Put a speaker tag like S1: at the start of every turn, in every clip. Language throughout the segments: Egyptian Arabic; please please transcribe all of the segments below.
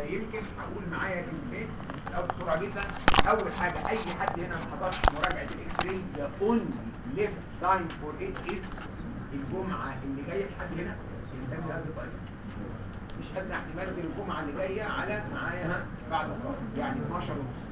S1: فيمكن هقول معايا كلمتين او بسرعه جدا اول حاجه اي حد هنا ما حضرش مراجعه الاكس راي ذا اونلي ليفت تايم فور ات از الجمعه اللي جايه في حد هنا ينتمي لهذه الطائفه مش ادنى احتمال غير الجمعه اللي جايه على معايا بعد الصلاه يعني 12 ونص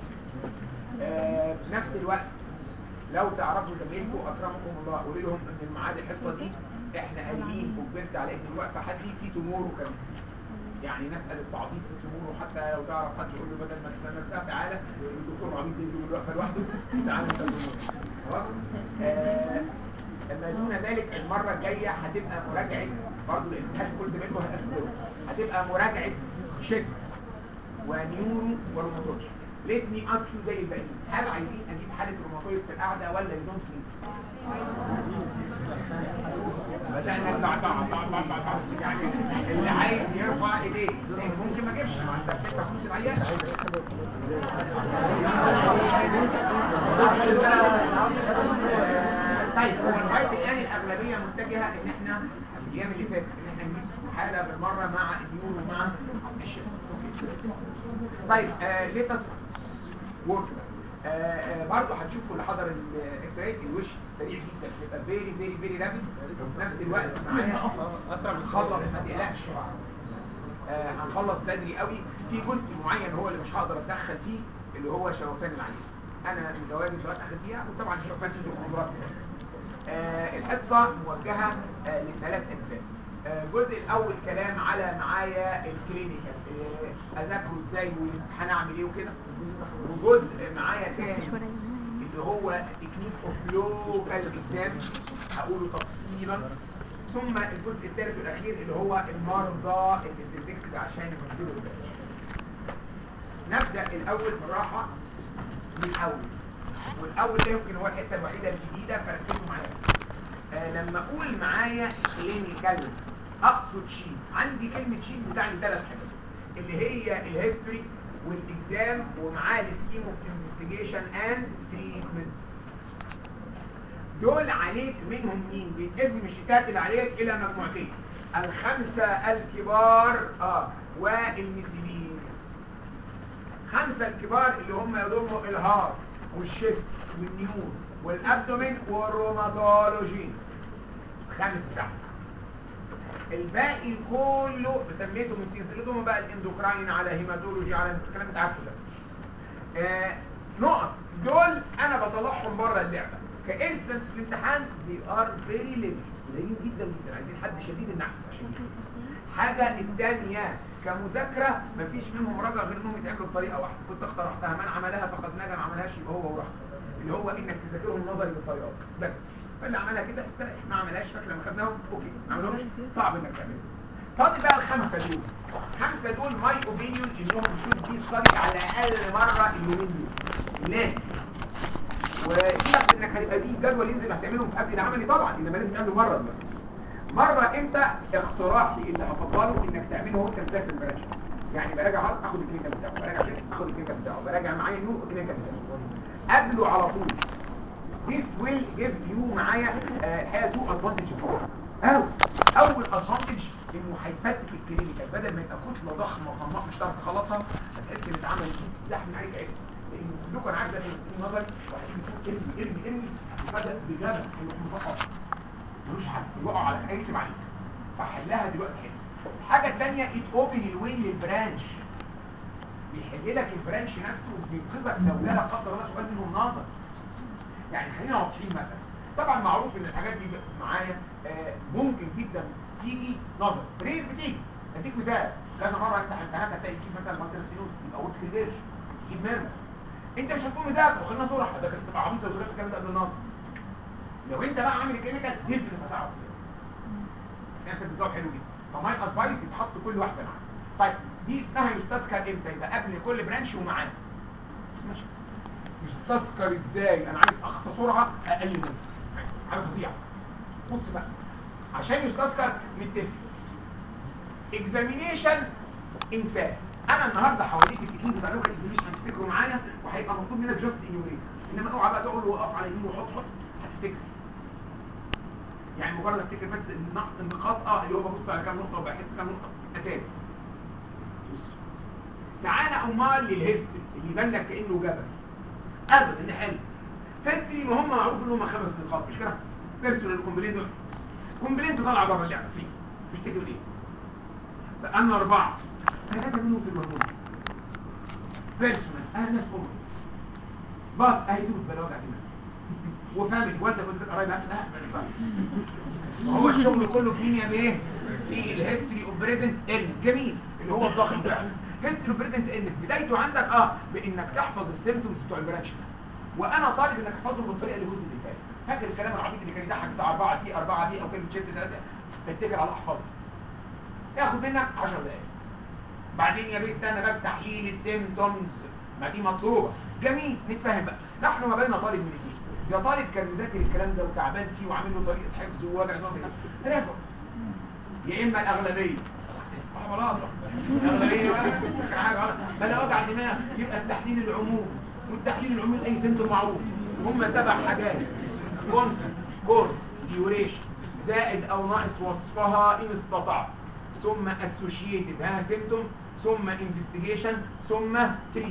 S1: آه في نفس الوقت لو تعرفوا زميلكم اكرمكم الله قولوا لهم ان الميعاد الحصه دي احنا قايلين وكبرت على ان الوقفه حدي في تمور كمان يعني نسال التعبيط في التمور وحتى لو تعرف حد يقول له بدل ما تستنى بتاع تعالى الدكتور عبيط يجي الوقفه لوحده تعالى انت التمور خلاص آه اما دون ذلك المره الجايه هتبقى مراجعه برضه لان هل كل زميلكم هتاخدوا هتبقى مراجعه شيست ونيورو وروماتولوجي ليت مي اسك يو زي الباقيين هل عايزين اجيب حاله روماتويد في القعده ولا يدونت نيد بدأنا بعد بعد بعد بعد بعد يعني اللي عايز يرفع ايديه لان ممكن ما اجيبش ما انت بتدفع فلوس العيان طيب هو لغايه الان الاغلبيه متجهه ان احنا الايام اللي فاتت ان احنا نجيب حاله بالمره مع اليورو ومع الشيست طيب ليتس ورك برضه هتشوفوا اللي حضر الاكس راي الوش سريع جدا بيبقى فيري فيري فيري رابيد وفي نفس الوقت معايا هنخلص ما تقلقش آه هنخلص بدري قوي في جزء معين هو اللي مش هقدر اتدخل فيه اللي هو شوفان العين انا من جوابي دلوقتي اخد فيها وطبعا الشوفان في المحاضرات آه الحصه موجهه آه لثلاث اجزاء الجزء الاول كلام على معايا الكلينيكال اذاكره ازاي وهنعمل ايه وكده وجزء معايا تاني اللي هو تكنيك اوف لوكال اكزام هقوله تفصيلا ثم الجزء الثالث والاخير اللي هو المرضى اللي سلكتد عشان يمثلوا الباقي نبدا الاول بالراحه من الاول والاول ده يمكن هو الحته الوحيده الجديده فركزوا معايا آه لما اقول معايا كلينيكال اقصد شيء عندي كلمه شيء بتعني ثلاث حاجات اللي هي الهيستوري والاكزام ومعاه السكيم اوف انفستيجيشن اند تريتمنت دول عليك منهم مين بيتقسم الشتات اللي عليك الى مجموعتين الخمسه الكبار اه والميسيلينيس خمسه الكبار اللي هم يضموا الهارت والشيست والنيون والابدومين والروماتولوجي خامس بتاعهم الباقي كله بسميته من سلسلتهم بقى الاندوكراين على هيماتولوجي على الكلام انت عارفه ده آه نقط دول انا بطلعهم بره اللعبه كانستنس في الامتحان they are very limited قليلين جدا جدا عايزين حد شديد النحس عشان كده حاجه الثانيه كمذاكره مفيش منهم رجع غير انهم يتعملوا بطريقه واحده كنت اقترحتها من عملها فقد نجا ما عملهاش يبقى هو وراح اللي هو انك تذاكرهم نظري بالطريقات بس فاللي عملها كده استريح ما عملهاش فاكر لما خدناهم اوكي ما عملهمش صعب انك تعمله فاضل بقى الخمسه دول الخمسه دول ماي اوبينيون انهم شود بي ستادي على الاقل مره اليومين دول لازم وسيبك انك هيبقى في جدول ينزل هتعملهم قبل العملي طبعا انما لازم تعمله مره دلوقتي مره امتى اقتراحي اللي هفضله انك تعمله وانت مسافر البراجع يعني براجع هارد اخد الكلينيكال بتاعه براجع فين اخد الكلينيكال بتاعه براجع معايا نور الكلينيكال بتاعه قبله على طول this will give you معايا الحقيقه تو ادفانتج او اول ادفانتج انه هيفتك الكلينيكال بدل ما يبقى كتله ضخمه صماء مش هتعرف تخلصها هتحس ان اتعمل زحم عليك عيب لان كلكم انا عارف ده في نظري وهتيجي تقول ارمي ارمي ارمي بدا بجبل هيروح مسقط ملوش حل يقع على هيكتب عليك فحلها دلوقتي حلو الحاجه الثانيه ات اوبن الوين للبرانش بيحل لك البرانش نفسه وبينقذك لو لا لا قدر الله سؤال منهم ناظر يعني خلينا واضحين مثلا طبعا معروف ان الحاجات دي معايا آه ممكن جدا تيجي نظر رير بتيجي اديك مثال كذا مره انت امتحانات هتلاقي تجيب مثلا ماستر سينوس يبقى ورك في الجيش تجيب ميرنا انت مش هتكون مذاكر وخلينا صراحه ده كانت تبقى عبيطه وزرافه الكلام ده قبل النظر لو انت بقى عامل الكلينيكال ديفنت هتعرف الناس بتجاوب حلو جدا فماي ادفايس يتحط كل واحده معاك طيب دي اسمها يستذكر امتى يبقى قبل كل برانش ومعاه ماشي يستذكر ازاي انا عايز اقصى سرعه اقل منه حاجه فظيعه بص بقى عشان يستذكر متفق اكزامينيشن انسان انا النهارده حواليك التكنيك بتاع لوكال اكزامينيشن هتفتكروا معايا وهيبقى مطلوب منك جاست انيوريت انما اوعى بقى تقول له وقف على يمين وحط حط هتفتكر يعني مجرد افتكر بس النقط النقاط اه اللي هو ببص على كام نقطه وبحس كام نقطه اسامي امال للهيستوري اللي يبان لك كانه جبل ابدا ده حلو هيستوري ما هم معروف ان هم خمس نقاط مش كده بيرسونال كومبلينت كومبلينت طالعه بره اللعبه سي بيشتكوا ليه بقالنا اربعه ثلاثه منهم في الهرمون بيرسونال انا ناس امي باص اهي دوت بلا وجع دماغ وفاميلي والده كنت قرايب لا لا وهو الشغل كله في مين يا بيه في الهيستوري اوف بريزنت النس جميل اللي هو الضخم ده هيستوري اوف بريزنت النس بدايته عندك اه بانك تحفظ السيمتومز بتوع البرانش وانا طالب انك تحفظهم بالطريقه اللي كنت اللي فاتت فاكر الكلام العبيط اللي كان يضحك بتاع 4 سي 4 دي او كلمه شد 3 تتكل على احفظها ياخد منك 10 دقائق بعدين يا ريت انا بقى تحليل السيمتومز ما دي مطلوبه جميل نتفاهم بقى نحن ما بيننا طالب من اثنين يا طالب كان مذاكر الكلام ده وتعبان فيه وعامل له طريقه حفظ ووجع دماغ راجع يا اما الاغلبيه بلاطه الاغلبيه بقى فاكر حاجه غلط بلا وجع دماغ يبقى التحليل العمومي والتحليل العمومي اي سيمتوم معروف هم سبع حاجات كونس كورس ديوريشن زائد او ناقص وصفها ان استطعت ثم اسوشيتد ها سيمتوم ثم انفستيجيشن ثم تريت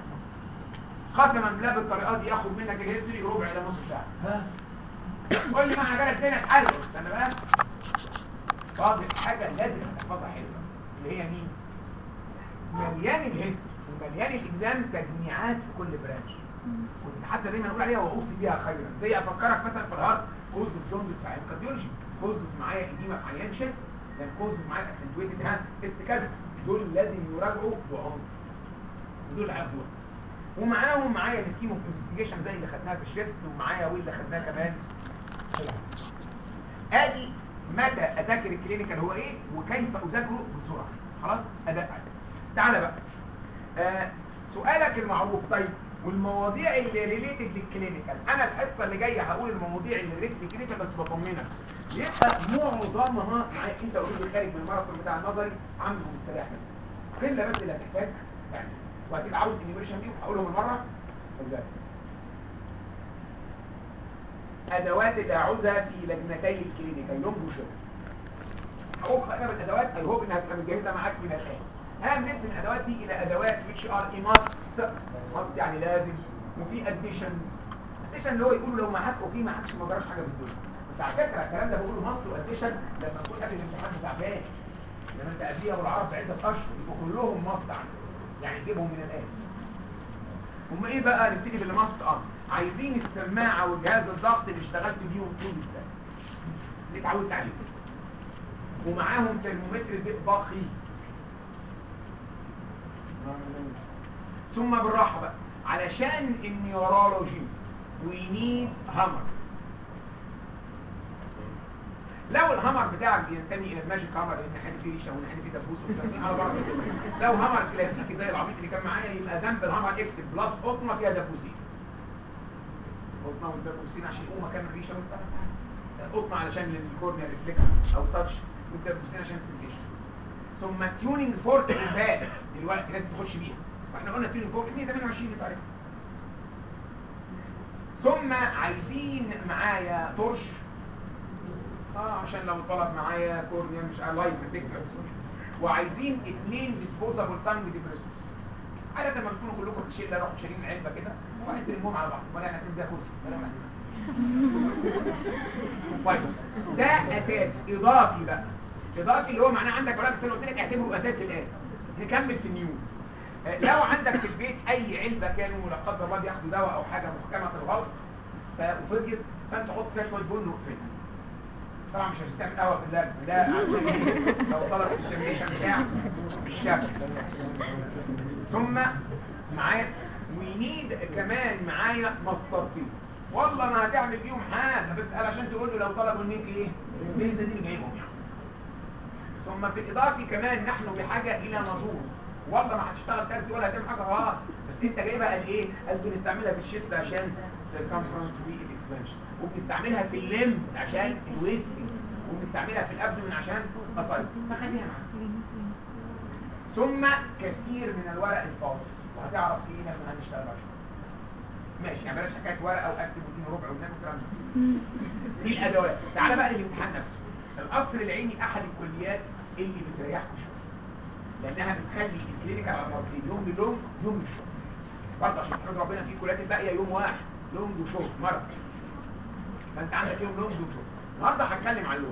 S1: ختما بالله بالطريقات دي ياخد منك الهيستوري ربع الى نص ساعه ها قول لي معنى كده الدنيا اتحلت استنى بس فاضل حاجه لازم تحفظها حلوه اللي هي مين مليان الهيستوري ومليان الاكزام تجميعات في كل برانش كنت حتى دايما اقول عليها واوصي بيها خيرا زي افكرك مثلا في الهارت كوز اوف جوندس في عيان كارديولوجي كوز اوف معايا اديمه في عيان شيست لان كوز اوف معايا اكسنتويتد هاند استكاد دول لازم يراجعوا بعمق دول عبود ومعاهم معايا السكيم اوف انفستيجيشن زي اللي خدناها في الشيست ومعايا واللي خدناه كمان في الهارت. ادي مدى اذاكر الكلينيكال هو ايه وكيف اذاكره بسرعه خلاص اداء عادي تعالى بقى آه سؤالك المعروف طيب والمواضيع اللي ريليتد للكلينيكال انا الحصه اللي جايه هقول المواضيع اللي ريليتد للكلينيكال بس بطمنك يبقى معظمها معاك انت اوريدي خارج من الماراثون بتاع النظري عنده مستريح نفسك قله بس اللي هتحتاج يعني وهتبقى عاوز انيميشن دي وهقولهم المره ازاي ادوات اللي هعوزها في لجنتي الكلينيكال لونج وشورت هقول انا بالادوات الهوب انها تبقى متجهزه معاك من الان هنقسم الادوات دي الى ادوات which are a must must يعني لازم وفي additions addition اللي هو يقولوا لو معاك اوكي معاكش ما جراش حاجه بالدنيا بس على فكره الكلام ده بقوله must واديشن لما تكون قبل الامتحان بتعبان لما انت قبليها ابو العرب بعده اشهر يبقوا كلهم must عندك يعني تجيبهم من الان هم ايه بقى نبتدي باللي must اه عايزين السماعه وجهاز الضغط اللي اشتغلت بيهم طول السنه اللي اتعودت عليه ومعاهم ترمومتر زئبقي ثم بالراحة بقى علشان النيورولوجي we need hammer لو الهامر بتاعك بينتمي الى الماجيك هامر لان حاجه فيه ريشه وان حاجه فيه دبوس وبتاع على بعض لو هامر كلاسيكي زي العبيط اللي كان معايا يبقى جنب الهامر اكتب بلس قطنه فيها دبوسين قطنه والدبوسين عشان يقوم مكان الريشه والبتاع قطنه علشان الكورنيا ريفلكس او تاتش والدبوسين عشان السنسيشن ثم تيوننج فورك الباد دلوقتي لازم تخش بيها واحنا قلنا تيوننج فورك 128 اللي تعرفها ثم عايزين معايا طرش اه عشان لو طلب معايا كورنيا مش لايف بتكسر وعايزين اثنين ديسبوزابل تانج ديبريسورز عادة لما بتكونوا كلكم في شله روحوا شايلين علبه كده وبعدين تلموهم على بعض ولا احنا بيها كرسي ولا احنا طيب ده اساس اضافي بقى اضافي اللي هو معناه عندك ولا بس انا قلت لك اعتبره اساسي الان نكمل في النيو لو عندك في البيت اي علبه كانوا لا قدر الله بياخدوا دواء او حاجه محكمه الغلط وفضيت فانت حط فيها شويه بن واقفلها طبعا مش عشان تعمل قهوه في اللاب لا عشان إيه؟ لو طلب الكونتامينيشن بتاع الشبك ثم معايا وينيد كمان معايا مسطرتين والله ما هتعمل بيهم حاجه بس علشان تقول له لو طلبوا منك ايه الميزه دي جايبهم يعني ثم في الاضافه كمان نحن بحاجه الى نظور والله ما هتشتغل ترسي ولا هتعمل حاجه غلط بس انت جايبها قال ايه قال بنستعملها في الشيست عشان سيركمفرنس والاكسبانشن وبنستعملها في الليمز عشان الويستنج وبنستعملها في الابدومين عشان اسايتس فخليها معاك ثم كثير من الورق الفاضي وهتعرف ايه لما هنشتغل عشان ماشي يعني بلاش حكايه ورقه وقسم واديني ربع ونام والكلام ده دي الادوات تعالى بقى للامتحان نفسه القصر العيني احد الكليات اللي بتريحكم شويه لانها بتخلي الكلينيكال على مرتين يوم للونج يوم للشورت برضه عشان تحمد ربنا في كليات الباقيه يوم واحد لونج وشورت مره فانت عندك يوم لونج وشورت النهارده هتكلم عن لونج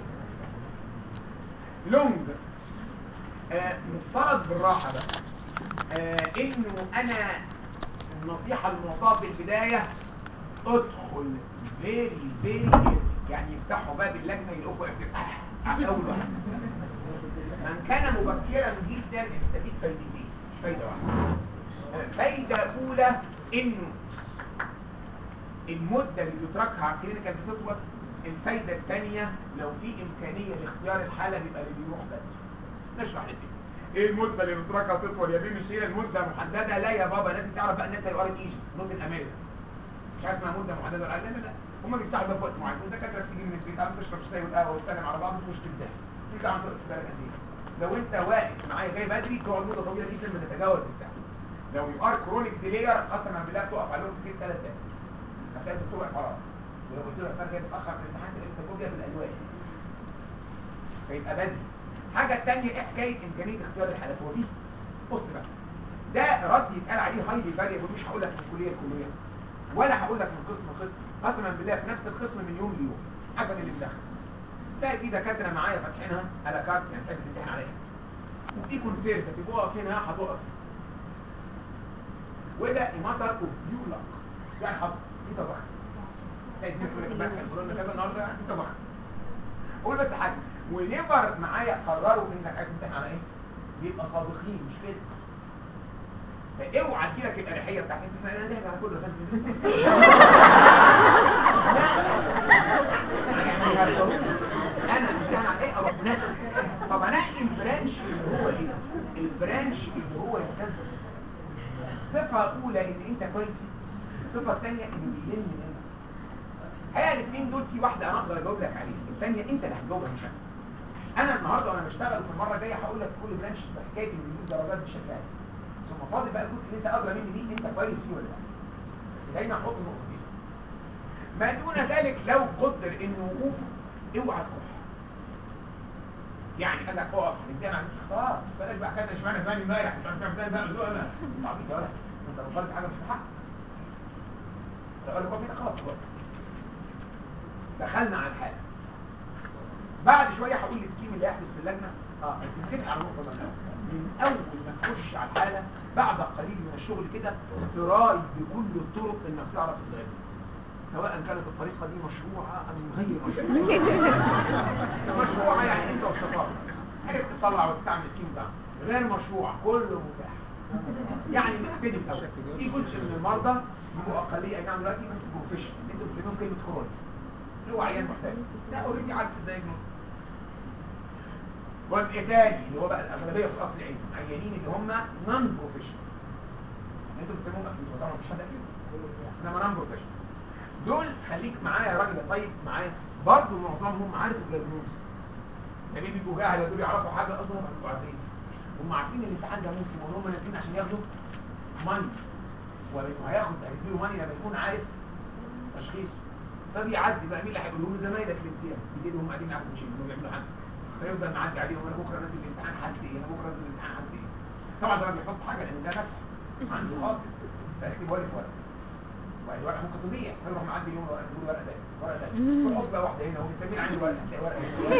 S1: لونج آه مفترض بالراحه بقى آه انه انا النصيحه المعطاه في البدايه ادخل فيري فيري يعني يفتحوا باب اللجنه يلاقوه افتتاح على اول واحد من كان مبكرا جدا يستفيد فايدتين فايده واحده فايده اولى انه المده اللي بتتركها على الكلينيكال بتطول الفايده الثانيه لو في امكانيه لاختيار الحاله بيبقى اللي بيروح بدري نشرح لك ايه المده اللي بتتركها تطول يا بيه مش هي المده محدده لا يا بابا لازم تعرف بقى ان انت يو ار ايجي نوت الامريكا مش عايز اسمها مده محدده ولا لا لا لا هم بيفتحوا باب وقت معين والدكاتره بتيجي من البيت قاعد تشرب شاي والقهوه وتسلم على بعض ومش تبدا انت عم تقف بالك قد ايه لو انت واقف معايا جاي بدري تقعد مده طويله جدا بتتجاوز الساعه لو يو ار كرونيك ديلير قسما بالله بتقف عليهم في كيس ثلاث دقايق هتلاقي الدكتور واقف خلاص ولو قلت له السنه جايه متاخر في الامتحان تلاقي الفوبيا بالالوان فيبقى بدري الحاجه الثانيه ايه حكايه امكانيه اختيار الحالات هو دي بص بقى ده رد يتقال عليه هايلي فاريبل مش هقول لك من كليه لكليه ولا هقول لك من قسم لقسم قسما بالله في نفس القسم من يوم ليوم حسب اللي مدخل تلاقي في دكاتره معايا فاتحينها على كارت يعني تحب تمتحن عليها وفي كونسيرفاتيف اقف هنا هتقف وده ماتر اوف يو لك يعني حصل انت بخت تلاقي زميلك يقول لك امبارح قالوا لنا كذا النهارده انت بخت قول بس حاجه ونيفر معايا قرروا انك عايز تمتحن على ايه بيبقى صادقين مش كده فاوعى تجيلك الاريحيه بتاعت انت انا ده على كله يعني انا امتحن على ايه اروح ناقل طب انقي البرانش اللي هو ايه البرانش اللي هو يمتاز بصفه صفه اولى ان انت كويس فيه الصفه الثانيه انه بيلم منك هي الاثنين دول في واحده انا اقدر اجاوب لك عليها الثانيه انت اللي هتجاوبها مش انا انا النهارده وانا بشتغل في المره الجايه هقول لك في كل برانش حكايه ان بيجيب درجات بالشكل ده ثم فاضل بقى الجزء اللي انت ادرى مني دي انت كويس فيه ولا لا بس دايما حط النقطه دي ما دون ذلك لو قدر ان وقوف اوعى تروح يعني قال لك اقف انت عندك خلاص بالك بقى كده اشمعنى فلان امبارح مش عارف كام فلان بقى بتقول انا انت عبيط يا ولد انت لو طالب حاجه مش من حقك لو قال لك اقف هنا خلاص اقف دخلنا على الحاله بعد شويه هقول السكيم اللي هيحدث في اللجنه اه بس نتفق على نقطه من الاول من اول ما تخش على الحاله بعد قليل من الشغل كده تراي بكل الطرق انك تعرف الدايجنوز سواء كانت الطريقه دي مشروعه ام غير مشروعه مشروعه يعني انت والشطاره عرفت تطلع وتستعمل السكيم ده غير مشروعه كله متاح يعني نبتدي الاول في جزء من المرضى بيبقوا اقليه اي نعم دلوقتي بس بروفيشنال انتوا بتسميهم كلمه كروني اللي هو عيان محتاج ده اوريدي عارف الدايجنوز جزء تاني اللي هو بقى الاغلبيه في الاصل العلمي عيانين اللي هم نون بروفيشنال انتوا بتسموهم اكيد طبعا مفيش حد اكيد انما نون بروفيشنال دول خليك معايا يا راجل طيب معايا برضه معظمهم عارف الدايجنوز يعني بيبقوا جاهله دول يعرفوا حاجه اصلا انتوا عارفين هم عارفين ان الامتحان ده موسم وان هم نازلين عشان ياخدوا ماني وانه هياخد هيديله ماني لما يكون عارف تشخيصه فبيعدي بقى مين اللي هيقولوا له زمايلك الامتياز بيجي لهم قاعدين معاهم مش انهم يعملوا حاجه فيفضل معدي عليهم انا بكره نازل الامتحان حالتي ايه انا بكره نازل الامتحان حالتي ايه طبعا ده ما بيحفظش حاجه لان ده نسخ عنده خالص فاكتب ورقه في ورقه وبعد الورقه ممكن تضيع فيروح معدي اليوم ورقه يقول ورقه تاني ورقه تاني ويحط بقى واحده هنا وبيسميه عندي ورقه تلاقي ورقه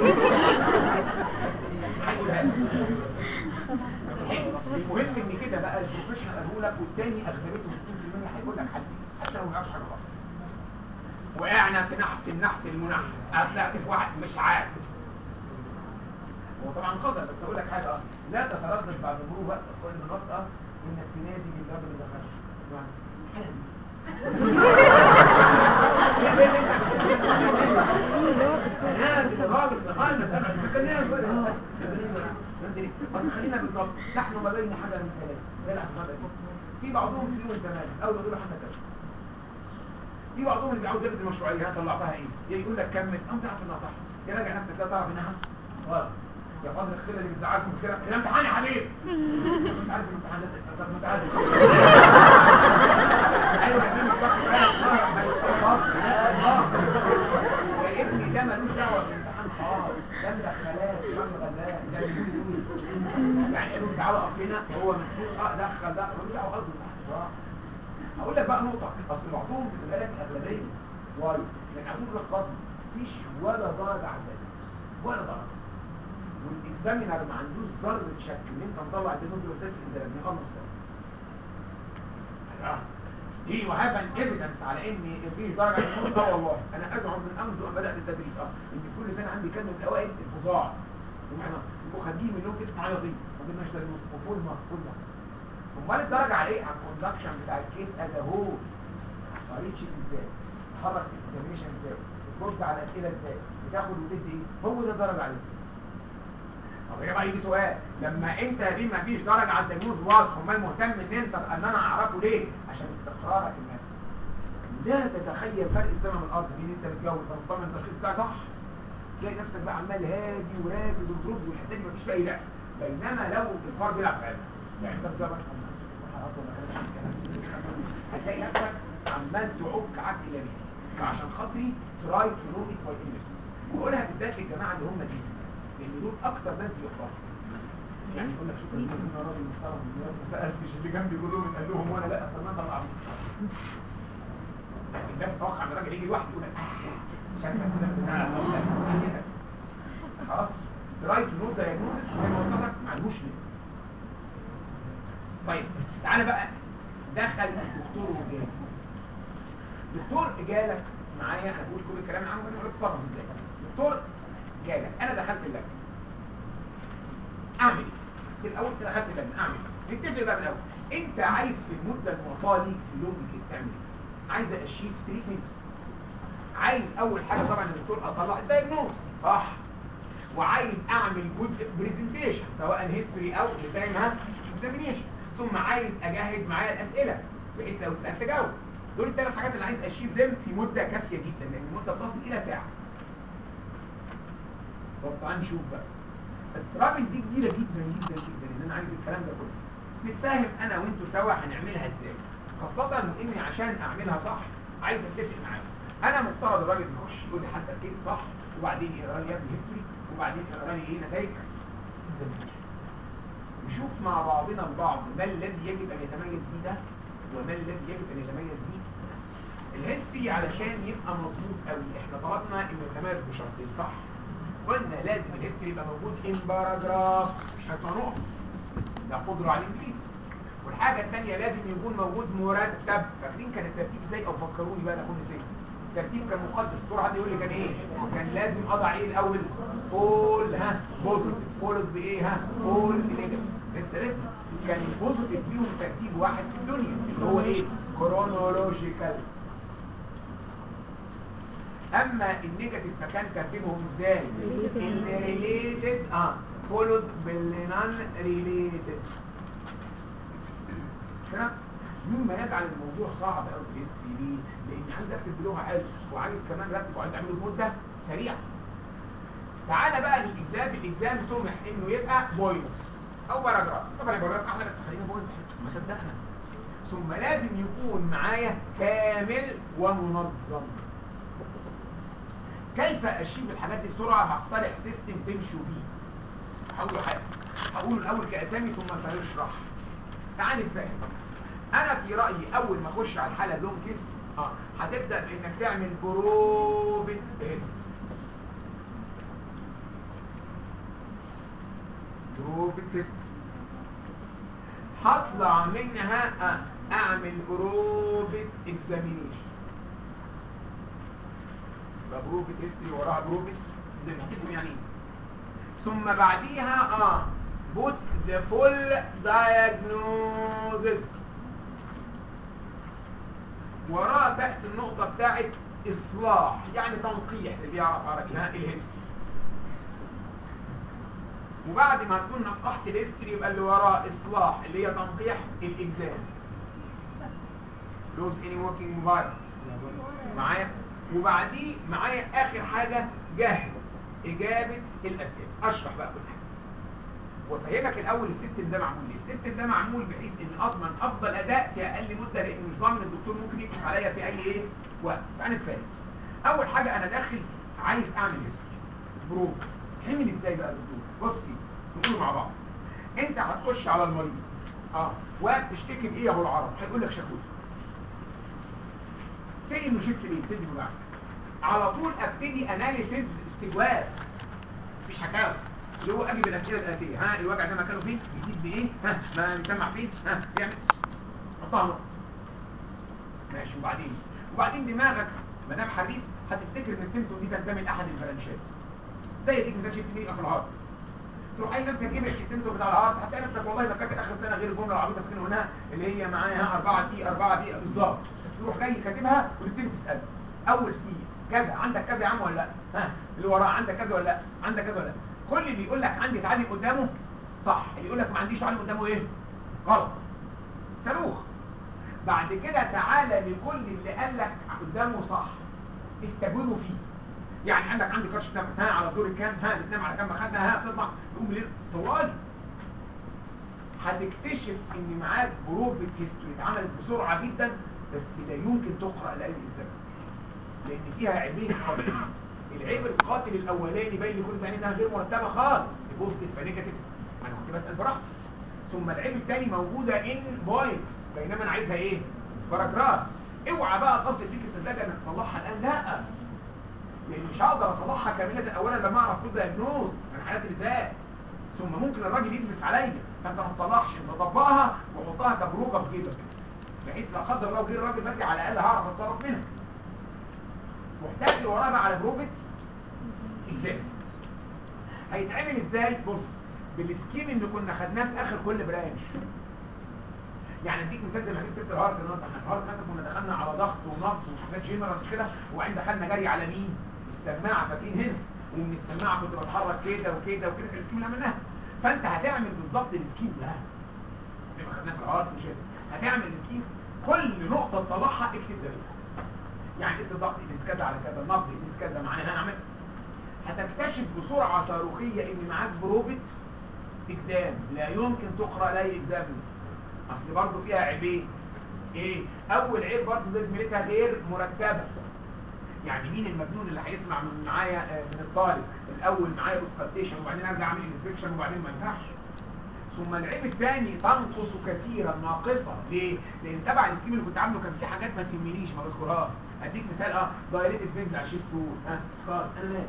S1: المهم ان كده بقى البروفيشنال قالوا لك والتاني اغلبيته 90% هيقول لك حالتي حتى لو ما يعرفش حاجه خالص وقعنا في نحس النحس المنحس هتلاقي في واحد مش عارف هو طبعا قدر بس اقول لك حاجه اه لا تتردد بعد مرور وقت كل من وقت اه انك تنادي بالراجل اللي دخلش نادي الراجل دخل مسألة مستنيه بس خلينا بالظبط نحن ما بين حاجه من ثلاثه ده الاعتقاد في بعضهم في يوم زمان اول ما يقولوا احنا كذا في بعضهم اللي بيعاوز يثبت المشروعيه طلعتها ايه يا يقول لك كمل او تعرف انها صح يا راجع نفسك كده تعرف انها غلط يا فاضل الخيله اللي بتزعلكم كده الامتحان يا حبيبي انت عارف الامتحان ده طب انت عارف ايوه يا مش واخد بالك يا ابني ده ملوش دعوه بالامتحان خالص ده مدخلات ده غلبان ده يعني قالوا تعالى اه دخل دخل ملوش دعوه خالص بالمحتوى هقول لك بقى نقطه اصل بعضهم بيقول لك اغلبيه واي لان عاوزين يقول لك صدمه مفيش ولا درجه على الدليل ولا درجه والاكزامينر ما عندوش ذره شك ان انت مطلع الدنيا دول في الانزال من اه الصدمه دي وهذا ايفيدنس على ان مفيش درجه من اه والله انا ازعم من منذ ان بدات التدريس اه ان كل سنه عندي كان من الاوائل الفظاع ومعنى يبقوا خارجين منهم تسمع عياطين ما جبناش ده النص وفول ما فول ما امال الدرجه على ايه على الكوندكشن بتاع الكيس از هول قريت شيء ازاي تحرك الاكزامينشن ازاي بترد على الاسئله ازاي بتاخد وتدي ايه هو ده الدرجه عليه طب يا بقى يجي سؤال لما انت دي ما فيش درجه على الدياجنوز واضح امال مهتم ان انت ان انا اعرفه ليه عشان استقرارك النفسي لا تتخيل فرق السماء من الارض بين انت متجوز ومطمن التشخيص بتاعي صح تلاقي نفسك بقى عمال هادي وراكز وترد والحته دي مفيش فيها اي لعب بينما لو الفار بيلعب فعلا يعني انت بتجرب هتلاقي نفسك عمال تعك عك يمين فعشان خاطري تراي تو نو ات باي انفست بقولها بالذات للجماعه اللي هم ديسي لان دول اكتر ناس بيحبطوا يعني يقول لك شوف انا راجل محترم الناس ما سالتش اللي جنبي كلهم قال لهم وانا لا طب ما انت العبيط لكن لا تتوقع ان الراجل يجي لوحده يقول لك شكلك كده بتاع كده خلاص تراي تو نو دايجنوزس زي ما قلت لك معلوش ليه طيب تعالى بقى دخل الدكتور وجالك دكتور جالك معايا انا بقول كل الكلام عنه انا بتصرف ازاي دكتور جالك انا دخلت اللجنه اعمل ايه في الاول دخلت اللجنه اعمل ايه نتفق بقى من الاول انت عايز في المده المعطاه ليك في لونج كيس تعمل ايه عايز اشيف 3 ثينجز عايز اول حاجه طبعا الدكتور اطلع الدايجنوز صح وعايز اعمل جود برزنتيشن سواء هيستوري او لفاهمها اكزامينيشن ثم عايز اجهز معايا الاسئله بحيث لو اتسالت اجاوب دول الثلاث حاجات اللي عايز اشيف them في مده كافيه جدا لان المده بتصل الى ساعه طب تعال نشوف بقى الترابل دي كبيره جدا جدا جدا ان انا عايز الكلام ده كله نتفاهم انا وانتوا سوا هنعملها ازاي خاصه واني عشان اعملها صح عايز اتفق معاكم انا مفترض الراجل يخش يقول لي حالتك كده صح وبعدين يقرا لي يا ابني هيستوري وبعدين يقرا لي ايه نتائج examination. نشوف مع بعضنا البعض ما الذي يجب ان يتميز به ده وما الذي يجب ان يتميز به الهيستوري علشان يبقى مظبوط قوي احنا طلبنا انه يتميز بشرطين صح قلنا لازم الهيستوري يبقى موجود ان باراجراف مش حاجه اسمها نقط ده قدره على الانجليزي والحاجه الثانيه لازم يكون موجود مرتب فاكرين كان الترتيب ازاي او فكروني بقى انا اكون نسيت الترتيب كان مقدس دكتور حد يقول لي كان ايه كان لازم اضع ايه الاول فول ها بوزيتيف فولد بايه ها فول نيجاتيف لسه لسه كان البوزيتيف ليهم ترتيب واحد في الدنيا اللي هو ايه كرونولوجيكال اما النيجاتيف فكان ترتيبهم ازاي اللي ريليتد اه فولود باللي نون ريليتد كده مما يجعل الموضوع صعب قوي في الهيستوري ليه؟ لان عايز اكتب بلغه حلوه وعايز كمان رتب وعايز اعمله بمده سريعه تعالى بقى للاكزام الاكزام سمح انه يبقى بوينتس او باراجراف طبعا الباراجراف احلى بس خلينا بوينتس ما صدقنا ثم لازم يكون معايا كامل ومنظم كيف اشيل الحاجات دي بسرعه هقترح سيستم تمشوا بيه هقول حاجه هقوله الاول كاسامي ثم سنشرح تعال نتفاهم انا في رايي اول ما اخش على الحاله لون كيس اه هتبدا بانك تعمل بروفيت هيستوري بروفيت هيستوري هطلع منها آه، اعمل بروفيت اكزامينيشن يبقى بروفيت هيستوري وراها بروفيت زي ما تفهم يعني ايه ثم بعديها اه put the full diagnosis وراها تحت النقطة بتاعت إصلاح يعني تنقيح اللي يعرف عربي ها الهيستوري وبعد ما تكون نقحت الهيستوري يبقى اللي وراه إصلاح اللي هي تنقيح الإجزام lose any working environment معايا وبعديه معايا آخر حاجة جاهز إجابة الأسئلة أشرح بقى كل حاجة وافهمك الاول السيستم ده معمول ليه السيستم ده معمول بحيث ان اضمن افضل اداء في اقل مده لان مش ضامن الدكتور ممكن يقص عليا في اي ايه وقت تعال نتفاهم اول حاجه انا داخل عايز اعمل هيستوري برو تعمل ازاي بقى يا دكتور بصي نقول مع بعض انت هتخش على المريض اه وبتشتكي بايه يا ابو العرب هيقول لك شكوى سي انه شيست ايه بتدي وجع على طول ابتدي اناليسيز استجواب مفيش حكاوي اللي هو اجيب الاسئله الاتيه ها الوجع ده مكانه فين يزيد بايه ها ما بيسمع فين ها بيعمل حطها نقطه ماشي وبعدين وبعدين دماغك ما دام حريف هتفتكر ان السيمتوم دي تنتمي لاحد البرانشات زي ديك مثال شيست بين في الهارت تروح قايل نفسك ايه السيمتوم بتاع الهارت هتلاقي نفسك والله ما فاكر اخر سنه غير الجمله العبيطه فاكر قلناها اللي هي معاها 4 سي 4 بي بالظبط تروح جاي كاتبها وتبتدي تسال اول سي كذا عندك كذا يا عم ولا لا ها اللي وراه عندك كذا ولا لا عندك كذا ولا لا كل اللي بيقول لك عندي تعليم قدامه صح اللي يقول لك ما عنديش تعليم قدامه ايه غلط صاروخ بعد كده تعالى لكل اللي قال لك قدامه صح استجوبوا فيه يعني عندك عندي كرش نفس ها على دور الكام ها بتنام على كام خدنا ها بتطلع تقوم ليه طوالي هتكتشف ان معاك بروفة هيستوري اتعملت بسرعة جدا بس لا يمكن تقرأ لأي إنسان لأن فيها عيبين قاتلين العيب القاتل الأولاني باين لكل ثاني انها غير مرتبة خالص بوزيتيف فنيجاتيف ما انا كنت بسأل براحتي ثم العيب الثاني موجودة ان بوينتس بينما انا عايزها ايه باراجراف اوعى بقى قصد فيك السذاجة انك تصلحها الان لا لان مش هقدر اصلحها كاملة اولا لما اعرف كل دايجنوز من حالات الازاء ثم ممكن الراجل يدرس عليا فانت ما تصلحش انت طبقها وحطها كبروكه في جيبك بحيث لا قدر الله جه الراجل بدري على الاقل هعرف اتصرف منها محتاج اللي وراها بقى على بروفيت ازاي هيتعمل ازاي بص بالسكيم اللي كنا خدناه في اخر كل برانش يعني اديك مثال زي ما جبت ست الهارت النهارده احنا الهارت مثلا كنا دخلنا على ضغط ونبض وحاجات جنرال مش كده وبعدين دخلنا جري على مين السماعه فاكرين هنا ومن السماعه كنت بتحرك كده وكده وكده كان السكيم اللي عملناها فانت هتعمل بالظبط السكيم ده زي ما خدناه في الهارت مش هتعمل السكيم كل نقطه تطلعها اكتب دليلها يعني قيس الضغط قيس كذا على كذا النبض قيس كذا معناها هنعمل هتكتشف بسرعه صاروخيه ان معاك بروفيت اكزام لا يمكن تقرا لاي اكزام اصل برضه فيها عيبين ايه اول عيب برضه زي زميلتها غير مرتبه يعني مين المجنون اللي هيسمع من معايا من الطالب الاول معايا اوسكالتيشن وبعدين ارجع اعمل انسبكشن وبعدين ما ينفعش ثم العيب الثاني تنقص كثيرا ناقصه ليه لان تبع السكيم اللي كنت عامله كان في حاجات ما تهمنيش ما بذكرهاش اديك مثال اه دايريتد فينز على الشيست وول ها خلاص انا ماشي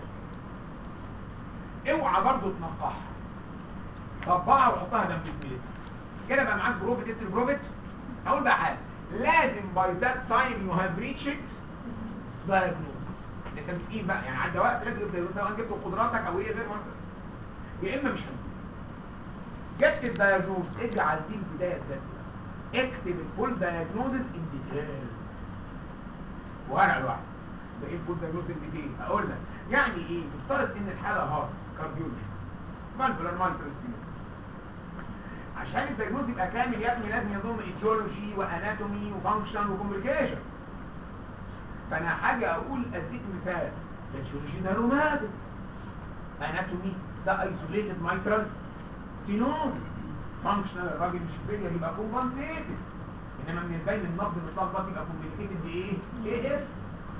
S1: اوعى برضه تنقحها طبعها وحطها جنب زميلتها كده بقى معاك بروفيت اكتب بروفيت هقول بقى حاجه لازم باي ذات تايم يو هاف ريتشد دايجنوستس لسه متفقين بقى يعني عدى وقت لازم تبدا سواء جبت قدراتك او هي غير مرتبه يا اما مش هنقول جبت الدايجنوز اجعل دي البدايه الجديده اكتب الفول دايجنوزز ان ديتيل ورقه لوحده ده ايه الفول دايجنوز ان ديتيل اقول لك يعني ايه نفترض ان الحاله هارت كارديولوجي مالفولار مايترال سينوس عشان الدايجنوز يبقى كامل يا ابني لازم يضم ايتيولوجي واناتومي وفانكشن وكومبليكيشن فانا حاجه اقول اديك مثال ايتيولوجي ده روماتيك اناتومي ده ايسوليتد مايترال ستينوز فانكشنال الراجل مش فيلير يبقى كومبنسيتد انما من البين النبض المتلخبط يبقى كومبليكيتد بايه؟ ايه اف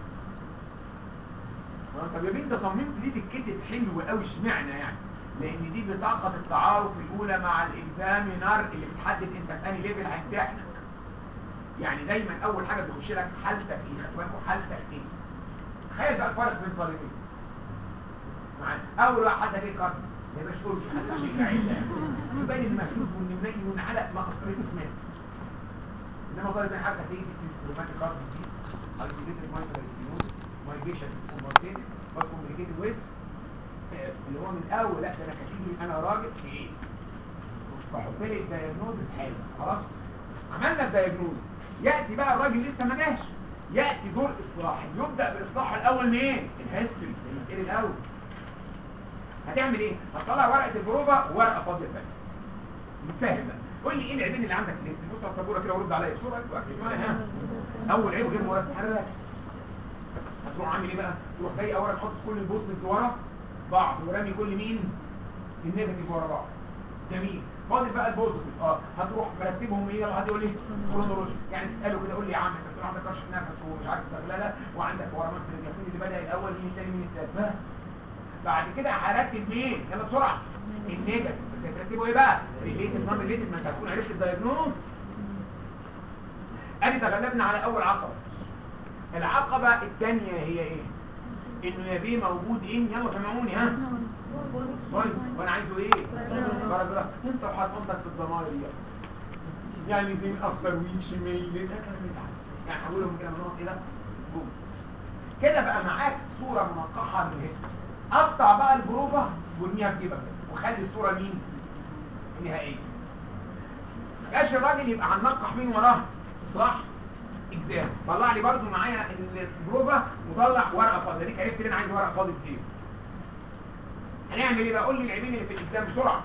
S1: طب يا بنت صممت دي تتكتب حلو قوي اشمعنى يعني؟ لان دي بطاقه التعارف الاولى مع الاكزامينر اللي بتحدد انت في انهي ليفل هيمتحنك يعني دايما اول حاجه بيخش لك حالتك ايه خدوا بالكم حالتك ايه تخيل بقى الفرق بين طالبين معايا اول واحد حالتك ايه قرن يا باشا قول حالتك ايه يا عيله يبين المكتوب والنمني والعلق ما اصلا اسمه انما طالب من حالتك ايه ديسيز روماتيك هارت ديسيز ايزوليتد مايترال ستينوز مايجريشن كومبنسيتد بس كومبليكيتد ويز اللي هو من الاول لا ده انا كاتب لي انا راجل في ايه فحط لي الدايجنوز حلو خلاص عملنا الدايجنوز ياتي بقى الراجل لسه ما جاش ياتي دور اصلاح يبدا باصلاحه الاول منين الهيستوري الماتيريال الاول هتعمل ايه هتطلع ورقه البروفه وورقه فاضيه ثانيه متفاهم بقى قول لي ايه العيبين اللي عندك في الهيستوري بص على السبوره كده ورد عليا بسرعه اكتب معايا ها اول عيب غير مرتب حرك هتروح عامل ايه بقى تروح جاي اولا حاطط كل البوستمنتس ورا بعض ورامي كل مين النيجاتيف ورا بعض جميل فاضل بقى البوزيتيف اه هتروح مرتبهم ايه يلا هتقول لي كرونولوجي يعني تساله كده قول لي يا عم انت بتقول عندك كرش نفس ومش عارف تغلله وعندك ورمات في اليمين اللي بدا الاول مين الثاني مين الثالث بس بعد كده هرتب مين يلا بسرعه النيجاتيف بس هترتبه ايه بقى ريليتد نون ريليتد ما انت هتكون عرفت الدايجنوز ادي تغلبنا على اول عقبه العقبه الثانيه هي ايه انه يا بيه موجود ان يلا سمعوني ها كويس وانا عايزه ايه باراجراف انت وحاططك في الضمائر يعني يعني زين اخضر وين شمال ده كلام بتاعك يعني هقولهم كده من نقط كده جمله كده بقى معاك صوره منقحه من الاسم قطع بقى البروفه وارميها في جيبك وخلي الصوره مين النهائيه جاش الراجل يبقى هننقح مين وراه اصلاح اجزام طلع لي برضو معايا البروفه وطلع ورقه فاضيه ديك عرفت ان انا عايز ورقه فاضيه كتير هنعمل ايه بقى قول لي العيبين اللي في الاجزام بسرعه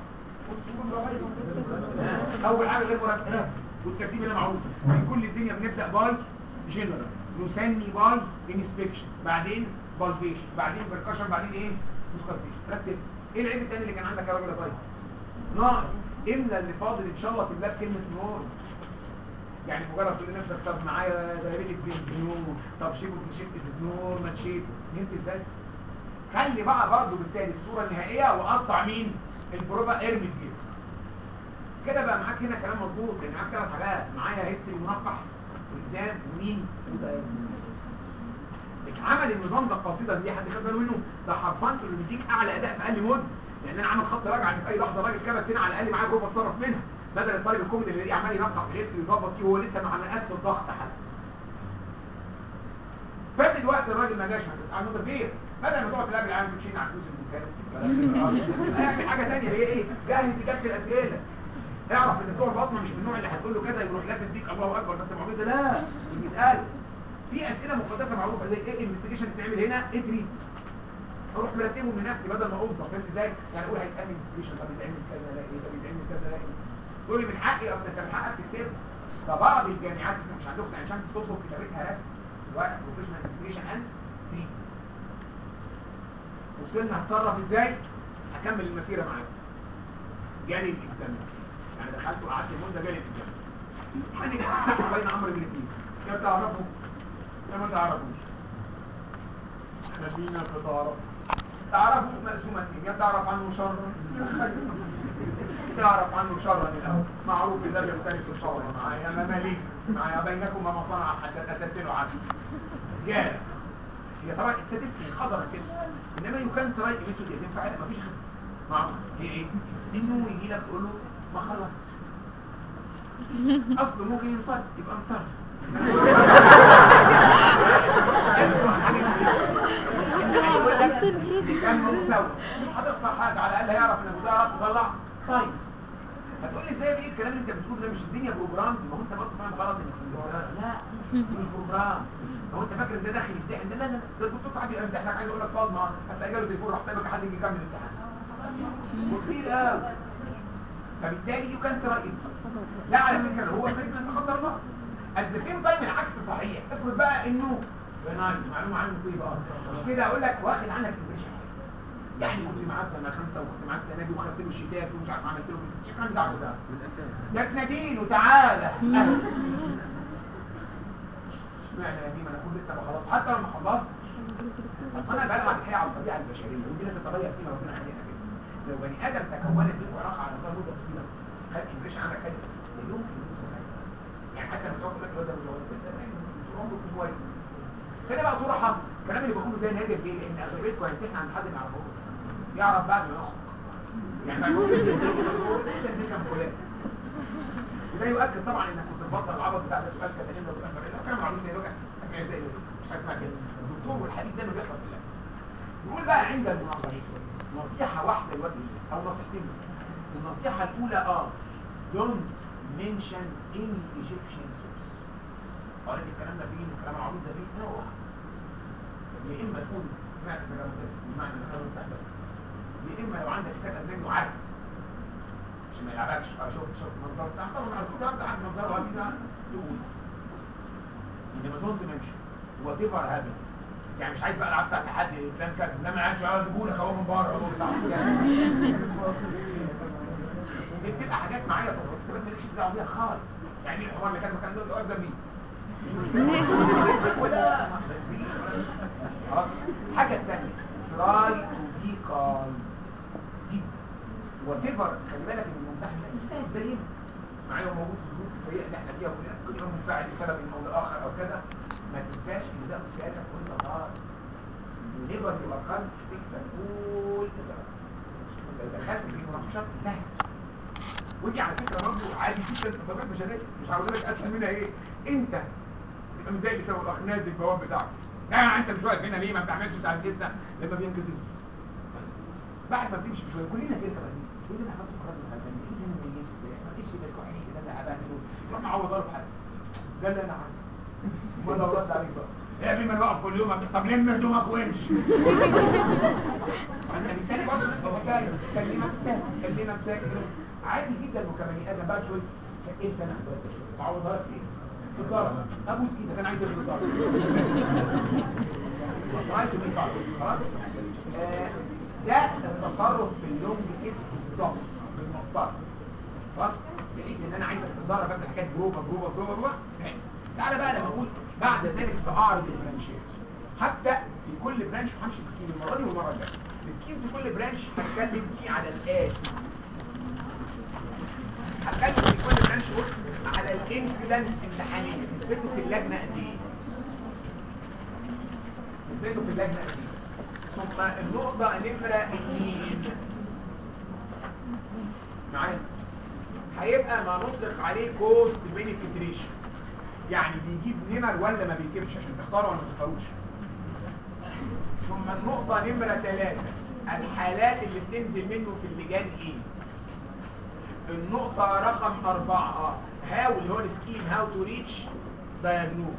S1: اول حاجه غير مرتبات والترتيب هنا معروف في كل الدنيا بنبدا باي جنرال نسمي باي انسبكشن بعدين بالفيشن بعدين بركشن بعدين ايه مسكرفيشن رتب ايه العيب الثاني اللي كان عندك يا راجل يا طيب ناقص املى اللي فاضل ان شاء الله تملاه كلمه نور يعني مجرد تقول لنفسك طب معايا دايركت بنزينور طب شيبو شيفت نور ما تشيب فهمت ازاي خلي بقى برضه بالتالي الصوره النهائيه وقطع مين البروفا ارمي في جيبك كده بقى معاك هنا كلام مظبوط لان معاك ثلاث حاجات معايا هيستوري منقح والزام ومين اتعمل النظام ده القصيده دي حد خد باله منه ده حرفان اللي بيديك اعلى اداء في اقل مده لان انا عامل خط راجع ان في اي لحظه راجل كبس هنا على الاقل معاه بروفا اتصرف منها بدل الطالب الكوميدي اللي عمال ينقح في الهيستوري يظبط فيه وهو لسه مع مقاس الضغط حتى فات الوقت الراجل ما جاش عنده تغيير بدل ما تقعد تلاقي العالم بتشيل على فلوس المكان اعمل حاجه ثانيه هي ايه جهز اجابه الاسئله اعرف ان بتوع البطنه مش من النوع اللي هتقول له كده يروح لافت بيك الله اكبر ده انت معجزه لا بيسال في اسئله مقدسه معروفه زي ايه انفستيجيشن بتعمل هنا ادري اروح مرتبه لنفسي بدل ما اصدق فهمت ازاي يعني اقول هيتعمل انفستيجيشن طب يتعمل كذا لا ايه طب يتعمل كذا لا ايه تقول لي من حقي او انت من حقك تكتب فبعض الجامعات مش عندكم عشان تطلب كتابتها رسم الورق بروفيشنال انفستيجيشن اند تريد وصلنا هتصرف ازاي هكمل المسيره معاك جالي الاكزام يعني دخلت وقعدت مده جالي الاكزام هنفتح بين امر من الاثنين يا تعرفوا يا ما تعرفوش احنا فينا في تعرف تعرفوا مقسومة يا تعرف عنه شر تعرف عنه شرا الاول معروف ده بيختلف الشر معايا مماليك معايا بينكم ما صنع حتى تتتلوا عنه جال هي طبعا الستاتستيك قدر كده انما يو كان تراي ميثود ينفع ما فيش خبره معروف هي ايه انه يجي لك تقول له ما خلصت اصله ممكن ينصرف يبقى انصرف كان مساوي مش هتخسر حاجه على الاقل هيعرف انك بتعرف تطلع ساينس هتقول لي ازاي ايه الكلام اللي انت بتقوله ده مش الدنيا بروجرام ما هو انت برضه فاهم غلط انك في البروجرام لا مش بروجرام هو انت فاكر ان ده داخل يمتحن ده لا لا ده الدكتور صاحبي يمتحنك عايز اقول لك صدمه هتلاقي جاله تليفون راح طيبك حد يجي يكمل الامتحان وكتير قوي فبالتالي يو كان تراي لا على فكره هو فكره انت خطر الله ات ذا سيم تايم العكس صحيح افرض بقى انه بناين معلومه عنه طيبه اه مش كده اقول لك واخد عنك امبريشن يعني كنت معاه سنه خمسه وكنت معاه السنه دي وخدت له الشتات ومش عارف عملت له بس شكرا دعوه ده ده تناديله تعالى اشمعنى يا دي ما انا اكون لسه خلاص حتى لما خلصت اصل انا بلعب الحقيقه على الطبيعه البشريه ودي لا تتغير فينا ربنا خلينا كده لو بني ادم تكونت بينه علاقه على مدار مده طويله خد امبريشن عنك حلو لا يمكن ينسى يعني حتى لما تقعد تقول لك الواد ده متولد ده عمره كويس خلينا بقى صراحه الكلام اللي بقوله ده نادر ليه لان اغلبيتكم هيمتحن عند حد ما يعرفوش يعرف بعد ما يخرج يعني بعد ما يخرج ده كان فلان وده يؤكد طبعا انك كنت تبطل العبط بتاع ده سؤال كتالين لو سؤال فريق لو كان معلوم زي لوجع هتلاقي زي مش حاجه اسمها كده الدكتور والحديث ده اللي بيحصل في اللعب يقول بقى عند المناقشه نصيحه واحده لوجه او نصيحتين بس النصيحه الاولى اه don't mention any Egyptian source قريت الكلام ده فين والكلام العبيط ده فين اوعى يا اما تقول سمعت تجربتك بمعنى ان انا تحت يا اما لو عندك كتاب اجنبي وعارف عشان ما يلعبكش اه شفت شفت منظر بتاع طبعا على طول ابدا عارف منظره وابدا تقول انما دونت منشن وات ايفر هابن يعني مش عايز بقى العب بتاع تحدي فلان كده لا ما عادش اه تقول اهو من بره اهو بتاع دي بتبقى حاجات معايا تصرفات مالكش دعوه بيها خالص يعني الحوار اللي كان مكان دول اقدم بيه مش مشكله ولا ما فيش ولا خلاص الحاجه الثانيه try to be calm جدا وات ايفر خلي بالك ان الممتحن ده فاهم زينا معايا موجود في ظروف السيئه اللي احنا فيها كلنا كل يوم منفعل لسبب او لاخر او كذا ما تنساش ان ده مشكلتك وانت صغير الليبر يبقى قلب تكسب كل لو دخلت في مناقشات انتهت ودي على فكره برضه عادي جدا في طبيعه البشريه مش عاوز لك اسهل منها ايه انت تبقى متضايق بسبب الاخ نازل البواب بتاعك لا انت مش واقف هنا ليه ما بتعملش بتاع جدا لما بينكسر بعد ما بتمشي بشويه كلنا كده كمان ايه ده انا عملت قرار غلبان ايه ده انا ميت ما ايش ده الكحيل كده اللي بعمله روح معوض له بحاجه ده اللي انا عايزه امال لو رد عليك بقى يا ابني ما انا واقف كل يوم طب لم هدومك وامشي انا بالتالي برضه نفس الحكايه كلمك ساكت كلمك ساكت عادي جدا وكبني ادم بعد شويه انت انا تعوضها لك ايه؟ بالضرب ابوس ايدك انا عايز بالضرب رايت خلاص آه، ده التصرف في اللونج كيس بالظبط بالمسطره خلاص بحيث ان انا عايزك تتدرب بس حكايه بروفا بروفا بروفا بروفا تعالى بقى لما اقول بعد ذلك ساعرض البرانشات هبدا في كل برانش همشي بسكيم المره دي والمره الجايه السكيم في كل برانش هتكلم فيه على الاتي هتكلم في كل برانش بص على الانفلانس امتحانيه نسبته في اللجنه قد ايه نسبته في اللجنه قد ايه ثم النقطه نمره اثنين معايا هيبقى ما نطلق عليه كوست بينيفيت ريشيو يعني بيجيب نمر ولا ما بيجيبش عشان تختاروا ولا ما تختاروش ثم النقطة نمرة ثلاثة الحالات اللي بتنزل منه في اللجان ايه النقطة رقم أربعة اه هاو اللي هو السكيم هاو تو ريتش دايجنوز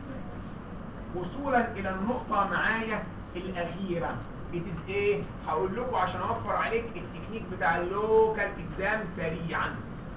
S1: وصولا إلى النقطة معايا الأخيرة it is ايه هقول لكم عشان اوفر عليك التكنيك بتاع اللوكال اكزام سريعا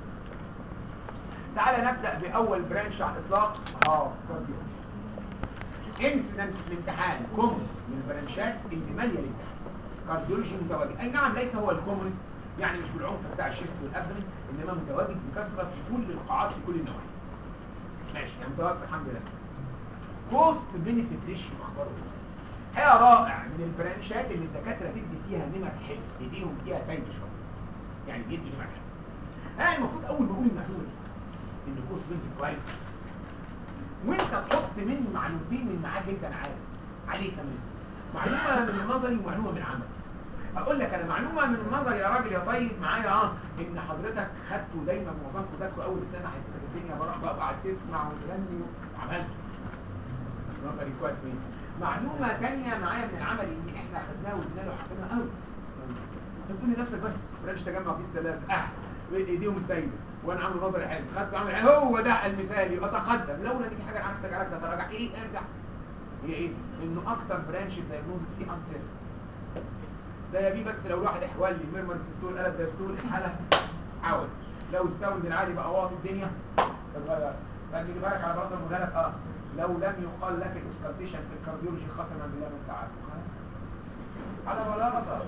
S1: تعالى نبدأ بأول برانش على الإطلاق اه كارديولوجي انسيدنت في الامتحان كومن من البرانشات اللي مالية الامتحان كارديولوجي متواجد اي نعم ليس هو الكومنست يعني مش بالعنف بتاع الشيست والابدن انما متواجد بكثرة في كل القاعات في كل النواحي ماشي يعني متواجد الحمد لله كوست بينيفيت ريشيو اخباره ايه هي رائع من البرانشات اللي الدكاتره تدي فيها نمر حلو ايديهم فيها سايب شويه يعني بيدوا نمر حلو ها المفروض اول ما اقول المعلومه دي ان كوست بينيفيت كويس وانت تحط مني معلومتين من معاك انت انا عارف عليه كمان معلومه من النظري ومعلومه من العمل اقول لك انا معلومه من النظر يا راجل يا طيب معايا اه ان حضرتك خدته دايما معظمكم ذاكروا اول سنه هتبقى الدنيا بروح بقى قاعد تسمع وتغني وعملته نظري كويس مني معلومه ثانيه معايا من العمل ان احنا خدناه وادينا له حقنا قوي انت بتقول لنفسك بس برانش تجمع فيه الثلاثه اه ايديهم السيده وانا عامل نظري حلو خدت عامل حلو هو ده المثالي اتقدم لولا ان في حاجه عرفت اجعلك تتراجع ايه ارجع هي ايه انه اكتر برانش الدايجنوز فيه انسير ده يا بيه بس لو الواحد احول لي ميرمر سيستول قلب دايستول الحاله عود لو الساوند العالي بقى واطي الدنيا اتغير لان يجيبها لك على بلاطه المدهلك اه لو لم يقال لك الاوسكالتيشن في الكارديولوجي قسما بالله من تعالى على بلاطه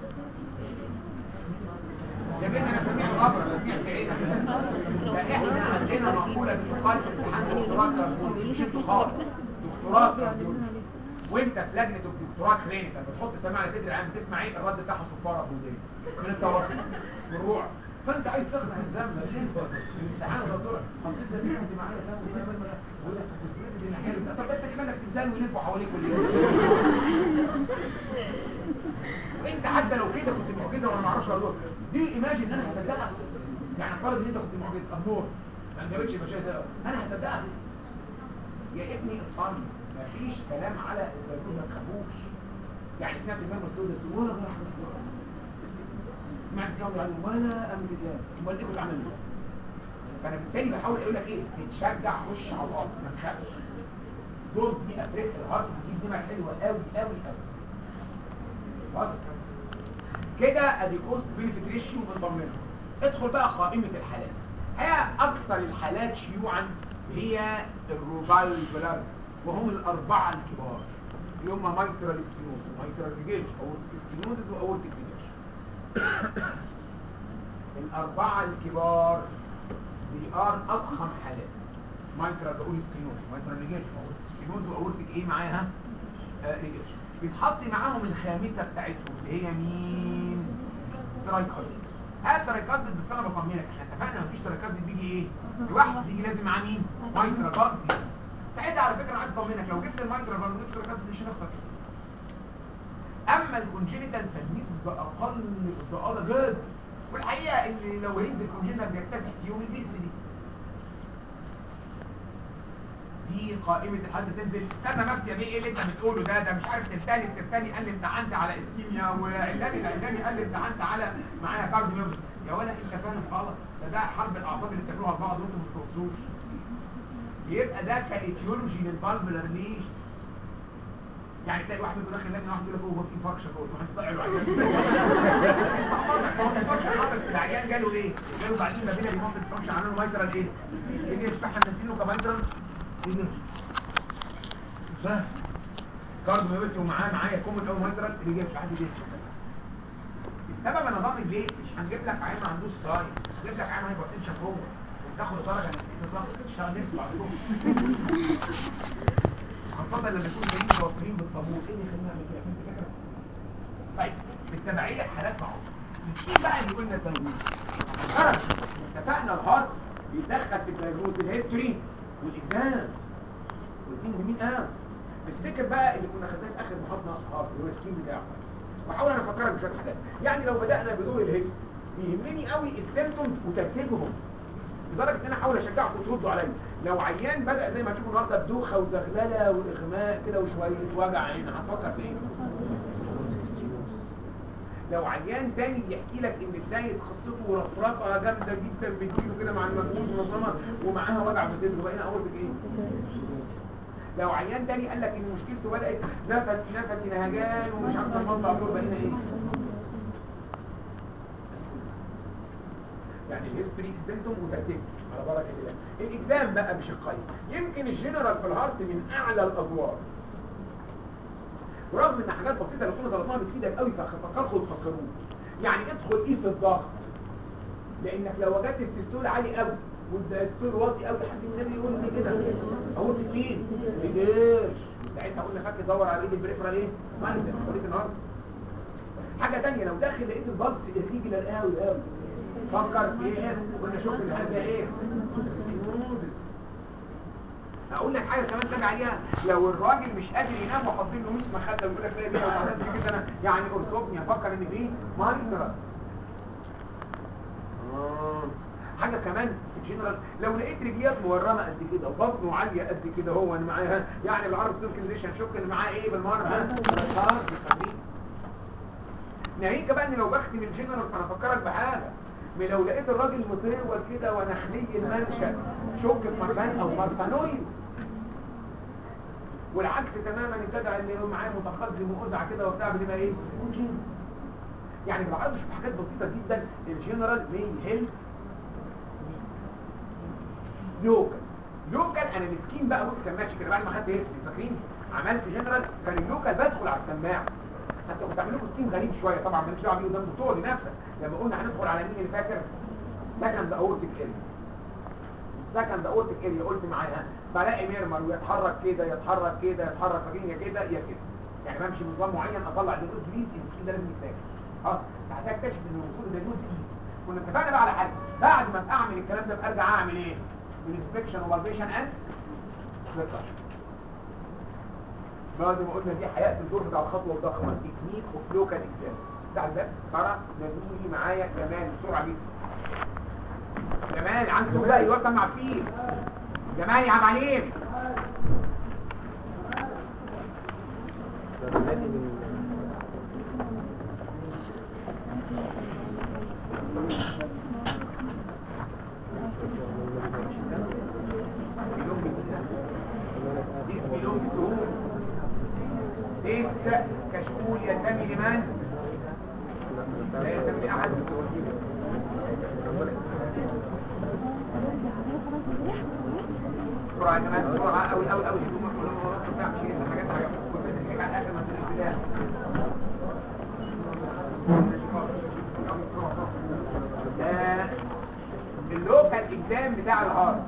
S1: يا بنت انا سميع الغبره سميع سعيد ده احنا عندنا مقوله بتقال في امتحان دكتوراه كارديولوجي مش انتوا خالص دكتوراه كارديولوجي وانت في لجنه الدكتوراه كلينيكال بتحط سماعه على صدر العام بتسمع ايه الرد بتاعها صفاره في ودنك من التوتر من الروع فانت عايز تخلع الزمن الامتحان الدكتور حطيت ده سمعت معايا سمع ولا ولا حلو طب انت كمان لك تمثال ويلفوا حواليك كل يوم وانت حتى لو كده كنت معجزه وانا ما اعرفش اقول دي ايماجن ان انا هصدقها يعني افترض ان انت كنت معجزه امور ما انتبهتش المشاهد ده انا هصدقها يا ابني اطمن مفيش كلام على الدكتور ما تخافوش يعني سمعت المهم مسؤول دستور ولا غير رحمه الله سمعت سمعت عنه ولا امر الله امال ايه بتعمل له فانا بالتالي بحاول اقول لك ايه تتشجع خش على الارض ما تخافش دول دي افريق الارض بتجيب نمر حلوه قوي قوي قوي بص كده ادي كوست بينفيت ريشيو بنضمنها ادخل بقى قائمه الحالات هي اكثر الحالات شيوعا هي الروبال بلاد وهم الاربعه الكبار اللي هم مايترال ستينوز ومايترال ريجيج اورتيك ستينوز واورتيك ريجيج الاربعه الكبار دي ار اضخم حالات مايترال بقول ستينوز مايترال ريجيج اورتيك ستينوز واورتيك ايه معاها آه ريجيج بيتحط معاهم الخامسه بتاعتهم اللي هي مين ترايكوزيت هات تركات بس انا بطمنك احنا اتفقنا مفيش تركات بيجي ايه لوحده بيجي لازم معاه مين مايترا كارد ساعتها على فكره عايز اطمنك لو جبت المايترا كارد وجبت تركات مش هنخسر اما الكونجينيتال فالنسبه اقل بضآلة جدا والحقيقه ان لو هينزل كونجينيتال بيكتسح في يوم البيس دي دي قائمة الحد تنزل استنى بس يا بيه ايه اللي انت بتقوله ده ده مش عارف تلتاني التلتاني قال لي امتحنت على اسكيميا وعلاني العلاني قال لي امتحنت على معايا كارد ميرز يا ولا انت فاهم غلط ده ده حرب الاعصاب اللي بتعملوها لبعض وانتم ما بتوصوش يبقى ده كايتيولوجي للفالفولار ليش يعني تلاقي واحد يقول داخل لجنه واحد يقول لك هو في انفكشن هو واحد طلع له عيان ما هو الانفكشن حصل في العيان جاله ايه؟ جاله بعدين ما بين ريموت انفكشن عملوا مايترال ايه؟ اللي يشبه احنا منزلينه كمايترال ايه فاهم كارد ما بس ومعاه معايا كومن او مايترال اللي جاي في حد جاي السبب انا ضامن ليه مش هنجيب لك عيان ما عندوش ساين هنجيب لك عيان هايبرتنشن جوه وتاخد درجه من كيس الضغط تشتغل نسبه على طول خاصة لما يكون جايين متوفرين بالطابور ايه اللي يخلينا نعمل كده فهمت فكرة؟ طيب بالتبعية حالات معروفة مسكين بقى اللي قلنا الدايجنوز اتفقنا الهارت بيتدخل في الدايجنوز الهيستوري والاكزام والاثنين مهمين قوي افتكر بقى اللي كنا خدناه في اخر محاضره هارت اللي هو السكين بتاعه وحاول انا افكرك بشويه حاجات يعني لو بدانا بدور الهيستوري يهمني قوي السيمتومز وترتيبهم لدرجه ان انا احاول اشجعكم تردوا عليا لو عيان بدا زي ما هتشوفوا النهارده بدوخه وزغلله واغماء كده وشويه وجع عين هتفكر في ايه لو عيان تاني بيحكي لك ان بدايه قصته رفرفه جامده جدا بتجيله كده مع المجهود منظمه ومعاها وجع في صدره بقينا اقول لك ايه لو عيان تاني قال لك ان مشكلته بدات نفس نفس نهجان ومش عارف المنطقه دول بقينا ايه يعني الهيستوري سيمتوم وترتيب على بركه الله الاكزام بقى بشقين يمكن الجنرال في الهارت من اعلى الادوار ورغم ان حاجات بسيطه لو كنا ظبطناها بتفيدك قوي ففكروا تفكروه يعني ادخل قيس الضغط لانك لو وجدت السيستول عالي قوي والدايستول واطي قوي حد النبي يقول لي كده اهو في مين ليش ساعتها قلنا فاكر دور على ايد البريفرال ايه ساينس خليك النهارده حاجه ثانيه لو داخل لقيت البلس الريجولار قوي قوي فكر في ايه قلنا شوف الحاجه ايه اقول لك حاجه كمان تابع عليها لو الراجل مش قادر ينام وحاطين له 100 مخده ويقول لك لا دي لو عملت كده انا يعني ارزقني افكر ان دي ماينر حاجه كمان في الجنرال لو لقيت رجليات مورمه قد كده وبطنه عاليه قد كده هو انا معاها يعني بالعربي بتقول كونديشن شوف ان معاه ايه بالمره ها خلاص ناهيك بقى ان لو بختم الجنرال فانا افكرك بحاجه لو لقيت الراجل مطول كده ونخلي المنشأ شك في مرفان او مرفانويد والعكس تماما ابتدى اللي هو معاه متقدم وأزع كده وبتاع بتبقى ايه روتين يعني بالعرض شوف حاجات بسيطه جدا الجنرال مين هيلث لوكال لوكال انا مسكين بقى بص كان ماشي كده بعد ما خدت هيستري فاكرين عملت جنرال كان اللوكال بدخل على السماعه انتوا بتعملوا سكين غريب شويه طبعا مالكش دعوه بيه قدام دكتور لنفسك لما قلنا هندخل على مين اللي فاكر سكند اورتيك اريا سكند اورتيك اريا قلت معاها بلاقي ميرمر ويتحرك كده يتحرك كده يتحرك فاكرين يا كده يا كده يعني بمشي بنظام معين اطلع دينوز جديد السكين ده لازم يتاكل اه هتكتشف ان المفروض دينوز جديد كنا اتفقنا بقى على حاجه بعد ما اعمل الكلام ده ارجع اعمل ايه؟ الانسبكشن وبالبيشن اند بعد ما قلنا دي حياة الدور بتاع الخطوة الضخمة تكنيك اوف لوكال اكزام بتاع ده ترى نزولي معايا كمان بسرعة جدا جمال عنده بقى يوسع مع فيه جمال يا عم عليم ليس كشكول ينتمي لمن؟ لا ينتمي لأحد بسرعة يا جماعة بسرعة أوي أوي أوي شوفوا كلهم ورا بتاع مش هي حاجات حاجات كل ما تحكي على الآخر ما تقولش بالله اللوكال اكزام بتاع الهارت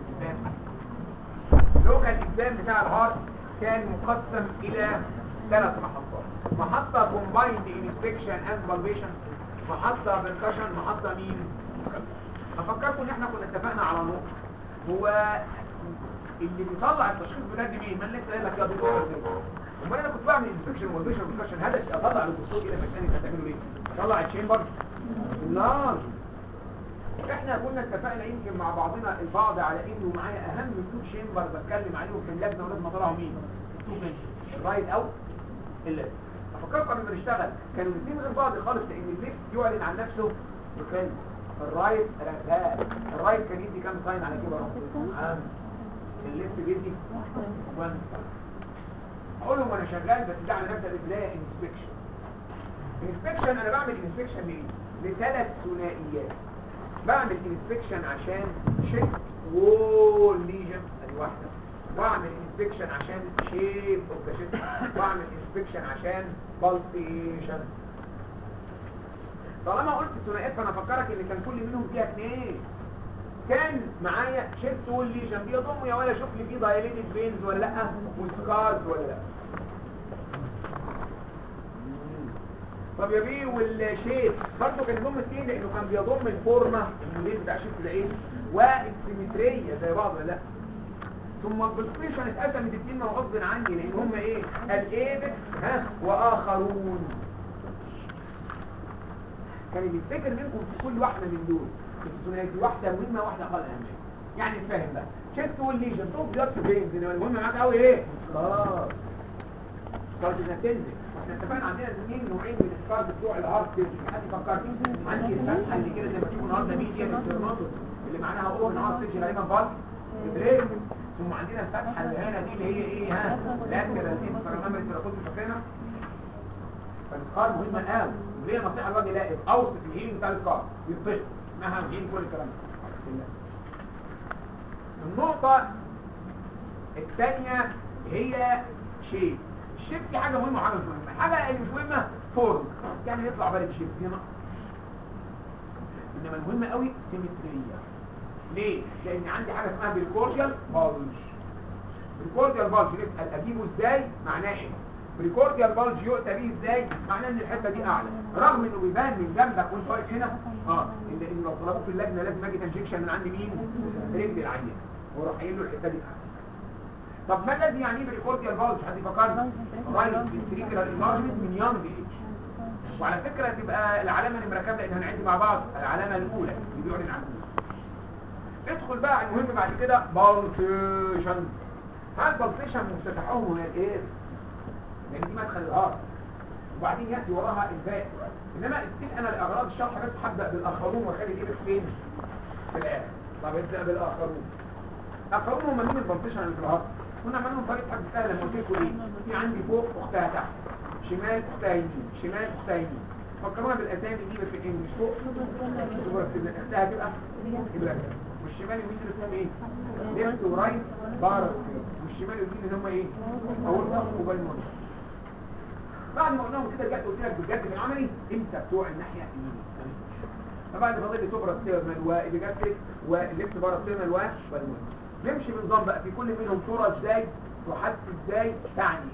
S1: اللوكال اكزام بتاع الهارت كان مقسم الى ثلاث محطات محطة combined inspection and validation محطة بالكشن محطة مين افكركم ان احنا كنا اتفقنا على نقطة هو اللي بيطلع التشخيص بجد مين من لسه قايل لك يا دكتور امال انا كنت بعمل انفكشن والبيشن بالكشن هدفي اطلع للدكتور الى مكاني انت هتعمله ايه اطلع الشيمبر لا احنا كنا اتفقنا يمكن مع بعضنا البعض على انه معايا اهم تو شيمبر بتكلم عليهم في اللجنه ولازم اطلعوا مين التو الرايت او الليفت افكركم قبل ما نشتغل كانوا الاثنين غير بعض خالص لان الليفت يعلن عن نفسه بكلمه الرايت رغاء الرايت كان يدي كام ساين على كده خمس الليفت بيدي 1 ساين اقول لهم وانا شغال بس ده على نبدا البدايه انسبكشن انسبكشن انا بعمل انسبكشن ليه لثلاث ثنائيات بعمل انسبكشن عشان شيست وول ليجن ادي واحده واعمل انسبكشن عشان شيب اوف ذا شيست واعمل انسبكشن عشان بالسيشن طالما قلت ثنائيات فانا افكرك ان كان كل منهم فيها اثنين كان معايا شيست وول ليجن بيضم يا ولا شوف لي فيه دايليتد فينز ولا لا وسكارز ولا لا طب يا بيه والشيب برضه كان يضم اثنين لانه كان بيضم الفورمه الموديل بتاع الشيست ده ايه والسيمتريه زي بعض ولا لا ثم البوزيشن اتقسم الاثنين غصب عني لان هم ايه الايبكس ها واخرون كان بيفتكر منكم في كل واحده من دول الثنائيه دي واحده مهمه واحده اقل اهميه يعني نفهم بقى شيست والليجن دول زياده فين المهم معاك قوي ايه خلاص خلاص انها تنزل احنا اتفقنا عندنا اثنين نوعين من السكارز بتوع الهارت سيرجري حد يفكرني عندي الفتحه اللي كده زي ما تشوفوا النهارده ميديا ستيرنوتوم اللي معناها اوبن هارت سيرجري غالبا بالك بريك ثم عندنا الفتحه اللي هنا دي اللي هي ايه ها لاترال انفرامامري تراكوت فاكرينها فالسكار مهمه قوي ليه نصيحه الواد يلاقي اوصف الهيلينج بتاع السكار يطفش اسمها هيلينج كل الكلام ده النقطه الثانيه هي شيء الشيب دي حاجه مهمه وحاجه مش مهمه الحاجه اللي مش مهمه فورم يعني يطلع بالك شيب دي نقص انما المهم قوي سيمتريه ليه لان عندي حاجه اسمها بريكورديال بالج بريكورديال بالج نسال اجيبه ازاي معناه ايه بريكورديال بالج يؤتى بيه ازاي معناه ان الحته دي اعلى رغم انه بيبان من جنبك وانت واقف هنا اه الا انه لو طلبوه في اللجنه لازم اجي انجكشن من عند مين رجل العيان واروح قايل له الحته دي اعلى طب ما الذي يعنيه بريكورديال بالج حد يفكرني رايت فينتريكولار انلارجمنت من يونج ايج وعلى فكره تبقى العلامه نمره كام لان هنعد مع بعض العلامه الاولى اللي بيعلن عنها ندخل بقى على المهم بعد كده بالسيشن هل بالسيشن مفتتحهم هي الايه لان دي مدخل الهارت وبعدين ياتي وراها الباقي انما استيل انا لاغراض الشرح بس هبدا بالاخرون واخلي الايه فين في الاخر طب ابدا بالاخرون الاخرون هم مين البالسيشن اللي في الهارت كنا عملنا لهم طريقه حاجه سهله لما قلت لكم ايه في عندي فوق اختها تحت شمال اختها يمين شمال اختها يمين فكرونا بالاسامي دي بس الانجلش فوق اختها تبقى يبقى والشمال واليمين اللي اسمهم ايه ليفت ورايت بارس والشمال واليمين اللي هم ايه اورطه وبالمون بعد ما قلناهم كده رجعت قلت لك بجد في العملي انت بتوع الناحيه اليمين فبعد فاضل لي سوبرا ستيرنال وايبيجاستريك والليفت بارا ستيرنال وبالمون نمشي بنظام بقى في كل منهم صوره ازاي تحس ازاي تعني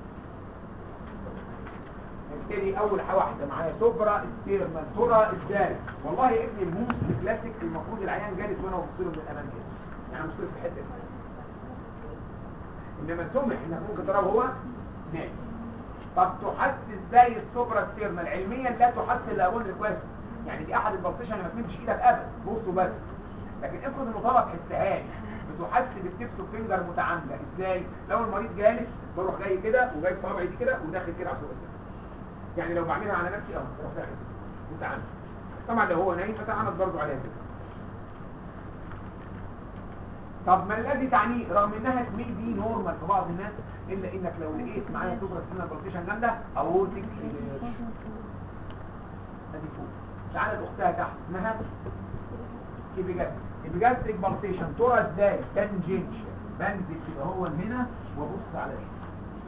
S1: نبتدي اول واحده معايا سوبرا ستيرنال صوره ازاي والله يا ابني الموس الكلاسيك المفروض العيان جالس وانا ببص له من الامام كده يعني ببص له في الحته دي انما سمح انك ممكن تراه هو نايم طب تحس ازاي السوبرا ستيرنال علميا لا تحس الا اقول ريكويست يعني دي احد البلطيشن اللي ما تمدش ايدك ابدا بصوا بس لكن افرض انه طلب حسها لي بتحس بالتبس فينجر متعامده ازاي لو المريض جالس بروح جاي كده وجاي صوابعي دي كده وداخل كده على السوبرا يعني لو بعملها على نفسي اه بروح داخل متعامد طبعا لو هو نايم فتعامد برضه عليها كده طب ما الذي تعنيه رغم انها مي دي نورمال في بعض الناس الا انك لو لقيت معايا سوبرا ستيرنال بلطيشن جامده اورتك ادي فوق تعالى اختها تحت اسمها ايبيجاستريك ايبيجاستريك بالتيشن ترى ازاي تنجنش بنزل كده هو هنا وابص على هنا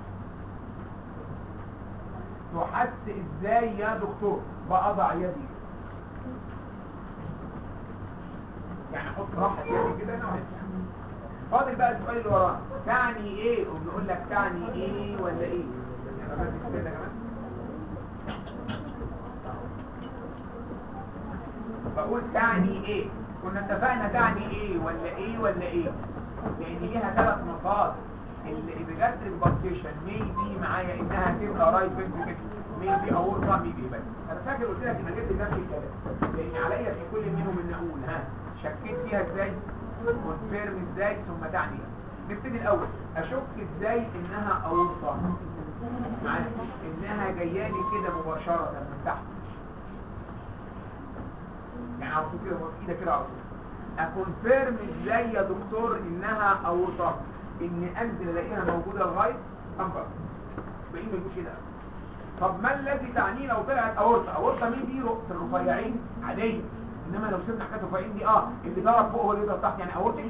S1: تحس ازاي يا دكتور بأضع يدي يعني احط راحة يدي كده هنا وهنا فاضل بقى السؤال اللي وراه تعني ايه وبنقول لك تعني ايه ولا ايه يعني بس كده كمان بقول تعني ايه كنا اتفقنا تعني ايه ولا ايه ولا ايه لان ليها ثلاث مصادر البيجاتريك بالسيشن مي دي معايا انها تبقى رايت فنتريكل مي دي اورطه مي دي بس انا فاكر قلت لك انا جبت نفس الكلام لان عليا في كل منهم ان اقول ها شكيت فيها ازاي كونفيرم ازاي ثم تعني ايه نبتدي الاول اشك ازاي انها اورطه معايا انها جايه لي كده مباشره من تحت يعني على طول كده ايدك كده على طول اكونفيرم ازاي يا دكتور انها اورطه ان انزل الاقيها موجوده لغايه انفر باين ما يجوش هنا طب ما الذي تعنيه لو طلعت اورطه اورطه مين دي في الرفيعين عاديه انما لو سيبنا حكايه الرفيعين دي اه اللي ضرب فوق هو اللي يضرب تحت يعني اورطه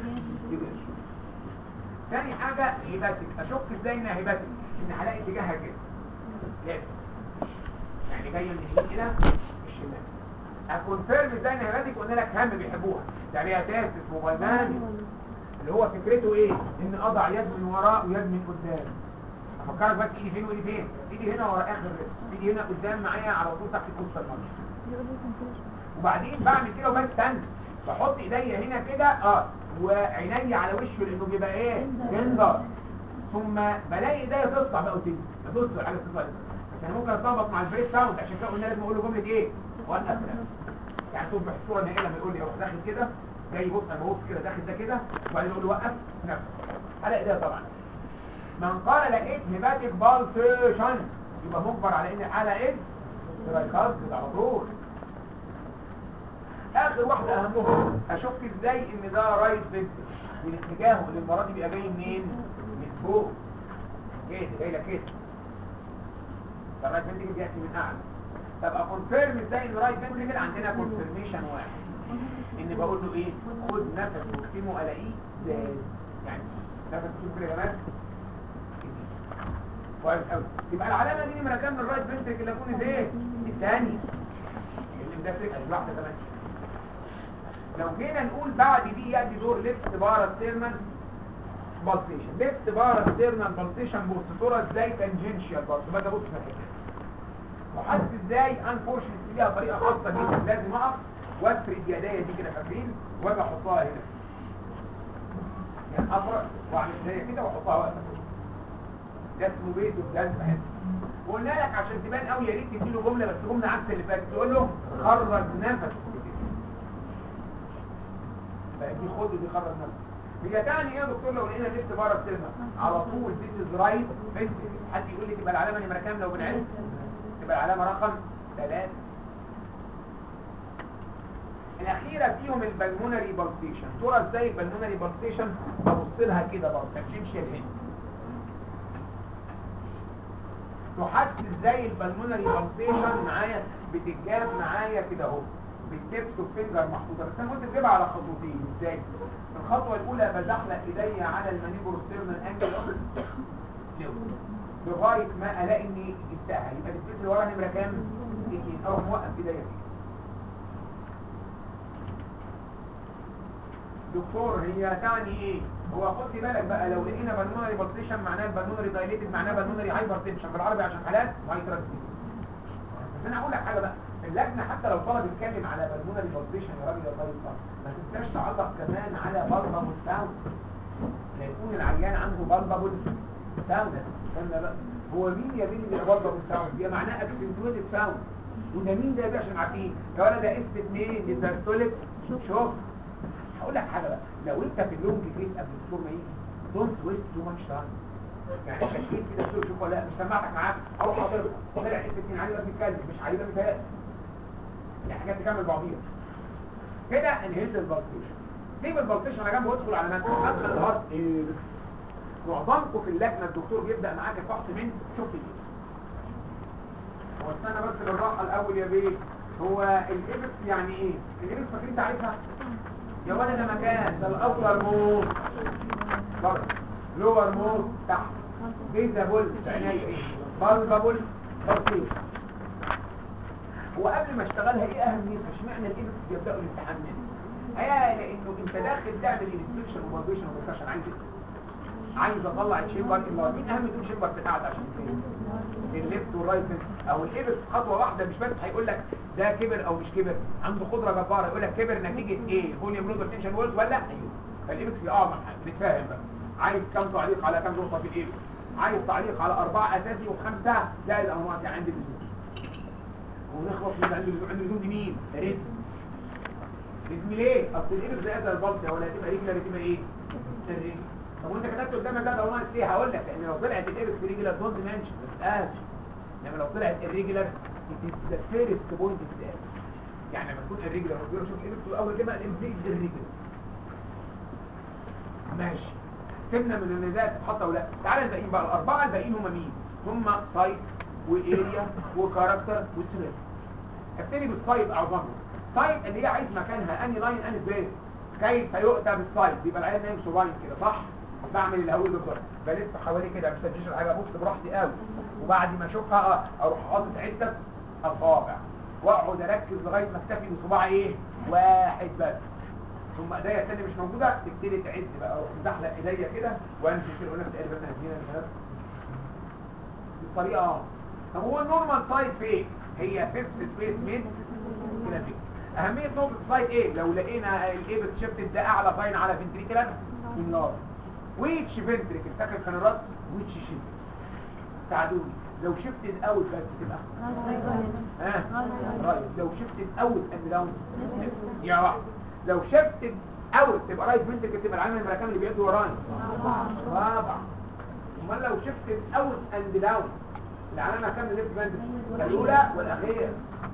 S1: تاني حاجه هيباتيك اشك ازاي انها هيباتيك ان هلاقي اتجاهها كده لازم يعني جايه من اليمين الى الشمال اكونفيرم ازاي ان هيباتيك قلنا لك هم بيحبوها ده ليها تاسس موبايلان اللي هو فكرته ايه ان اضع يد من وراء ويد من قدام افكرك بس ايدي فين وايدي فين ايدي هنا ورا اخر رجل ايدي هنا قدام معايا على طول تحت الكوسه المرة وبعدين بعمل كده وبس تاني بحط ايديا هنا كده اه وعيني على وشه لانه بيبقى ايه جندر ثم بلاقي ايديا تطلع بقى وتنزل ابص على حاجه تطلع بس انا ممكن اتلخبط مع البريك ساوند عشان كده قلنا لازم اقول له جمله ايه وقف نفسك يعني تصبح الصوره النهائيه لما يقول لي اروح داخل كده جاي يبص انا ببص كده داخل ده كده وبعدين يقول له وقف نفسك هلاقي ده طبعا من قال لقيت هيباتيك بالسيشن يبقى مجبر على ان الحاله از ترايكاستد على طول اخر واحده اهمهم اشك ازاي ان ده رايت فينتر من اتجاهه اللي المره دي بيبقى جاي منين من فوق كده جاي لك كده ده الرايت فينتر بياتي من اعلى طب اكونفيرم ازاي ان رايت فينتر عندنا كونفيرميشن واحد ان بقول له ايه خد نفس واكتمه الاقيه زاد يعني نفس كتير كده يا جماعه كويس قوي يبقى العلامه دي نمره كام من الرايت فنتريكل اللي اكون ايه الثاني اللي مدفق الواحده كمان لو جينا نقول بعد دي ياتي دور ليفت بارا ستيرنال بالسيشن ليفت بارا ستيرنال بالسيشن بص صوره ازاي تانجنشال برضه باجي ابص في الحته وحاسس ازاي انفورشنتلي ليها طريقه خاصه جدا لازم اقف وافرد يدايا دي كده فاكرين واجي احطها هنا يعني افرد واعمل زي كده واحطها واقفه ده اسمه بيت وبجد بحس وقلنا لك عشان تبان قوي يا ريت تديله جمله بس جمله عكس اللي فاتت تقول له خرج نفس بقى دي خد ودي خرج نفس هي تعني ايه يا دكتور لو لقينا ليفت بره السيرما على طول ذيس از رايت فنتري حد يقول لي تبقى العلامه نمره كام لو بالعلم تبقى العلامه رقم 3 الاخيره فيهم البلمونري بالسيشن ترى ازاي البلمونري بالسيشن ابص لها كده برضه تنشن هنا تحس ازاي البلمونري بالسيشن معايا بتتجاب معايا كده اهو بالتبس وفنجر محطوطه بس انا كنت بجيبها على خطوتين ازاي الخطوه الاولى بزحلق ايديا على المانيبور ستيرنال انجل لغايه ما الاقي اني جبتها يبقى التبس اللي وراها نمره كام؟ اثنين اروح موقف ايديا فيه دكتور هي تعني ايه هو خد بالك بقى لو لقينا بالمونري بالسيشن معناه البالمونري دايليتد معناه بالمونري هايبر تنشن بالعربي عشان حالات مايترالسيس بس انا هقول لك حاجه بقى اللجنه حتى لو طلب يتكلم على بالمونري بالسيشن يا راجل يا طيب ما تنساش تعلق كمان على بالبابل ساوند لا يكون العيان عنده بالبابل ساوند استنى بقى هو مين يا بني اللي بالبابل ساوند هي معناه اكسنتويتد ساوند وده مين ده يا باشا عارفين يا ولد ده اس 2 للدايستوليك شوف هقول لك حاجه بقى لو انت في اللونج كيس قبل الدكتور ما يجي دونت ويست تو ماتش تايم يعني شكيت كده تقول شوف ولا مش سمعتك معاك اروح حاضرها طلع اس 2 علي بقى بيتكلم مش علي بقى بيتهيأ يعني حاجات تكمل بعضيها كده انهيت البلسيشن سيب البلسيشن على جنب وادخل على مدخل مدخل الهارت ايبكس معظمكم في اللجنه الدكتور بيبدا معاك الفحص من شوف الايبكس هو استنى بس بالراحه الاول يا بيه هو الايبكس يعني ايه الايبكس فاكرين تعرفها يا ولد ده مكان ده الاوتر موت بره لور موت تحت فيزابل عينيا بالبابل بسيط هو قبل ما اشتغلها ايه اهميتها اشمعنى الايبكس بيبداوا الامتحان منه هي لانه انت داخل تعمل انسبكشن وفاليديشن وبركشن عايز ايه عايز اطلع الشيمبر اللارج مين اهم تو شيمبر في القعده عشان كده الليفت والرايت او الايبكس خطوه واحده مش بس هيقول لك ده كبر او مش كبر عنده قدره جباره يقول لك كبر نتيجه ايه فوليوم لود تنشن وولز ولا ايوه فالايبكس دي اعظم حاجه نتفاهم بقى عايز كم تعليق على كم نقطه في الايبكس عايز تعليق على اربعه اساسي وخمسه زائد الانواع يعني عند اللزوم ونخلص من عند اللزوم عند اللزوم دي مين ريز ريزم ليه اصل الايبكس زائد البلس ولا هتبقى رجله هتبقى ايه الرجل طب وانت كتبت قدامك ده لو ناقص ليه هقول لك لان لو طلعت الايبكس ريجولار دونت منشن ما تقالش انما لو طلعت الريجولار ذا فيرست بوينت بتاعك يعني لما تكون الريجولار وتقول شوف الايبكس اول كلمه الامبليد الريجولار ماشي سيبنا من النداء تتحط ولا تعالى الباقيين بقى الاربعه الباقيين هم مين هم سايت واريا وكاركتر وستريت ابتدي بالسايت اعظمهم سايت اللي هي عايز مكانها اني لاين اني سبيس كيف يؤتى بالسايت يبقى العين نايم سولاين كده صح بعمل اللي هقوله بالظبط بلف حوالي كده مش تديش حاجه ابص براحتي قوي وبعد ما اشوفها اروح حاطط عده اصابع واقعد اركز لغايه ما اكتفي بصباع ايه واحد بس ثم ايديا الثانيه مش موجوده تبتدي تعد بقى اروح مزحلق ايديا كده وانزل كده اقول لك تقريبا هنا هنا بالطريقه طب هو النورمال سايد فين هي فيفث سبيس ميد كده فين اهميه نقطه السايد ايه لو لقينا الايبس شيفت ده اعلى ساين على فنتريكولار النار ويتش فنتريكل فاكر كان الرد ويتش شيفت ساعدوني لو شفتد اوت بس تبقى ها رايت لو شفتد اوت اند داون يا واحد لو شفتد اوت تبقى رايت فنتريكل تبقى العامل الملكان اللي بيدوا ورانا رابع امال لو شفتد اوت اند داون العلامه كام ليفت فنتريكل الاولى والاخيره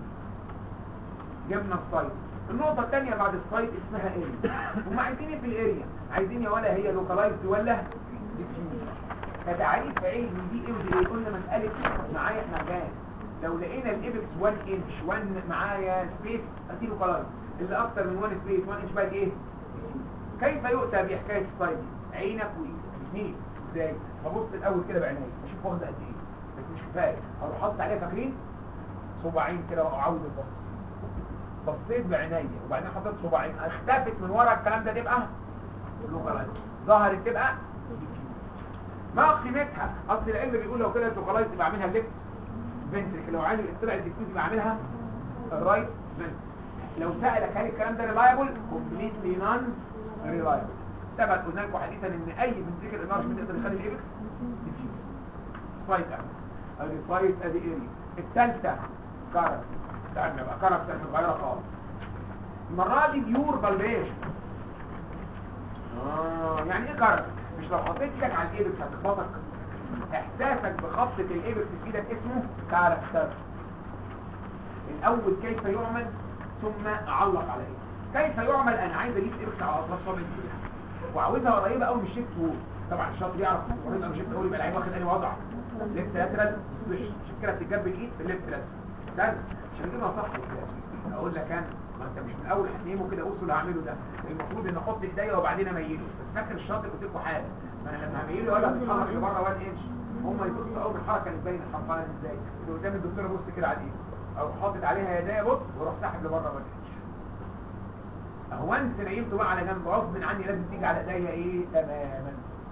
S1: جبنا السايد النقطة الثانية بعد السايد اسمها اريا هم عايزين ايه في الاريا عايزين يا ولا هي لوكالايزد ولا ديفيوز فتعريف علمي دي ايه ودي ايه قلنا مسألة معايا مكان لو لقينا الايبكس 1 انش 1 معايا سبيس ادي لوكالايزد اللي اكتر من 1 سبيس 1 انش بقى ايه كيف يؤتى بحكاية السايد دي عينك وايدك الاثنين ازاي ببص الاول كده بعيني اشوف واخده قد ايه بس مش كفايه اروح حاطط عليها فاكرين صباعين كده واعود البص بصيت بعينيا وبعدين حطيت صباعين اختفت من ورا الكلام ده تبقى لوكالايز ظهرت تبقى ما قيمتها اصل العلم بيقول لو طلعت لوكالايز يبقى اعملها ليفت فنتريك لو عايز طلعت ديفيوز يبقى اعملها الرايت فنتريك لو سالك هل الكلام ده ريلايبل كومبليتلي نون ريلايبل ثبت قلنا لكم حديثا ان اي فنتريكل انارجمنت يقدر يخلي الايبكس ديفيوز سلايد ادي سلايد ادي اريا الثالثه كارت لأن يبقى كاركتر متغيرة خالص المرة دي بيور بالبيشن آه يعني ايه كاركتر؟ مش لو حطيت ايدك على الايبكس هتخبطك احساسك بخبطة الايبكس في ايدك اسمه كاركتر الاول كيف يعمل ثم اعلق على ايه كيف يعمل انا عايز اجيب ايبكس على اطراف صابع ايدي وعاوزها قريبه قوي من الشيفت وول طبعا الشاطر يعرف قريبه من الشيفت وول يبقى العين واخد انهي وضع ليفت لاترال سويش عشان كده بتتجاب الايد في الليفت لاترال استنى عشان كده صح اقول لك انا ما انت مش من اول هتنيمه كده قصوا اللي هعمله ده المفروض ان احط ايديا وبعدين اميله بس فاكر الشاطر قلت لكم حاجه ما انا لما هميله ولا هتتحرك لبره 1 انش هم يبصوا اول الحركه اللي باينه حرفانه ازاي اللي قدام الدكتور ابص كده على الايد او حاطط عليها يدايا بص واروح ساحب لبره 1 انش هو انت نيمته بقى على جنب غصب عني لازم تيجي على ايديا ايه تماما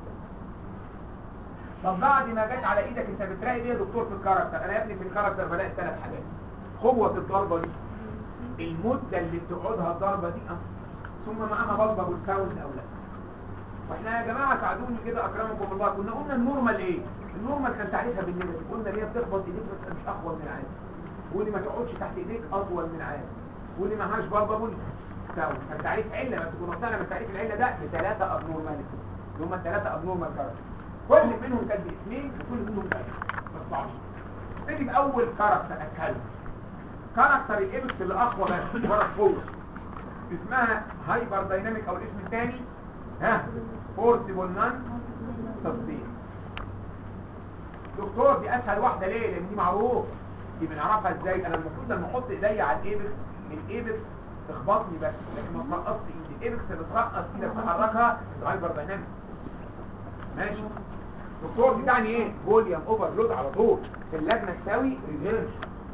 S1: طب بعد ما جت على ايدك انت بتراقب ايه يا دكتور في الكاركتر انا يا ابني في الكاركتر بلاقي ثلاث حاجات قوة الضربة دي المدة اللي بتقعدها الضربة دي أه. ثم معاها بلبة والساوند او لا واحنا يا جماعة ساعدوني كده اكرمكم الله كنا قلنا النورمال ايه النورمال كان تعريفها بالنيجاتيف قلنا اللي هي بتخبط ايديك بس مش اقوى من العادي واللي ما تقعدش تحت ايديك اطول من العادي واللي معهاش بلبة ساوند كان تعريف علة بس كنا طلعنا من تعريف العلة ده بثلاثة ابنورماليتي اللي هم الثلاثة ابنورمال كاركتر كل منهم كان باسمين وكل منهم كان بس صعبين نبتدي باول كاركتر اسهل كاركتر الايبكس اللي اقوى بس ورا القوه اسمها هايبر دايناميك او الاسم الثاني ها فورسيبل نان سستين دكتور دي اسهل واحده ليه لان دي معروف دي بنعرفها ازاي انا المفروض لما احط ايديا على الايبكس الايبكس تخبطني بس لكن ما ترقصش ايدي الايبكس اللي ترقص ايدك تحركها هايبر دايناميك ماشي دكتور دي تعني ايه فوليوم اوفرلود على طول اللجنه تساوي ريفيرس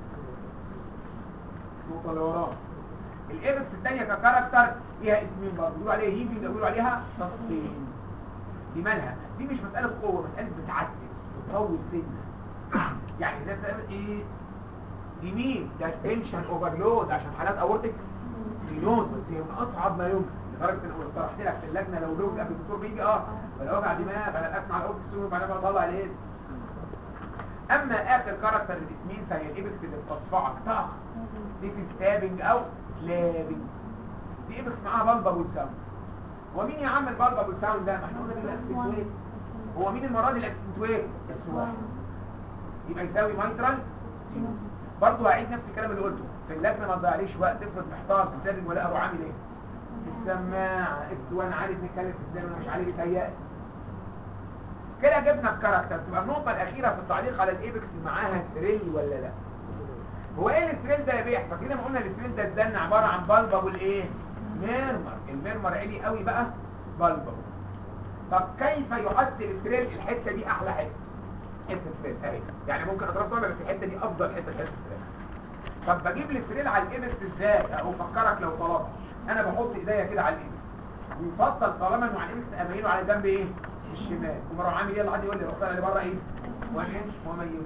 S1: النقطه اللي وراها الايبكس الثانيه ككاركتر ليها اسمين برضه بيقولوا عليها هيفنج بيقولوا عليها سستين دي مالها دي مش مساله قوه مساله بتعدل بتطول سنه يعني الناس قالت ايه دي مين ده تنشن اوفرلود عشان حالات اورتك ستينوز بس هي من اصعب ما يمكن لدرجه ان انا طرحت لك في اللجنه لو لوج قبل الدكتور بيجي اه ولا وجع دماغ انا اسمع الاورتك ستينوز وبعدين بطلع الايه اما اخر كاركتر الاسمين فهي الايبكس اللي بتصفعك طخ دي ستابنج او سلابنج دي ايبكس معاها بلبل والساوند هو مين يا عم البلبل والساوند ده ما احنا قلنا مين الاكسنتويت هو مين المره دي الاكسنتويت السواح يبقى يساوي مايترال برضه هعيد نفس الكلام اللي قلته في اللجنه ما تضيعليش وقت افرض محتار في سلابنج ولا ابو عامل ايه السماعه استوان عالي بنتكلم في سلابنج مش عالي بيتهيأ كده جبنا الكاركتر تبقى النقطه الاخيره في التعليق على الايبكس معاها ثريل ولا لا هو ايه الثريل ده يا بيه فاكرين لما قلنا الثريل ده اتدن عباره عن بلبه والايه ميرمر الميرمر عالي قوي بقى بلبه طب كيف يحسن الثريل الحته دي احلى حته حته الثريل اهي يعني ممكن اضرب صوره بس الحته دي افضل حته في الثريل طب بجيب لي الثريل على الايبكس ازاي او فكرك لو طلبت انا بحط ايديا كده على الايبكس ويفضل طالما انه على الايبكس اميله على جنب ايه الشمال ومروح عامل يلا حد يقول لي رحت اللي بره ايه وانش وميله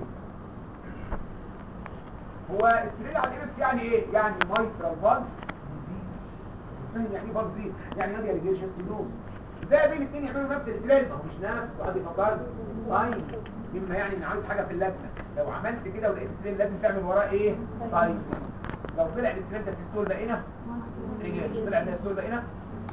S1: هو استريل على الايبكس يعني ايه يعني مايترال فالف ديزيز يعني ايه فالف ديزيز يعني نادي ريجيشن ستينوز ازاي بين الاثنين يعملوا نفس الاستريل ما هو مش نفس واحد يفكر طيب مما يعني ان عاوز حاجه في اللجنه لو عملت كده ولقيت ستريل لازم تعمل وراه ايه طيب لو طلع الاستريل ده سيستول بقينا ريجيشن طلع الستول بقينا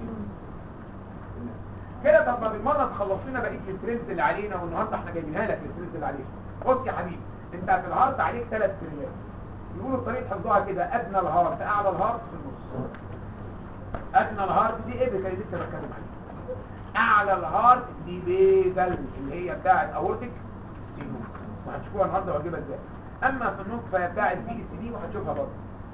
S1: كده طب ما بالمره تخلص لنا بقيه السترينث اللي علينا والنهارده احنا جايبينها لك السترينث اللي عليك بص يا حبيبي انت في الهارت عليك ثلاث سترينثات يقولوا الطريقه حفظوها كده ادنى الهارت اعلى الهارت في النص ادنى الهارت دي ايه اللي لسه بتكلم عليها اعلى الهارت دي بيزل اللي هي بتاعه اورتيك ستينوس وهتشوفوها النهارده وهجيبها ازاي اما في النص فهي بتاعه بي اس دي وهتشوفها برضه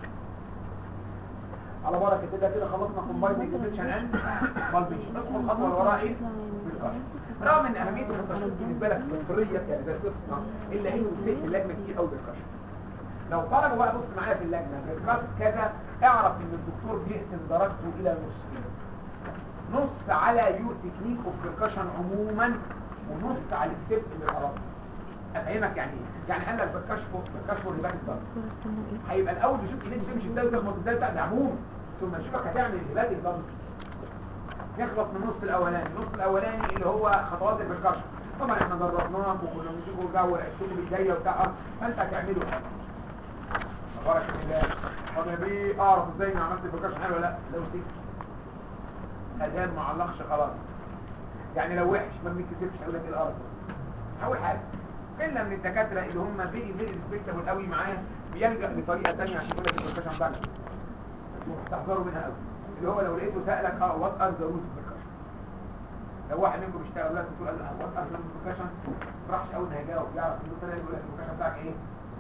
S1: على بركه كده كده خلصنا كومبايند ديفيشن اند بالبيشن ندخل الخطوه اللي وراها ايه بالكشف رغم ان اهميته في التشخيص بالنسبه لك صفريه يعني ده صفر الا انه بيزيد في اللجنه كتير قوي بالكشف لو طلبوا بقى بص معايا في اللجنه بالكلاس كذا اعرف ان الدكتور بيقسم درجته الى نصين نص على يو تكنيك اوف بركشن عموما ونص على السبت اللي قربته افهمك يعني ايه يعني قال لك بالكشف بالكشف والرباط الضغط هيبقى الاول يشوف ايديك تمشي ازاي وتخبط ازاي بتاع ده عموم ثم يشوفك هتعمل الهبات الضغط نخلص من النص الاولاني النص الاولاني اللي هو خطوات البركشن طبعا احنا دربناك وكنا بنجيبوا الجو ورقتكم الجايه وبتاع فانت هتعمله بارك الله طب يا بيه اعرف ازاي اني عملت البركشن حلو ولا لا لو سيك ادام ما علقش خلاص يعني لو وحش ما بنتكسبش هيقول لك ايه الارض اول حاجه الا من الدكاتره اللي هم فيري فيري ريسبكتبل قوي معاه بيلجا لطريقه ثانيه عشان يقول لك البركشن بتاعك تحذروا منها قوي اللي هو لو لقيته سالك اه وات ار ذا رولز بركشن لو واحد منكم بيشتغل لك بتقول له وات ار ذا رولز بركشن ما راحش اول ما هيجاوب يعرف ان الدكتور يقول لك البركشن بتاعك ايه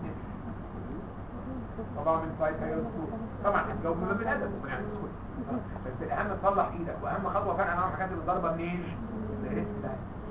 S1: طبعا من سايت هيرسكول طبعا هتجاوب من بني ادم ممكن يعني تسكت بس الاهم تطلع ايدك واهم خطوه فعلا انا حكايه الضربه منين؟ من الريست بس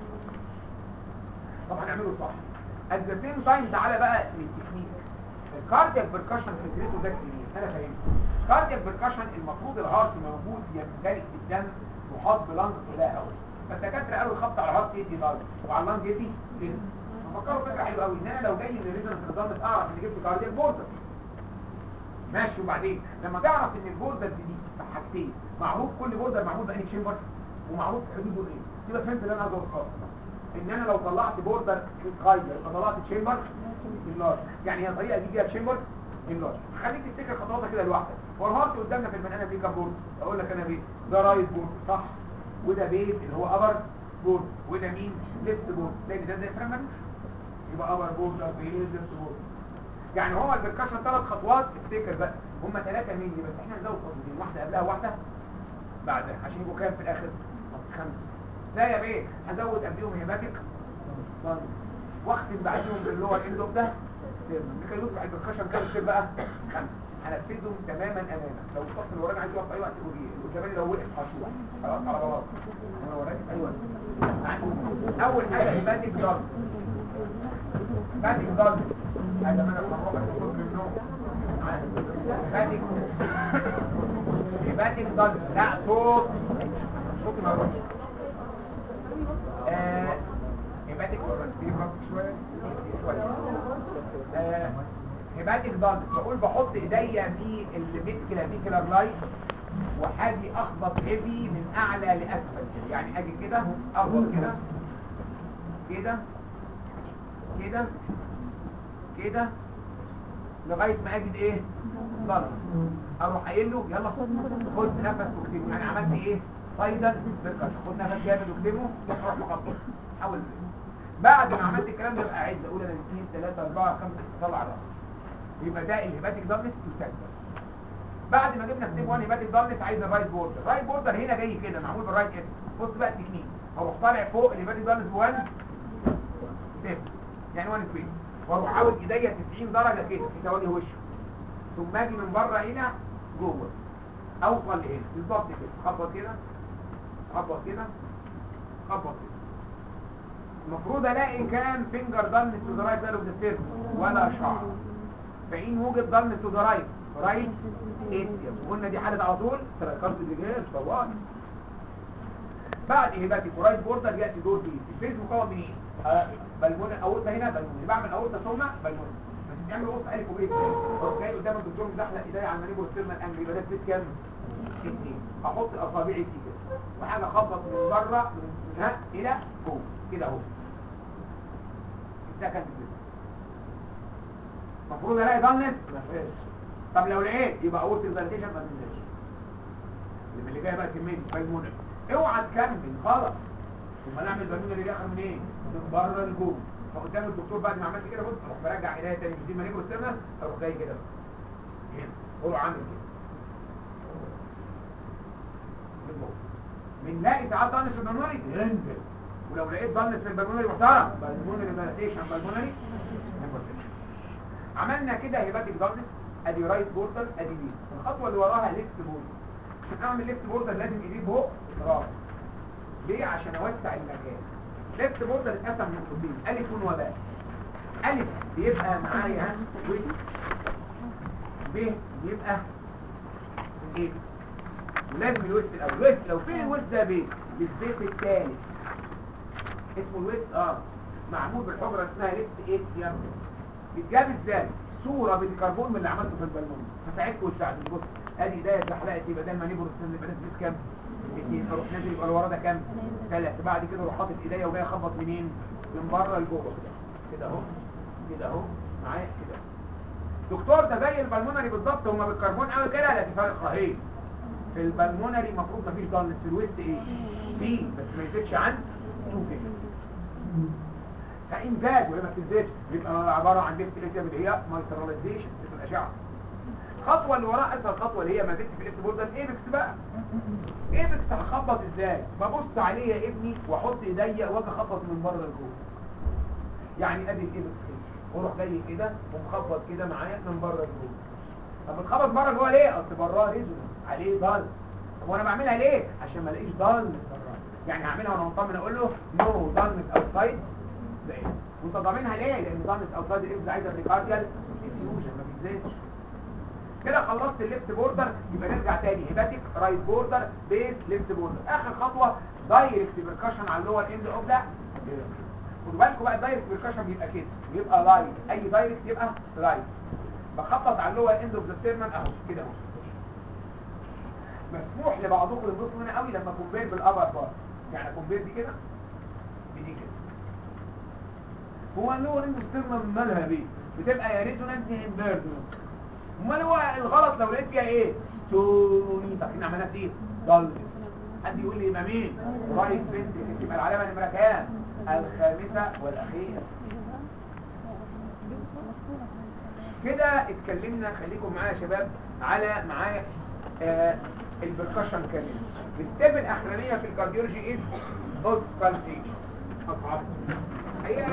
S1: طبعا اعمله صح at the same time تعالى بقى للتكنيك الكاردياك بركشن فكرته ده كبير انا فاهمه الكاردياك بركشن المفروض الهارت موجود يمتلئ بالدم محاط بلنج كلها قوي فالدكاتره قالوا الخبط على الهارت يدي ضرب وعلى اللنج يدي كده ففكروا فكره حلوه قوي ان انا لو جاي من ريزونانس ريزونانس اعرف ان جبت كاردياك بوردر ماشي وبعدين لما تعرف ان البوردر دي حاجتين معروف كل بوردر معمول بأني تشامبر ومعروف حدوده ايه يبقى فهمت اللي انا عايز اوصله ان انا لو طلعت بوردر صغير يبقى طلعت تشامبر انلارج يعني هي طريقه دي فيها تشامبر انلارج خليك تفتكر خطواتك كده لوحدك هو الهارت قدامنا في البني ادم دي كام بورد اقول لك انا بيه ده رايت بورد صح وده بيز اللي هو ابر بورد وده مين ليفت بورد ده ده ده فرق ملوش يبقى ابر بورد ده بيز ليفت بورد يعني هو البركشن ثلاث خطوات افتكر بقى هم ثلاثه ميني بس احنا نزود خطوتين واحده قبلها واحده بعدها عشان يبقوا كام في الاخر خمسه ازاي يا بيه هزود قبليهم هيباتيك واختم بعديهم باللور اندوب ده كده يطلع البركشن كام ستيب بقى خمسه هنفذهم تماما امامك لو الصف اللي ورانا عايز يقف في اي وقت يقول ايه والجمال لو وقف هشوف خلاص على بلاط انا وراك في اي وقت اول حاجه هيباتيك ضغط هيباتيك ضغط هذا ما انا بروح الدكتور من النوم هيباتيك هيباتيك ضغط لا صوت صوت ما يروحش هيباتيك ضغط بقول بحط ايديا في الميد كلافيكولار لاين وحاجي اخبط هيفي من اعلى لاسفل كده يعني اجي كده اخبط كده كده كده كده لغايه ما اجد ايه ضغط اروح قايل له يلا خد نفس واكتبه يعني عملت ايه فايدل بالكشف خد نفس جامد واكتبه اروح مخبط حاول بعد ما عملت الكلام ده ابقى اعد اقول انا 2 3 4 5 طلع رقم يبقى ده الهيباتيك دارنس يسجل بعد ما جبنا ستيب 1 هيباتيك دارنس عايز الرايت بوردر الرايت بوردر هنا جاي كده معمول بالرايت اف بص بقى التكنيك اروح طالع فوق الهيباتيك دارنس ب 1 ستيب يعني 1 سبيس واروح عاوز ايديا 90 درجه كده في توجه وشه ثم اجي من بره هنا جوه اوصل لهنا بالظبط كده خبط كده خبط كده خبط كده المفروض الاقي كام فينجر دان تو ذا رايت سايد اوف ذا سيرف ولا شعر فإن وجد دان تو ذا رايت رايت اتيوم وقلنا دي حاله على طول تركزت الجهاز طوال بعد هباتي رايت بوردر ياتي دور بيس الفيز مكون من ايه؟ آه، بالمونة اورطه هنا بالمونة بعمل اورطه ثم بالمونة بس بنعمل قرص الف وب اروح جاي قدام الدكتور مزحلق ايديا على المنيبو والسيرمال انجل يبقى ده فيز كام؟ اتنين احط اصابعي فيه كده وحاجه اخبط من بره من هنا الى جوه كده اهو ده كان كده المفروض الاقي ضنس طب لو لقيت يبقى اورت الفاليديشن ما تنزلش اللي اللي جاي بقى كميه بايمونه اوعى تكمل غلط ثم نعمل بالونه اللي داخل منين من بره لجوه فقدام الدكتور بعد ما عملت كده بص اروح برجع ايديا تاني مش دي مانيبرو ستيرنا اروح جاي كده بقى. هنا اروح عامل كده من جوه بنلاقي ساعات ضنس في البلمونري ينزل ولو لقيت ضنس في البلمونري محترم بالمونري فاليديشن بالمونري عملنا كده هيباتيك ضنس ادي رايت بوردر ادي بيس الخطوه اللي وراها ليفت بوردر عشان اعمل ليفت بوردر لازم ايدي فوق راسي ليه عشان اوسع المكان ليفت بوردر اتقسم نقطتين الف وباء الف بيبقى معايا ويست ب بيبقى ايبس ولازم الويست الاول الويست لو فين الويست ده بيه بالزيت الثالث اسمه الويست اه معمول بالحجره اسمها ليفت اتيام بيتجاب ازاي صوره بالكربون من اللي عملته في البالون هساعدكم وتساعدوني بص ادي ده اتزحلقت يبقى ده المانيبول ستاند يبقى ده سبيس كام اثنين اروح نازل يبقى اللي ورا ده كام ثلاثه بعد كده اروح حاطط ايديا وجاي اخبط منين من بره لجوه كده كده اهو كده اهو معايا كده دكتور ده زي البلمونري بالظبط هما بالكربون قوي كده لا في فرق رهيب في البلمونري المفروض مفيش ضغط في الويست ايه في بس ما يزيدش عن 2 كده فإن زاد وهي ما بتنزلش يبقى عبارة عن ليفت الاتيام اللي هي مايتراليزيشن في الأشعة الخطوة اللي وراها أسهل خطوة اللي هي ما زلت في الليفت بوردر ايبكس بقى ايبكس هخبط ازاي ببص عليه يا ابني واحط ايديا واجي اخبط من بره لجوه يعني ادي الايبكس كده واروح جاي كده ومخبط كده معايا من بره لجوه طب بتخبط بره جوه ليه اصل براه ريزونانس عليه ضل طب وانا بعملها ليه عشان ما الاقيش ضل بره يعني هعملها وانا مطمن اقول له نو ضلمس اوتسايد زي وانت ضامنها ليه لان ضلمس اوتسايد الابز عايزه بريكارديال انفيوجن ما بينزلش كده خلصت الليفت بوردر يبقى نرجع تاني هيباتيك رايت بوردر بيز ليفت بوردر اخر خطوه دايركت بيركشن على اللور اند اوف ذا خدوا بالكم بقى الدايركت بيركشن بيبقى كده بيبقى لايت اي دايركت يبقى لايت بخبط على اللور اند اوف ذا ستيرنم اهو كده اهو مسموح لبعضكم يبصوا هنا قوي لما كومبير بالابر بار يعني كومبير دي كده بدي كده هو اللور اند ستيرنم مالها بيه بتبقى يا ريزونانت يا امبيردونانت امال هو الغلط لو لقيت فيها ايه ستوني فاكرين عملها ايه ضلمس حد يقول لي يبقى مين رايت فنتريكل يبقى العلامه نمره كام الخامسه والاخيره كده اتكلمنا خليكم معايا يا شباب على معايا آه البركشن كامل الستيب الاخرانيه في الكارديولوجي از اوسكالتيشن اصعب هي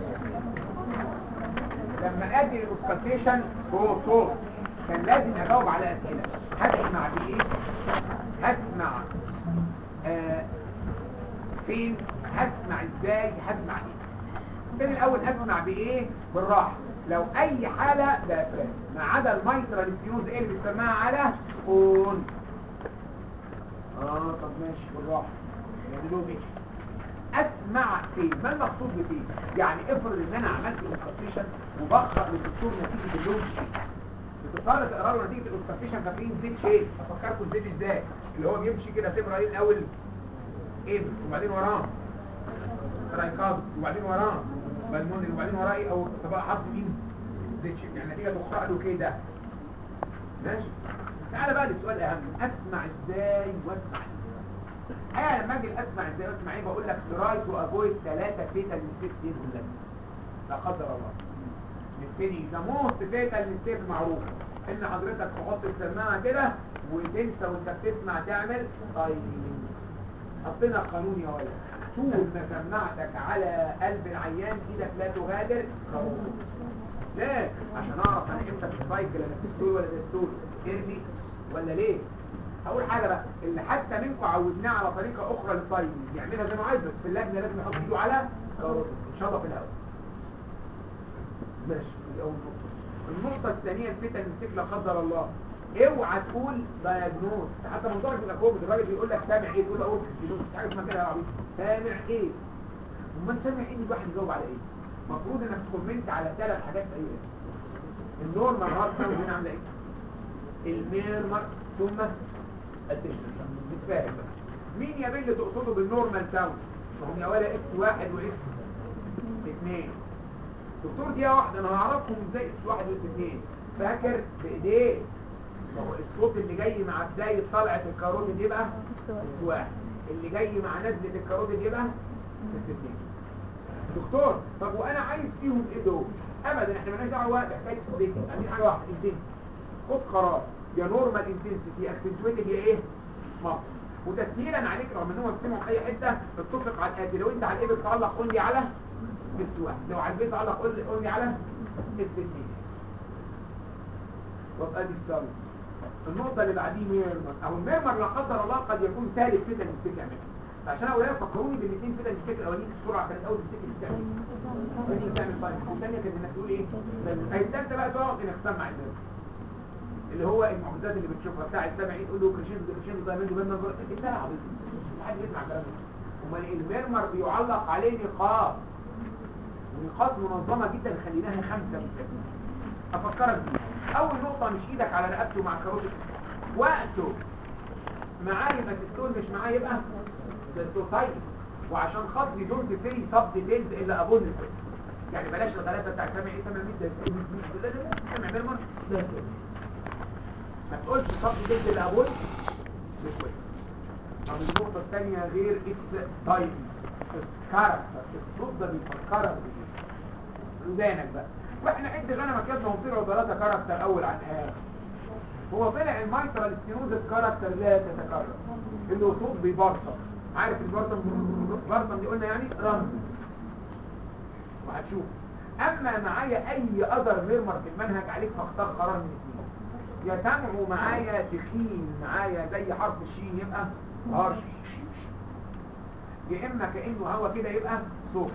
S1: لما ادي الاوسكالتيشن صوت صوت كان لازم اجاوب على اسئله هسمع بايه هسمع آه فين هسمع ازاي هسمع ايه كان الاول اسمع بايه بالراحه لو اي حاله ده ما عدا المايترال ستينوز ايه اللي بيسمعها على اون اه طب ماشي بالراحه يعني له ماشي اسمع اسمع فين ما المقصود بفين يعني افرض ان انا عملت اوستريشن وبقرا للدكتور نتيجه اللون بتضطر تقرا له نتيجه الاوستريشن فاكرين زيت شيء افكركم الزيت ازاي اللي هو بيمشي كده تبرا ايه الاول ايبس وبعدين وراه ترايكاز وبعدين وراه بالمونري وبعدين وراه ايه او تبقى حرف مين زيت شيء يعني نتيجه تقرا له كده ماشي تعالى بقى للسؤال الاهم اسمع ازاي واسمع ايه انا لما اجي اسمع ازاي واسمع ايه بقول لك تراي تو افويد ثلاثه فيتال ميستيكس دي كلها لا قدر الله نبتدي ذا موست فيتال ميستيك معروف ان حضرتك تحط السماعه كده وتنسى وانت بتسمع تعمل طيب حطينا قانون يا ولد طول ما سمعتك على قلب العيان ايدك لا تغادر خروج ليه؟ عشان اعرف انا امتى في السايكل انا سيستول ولا ديستول ايرلي ولا ليه؟ هقول حاجه بقى اللي حتى منكم عودناه على طريقه اخرى للتايمنج يعملها زي ما عايز بس في اللجنه لازم يحط ايده على كاروتيد ان شاء الله في الاول ماشي دي اول نقطه النقطه الثانيه الفتن مستيك لا قدر الله اوعى تقول دايجنوز حتى موضوع بيبقى كوميدي الراجل بيقول لك سامع ايه تقول له اقول سيلوس حاجه اسمها كده يا عبيط سامع ايه امال سامع ايه الواحد يجاوب على ايه المفروض انك تكومنت على ثلاث حاجات في اي النورمال هارت ساوند هنا عامله ايه الميرمر ثم التشنشن فاهم مين يا بيه اللي تقصده بالنورمال ساوند ما هم يا ولا اس واحد واس اثنين دكتور دي واحدة انا هعرفهم ازاي اس واحد واس اثنين فاكر بايديه ما هو الصوت اللي جاي مع بداية طلعة الكاروتيد يبقى اس واحد اللي جاي مع نزلة الكاروتيد يبقى اس اثنين دكتور طب وانا عايز فيهم ايه دول ابدا احنا مالناش دعوه بحكايه السبيك عايزين حاجه واحده انتنس خد قرار يا نورمال انتنسيتي اكسنتويتد يا ايه مصر وتسهيلا عليك رغم ان هم بيسمعوا في اي حته اتفق على الاتي لو انت على الايه بتعلق قول لي على اس واحد لو على البيت علق قول لي قول لي على اس اثنين وابقى دي السبب النقطه اللي بعديه ميرمر او الميرمر لا قدر الله قد يكون ثالث كده المستيك يعملها فعشان اقول لك فكروني بالاثنين كده المستيك الاولانيين بسرعه كانت اول مستيك اللي بتعمل ودي بتعمل طيب الثانيه كانت انك تقول ايه الثالثه بقى تقعد انك تسمع الميرمر اللي هو المعجزات اللي بتشوفها بتاع السامعين تقول له كريشين كريشين دايموند بيرمر انت يا عبيط حد يسمع الكلام ده امال الميرمر بيعلق عليه نقاط ونقاط منظمه جدا خليناها خمسه بالترتيب افكرك بيه اول نقطه مش ايدك على رقبته مع الكاروتيد وقته معاه يبقى سيستول مش معاه يبقى سيستول طيب وعشان خاطري دونت سي سب ديتيلز الا ابون الكويس يعني بلاش الغلاسه بتاع سامع ايه سامع مين ده سيستول مش لا لا لا سامع ميرمر ده سيستول ما تقولش سب ديتيلز الا ابون الكويس طب النقطه الثانيه غير اتس تايم كاركتر الصوت ده بيفكرك بايه ودانك بقى واحنا عد غنمك يا ابني هم طلعوا ثلاثه كاركتر اول عن اخر هو طلع المايترال ستينوزس كاركتر لا تتكرر اللي هو صوت بيبرطم عارف البرطم برطم دي قلنا يعني رمز وهتشوف اما معايا اي اذر ميرمر في المنهج عليك فاختار قرار من اثنين يا سمعوا معايا تخين معايا زي حرف الشين يبقى هارش يا اما كانه هوا كده يبقى صوت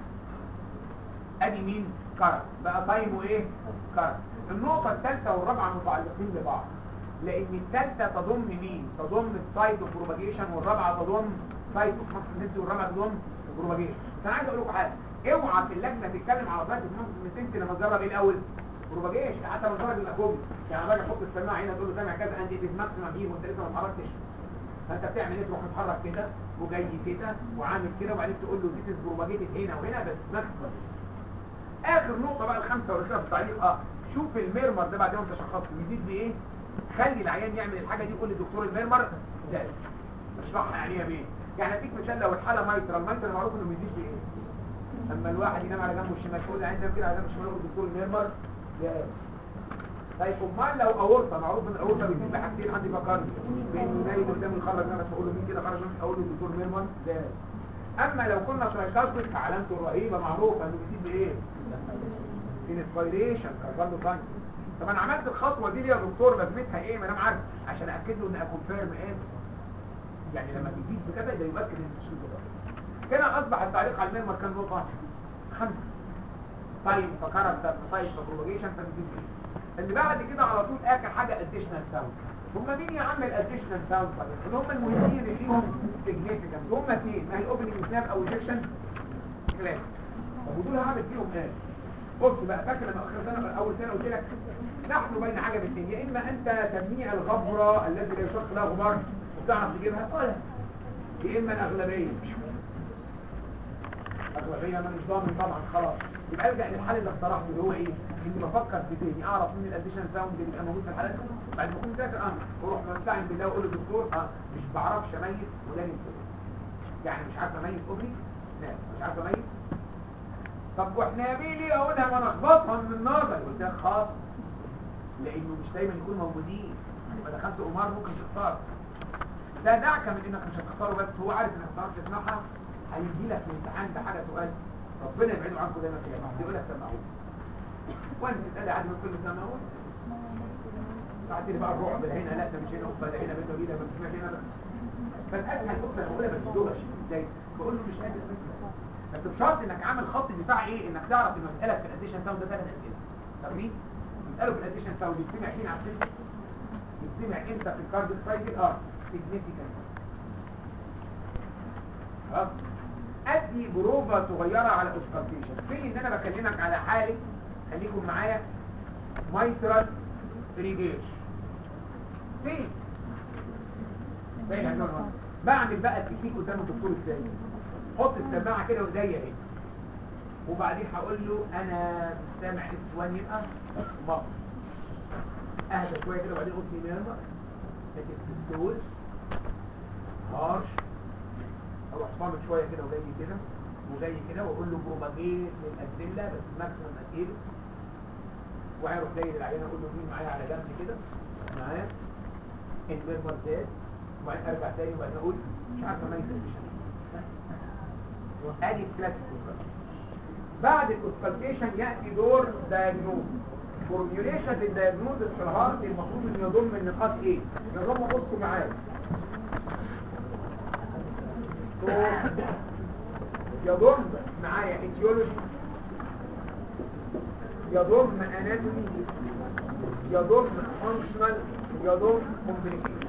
S1: ادي مين كرم بقى تايمه ايه كرم النقطه الثالثه والرابعه متعلقين ببعض لان الثالثه تضم مين تضم السايت اوف بروباجيشن والرابعه تضم سايت اوف ماكسيميتي والرابعه تضم بروباجيشن بس انا عايز اقول لكم حاجه اوعى في اللجنه تتكلم على سايت اوف ماكسيميتي لما تجرب ايه الاول بروباجيشن حتى لو تجرب الاكوبي يعني انا باجي احط السماعه هنا تقول له سامع كذا عندي ديز ماكسيمم هيم وانت لسه ما اتحركتش فانت بتعمل ايه تروح متحرك كده وجاي كده وعامل كده وبعدين تقول له دي بروباجيتد هنا وهنا بس ماكسيمم اخر نقطه بقى الخامسه والرابعه في التعليق اه شوف الميرمر ده بعد ما انت شخصته بيزيد بايه خلي العيان يعمل الحاجه دي قول للدكتور الميرمر زاد اشرحها يعني ايه بايه يعني اديك مثال لو الحاله مايترال المايترال معروف انه بيزيد بايه اما الواحد ينام على جنبه الشمال تقول العيان ده كده على جنبه الشمال يقول الدكتور الميرمر زاد طيب امال لو اورطه معروف ان الاورطه بتجيب بحاجتين عندي فكرني بانه نايم قدام يخرج نفس اقول له مين كده خرج نفس اقول له الدكتور ميرمان ده اما لو كنا ترايكاستيك فعلامته الرهيبه معروفه انه بيزيد بايه انسبيريشن كاربون ساين طب انا عملت الخطوه دي ليه يا دكتور لازمتها ايه ما انا عارف عشان اكد له ان اكونفيرم ايه يعني لما بيزيد بكذا ده يؤكد ان التشخيص ده كده اصبح التعليق على الميرمر كام نقطه خمسه طيب فكاركتر طيب فبروباجيشن فبيزيد ايه اللي بعد كده على طول اخر حاجه اديشنال ساوند هم مين يا عم الاديشنال ساوند اللي هم المهمين اللي ليهم سيجنيفيكانت هم اثنين ما هي الاوبننج سناب او ايجكشن كلام طب ودول هعمل فيهم ايه بص بقى فاكر لما اخر سنه اول سنه قلت لك نحن بين حاجه من الاثنين يا اما انت تجميع الغبره التي لا يشق لها غبار وتعرف تجيبها ولا يا اما الاغلبيه اغلبيه انا مش ضامن طبعا خلاص يبقى ارجع للحل اللي اقترحته اللي هو ايه اني بفكر في ذهني اعرف مين الاديشن ساوند اللي بيبقى موجود في الحلقه بعد ما اكون ذاكر امر واروح بستعين بالله واقول للدكتور اه مش بعرفش اميز فلان الفلاني يعني مش عارف اميز اوبري لا مش عارف اميز طب واحنا مين ليه اقولها ما نخبطها من النظر قلت لك خاص لانه مش دايما يكونوا موجودين يبقى دخلت قمار ممكن تخسر ده دعك من انك مش هتخسره بس هو عارف انك ما تعرفش تسمعها هيجي لك من امتحان ده حاجه سؤال ربنا يبعده عنكم دايما في الجامعه يقول لك سمعوه وانت تتقال عادي من كل سمعوه بعد لي بقى الرعب ده هنا لا ده مش هنا ده هنا منه دي ده ما سمعت هنا بقى فالاسهل بكره بقولها بس دوره ازاي بقول له مش قادر بس بس بشرط انك عامل خط دفاع ايه انك تعرف انه مسالك في الاديشن ساوند ده ثلاث اسئله فاهمين اساله في الاديشن ساوند يتسمع فين على السلك يتسمع امتى في الكارديو سايكل اه سيجنيفيكانت خلاص ادي بروفة صغيرة على اوسكالتيشن في ان انا بكلمك على حالة خليكم معايا مايترال ريجيش سي باين هنقول بعمل بقى التكنيك قدام الدكتور ازاي حط السماعة كده وايديا اهي وبعدين هقول له انا مش سامع اس 1 يبقى مصر اهدى شويه كده وبعدين قلت لي ماما لكن سيستول هارش اروح صامت شويه كده وجاي كده وجاي كده واقول له بروباجيت للادله بس ماكسيمم اديبس وهيروح جاي للعيان اقول له مين معايا على جنب كده معايا البربر زاد وبعدين ارجع تاني وبعدين اقول مش عارف اميز ادي كلاسيك بعد الاوسكالتيشن ياتي دور دايجنوز فورميوليشن للدايجنوز في الهارت المفروض انه يضم النقاط ايه يضم بصوا معايا يضم معايا اتيولوجي يضم اناتومي يضم فانكشنال يضم كومبليكيشن